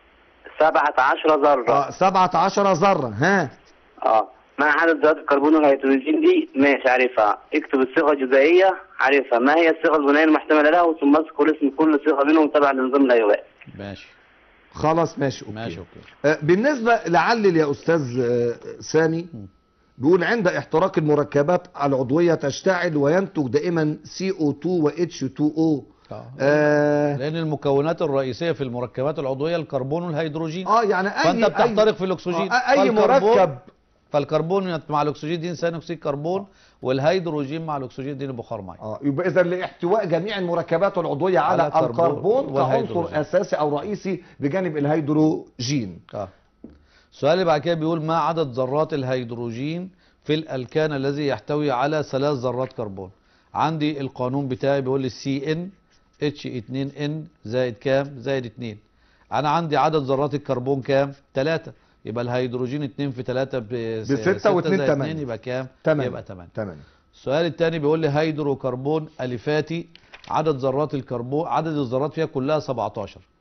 17 ذره اه 17 ذرة ها اه ما عدد ذرات الكربون والهيدروجين دي ماشي عارفها اكتب الصيغه الجزائيه عارفها ما هي الصيغه البنائيه المحتمله لها ثم اذكر اسم كل صيغه منهم تبع لنظام الايوات ماشي خلاص ماشي اوكي ماشي اوكي آه، بالنسبة لعلل يا أستاذ آه، سامي بيقول عند احتراق المركبات العضوية تشتعل وينتج دائما CO2 و H2O آه. آه, لان المكونات الرئيسيه في المركبات العضويه الكربون والهيدروجين اه يعني اي فانت بتحترق أي في الاكسجين آه اي فالكربون- مركب فالكربون مع الاكسجين دي ثاني اكسيد كربون والهيدروجين مع الاكسجين دي بخار ميه اه يبقى اذا لاحتواء جميع المركبات العضويه على, على الكربون الكربون كعنصر والهيدروجين. اساسي او رئيسي بجانب الهيدروجين اه السؤال اللي بعد كده بيقول ما عدد ذرات الهيدروجين في الالكان الذي يحتوي على ثلاث ذرات كربون عندي القانون بتاعي بيقول لي سي ان اتش 2 ان زائد كام زائد 2 انا عندي عدد ذرات الكربون كام 3 يبقى الهيدروجين 2 في 3 ب بستة واتنين تمانية. يبقى كام تمام يبقى 8 تمام السؤال الثاني بيقول لي هيدروكربون اليفاتي عدد ذرات الكربون عدد الذرات فيها كلها 17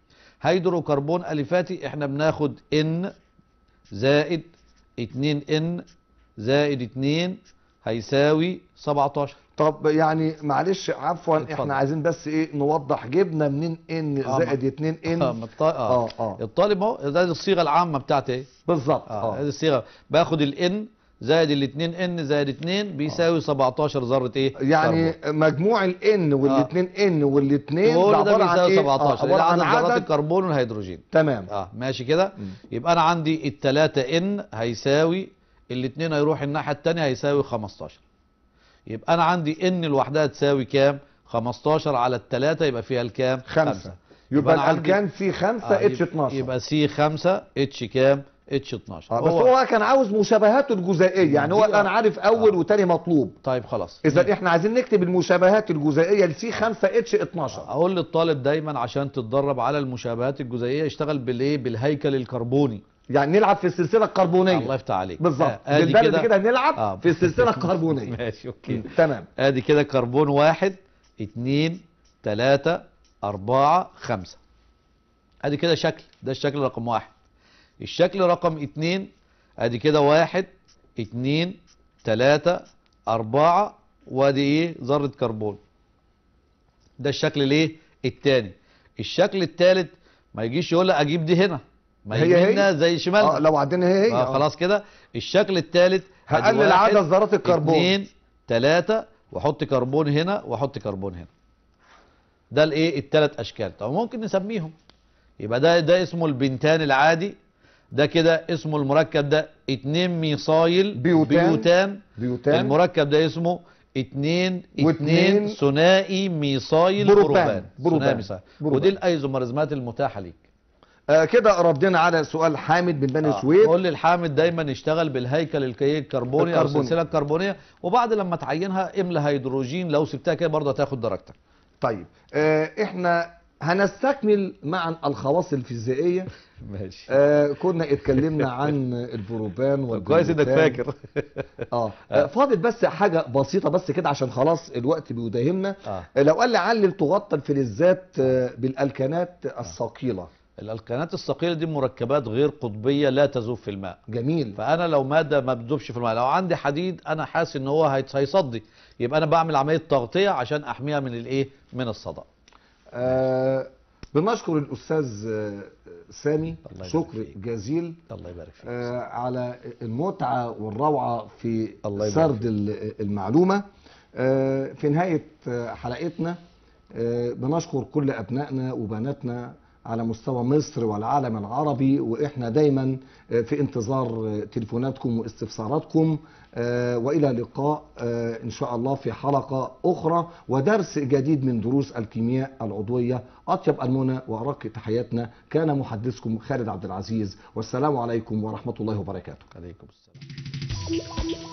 هيدروكربون اليفاتي احنا بناخد ان زائد 2 ان زائد 2 هيساوي 17 طب يعني معلش عفوا اتفضل. احنا عايزين بس ايه نوضح جبنا منين ان آه، زائد ما- 2 اه ان ما الط- اه اه اه الطالب اهو ده الصيغه العامه بتاعتي ايه بالظبط اه هذه اه الصيغه باخد الان زائد الاثنين ان زائد 2 بيساوي 17 ذره ايه يعني كربون. مجموع الان والاثنين ان والاثنين كل ده عباره عن بيساوي ايه 17 عباره عن عدد ذرات عدد الكربون والهيدروجين تمام اه ماشي كده يبقى انا عندي التلاتة ان هيساوي الاثنين هيروح الناحيه الثانيه هيساوي 15 يبقى انا عندي ان لوحدها تساوي كام 15 على التلاتة يبقى فيها الكام خمسة يبقى يبقى أنا عندي- الالكان في 5 آه، اتش يبقى- 12 يبقى سي 5 اتش كام اتش 12 آه بس هو كان عاوز مشابهاته الجزيئيه يعني هو دي- الان عارف اول آه. وتاني مطلوب طيب خلاص اذا احنا عايزين نكتب المشابهات الجزيئيه لسي 5 اتش 12 اقول للطالب دايما عشان تتدرب على المشابهات الجزيئيه اشتغل بالايه بالهيكل الكربوني يعني نلعب في السلسله الكربونيه الله يفتح عليك بالظبط آه، ادي بالبلد كده كده نلعب آه. في السلسله الكربونيه ماشي اوكي تمام ادي كده كربون واحد اتنين تلاتة اربعة خمسة ادي كده شكل ده الشكل رقم واحد الشكل رقم اتنين ادي كده واحد اتنين تلاتة اربعة وادي ايه ذرة كربون ده الشكل الايه التاني الشكل التالت ما يجيش يقول لك اجيب دي هنا ما هي يميننا هي؟ زي شمالنا اه لو عدينا هي هي آه آه. خلاص كده الشكل الثالث هقلل عدد ذرات الكربون. اثنين ثلاثة واحط كربون هنا واحط كربون هنا ده الايه الثلاث اشكال طب ممكن نسميهم يبقى ده ده اسمه البنتان العادي ده كده اسمه المركب ده 2 ميثايل بيوتان. بيوتان بيوتان المركب ده اسمه 2 واتنين 2 ثنائي ميثايل بروبان. بروبان بروبان. ثنائي ميثايل بروبان. ودي الايزومرزمات المتاحه ليك آه كده ردينا على سؤال حامد من بني آه، سويف قول للحامد دايما يشتغل بالهيكل الكي- الكربوني او الكربوني. السلسله الكربونيه وبعد لما تعينها املى هيدروجين لو سبتها كده برضه هتاخد درجتك طيب آه احنا هنستكمل معا الخواص الفيزيائيه ماشي آه كنا اتكلمنا عن البروبان كويس انك والبيوتان. فاكر اه آه، فاضل بس حاجه بسيطه بس كده عشان خلاص الوقت بيداهمنا اه آه، لو قال لي علل تغطى الفلزات آه، بالالكانات الثقيله الالكانات الثقيله دي مركبات غير قطبيه لا تذوب في الماء جميل فانا لو ماده ما بتذوبش في الماء لو عندي حديد انا حاسس ان هو هيت- هيصدي يبقى انا بعمل عمليه تغطيه عشان احميها من الايه من الصدى آه بنشكر الاستاذ آه، سامي الله يبارك شكر فيك. جزيل الله يبارك فيك آه على المتعه والروعه في الله يبارك سرد ال- المعلومه آه في نهايه آه، حلقتنا آه بنشكر كل ابنائنا وبناتنا على مستوى مصر والعالم العربي واحنا دايما آه، في انتظار آه، تليفوناتكم واستفساراتكم آه، والى لقاء آه، ان شاء الله في حلقه اخرى ودرس جديد من دروس الكيمياء العضويه اطيب المنى وارق تحياتنا كان محدثكم خالد عبد العزيز والسلام عليكم ورحمه الله وبركاته عليكم السلام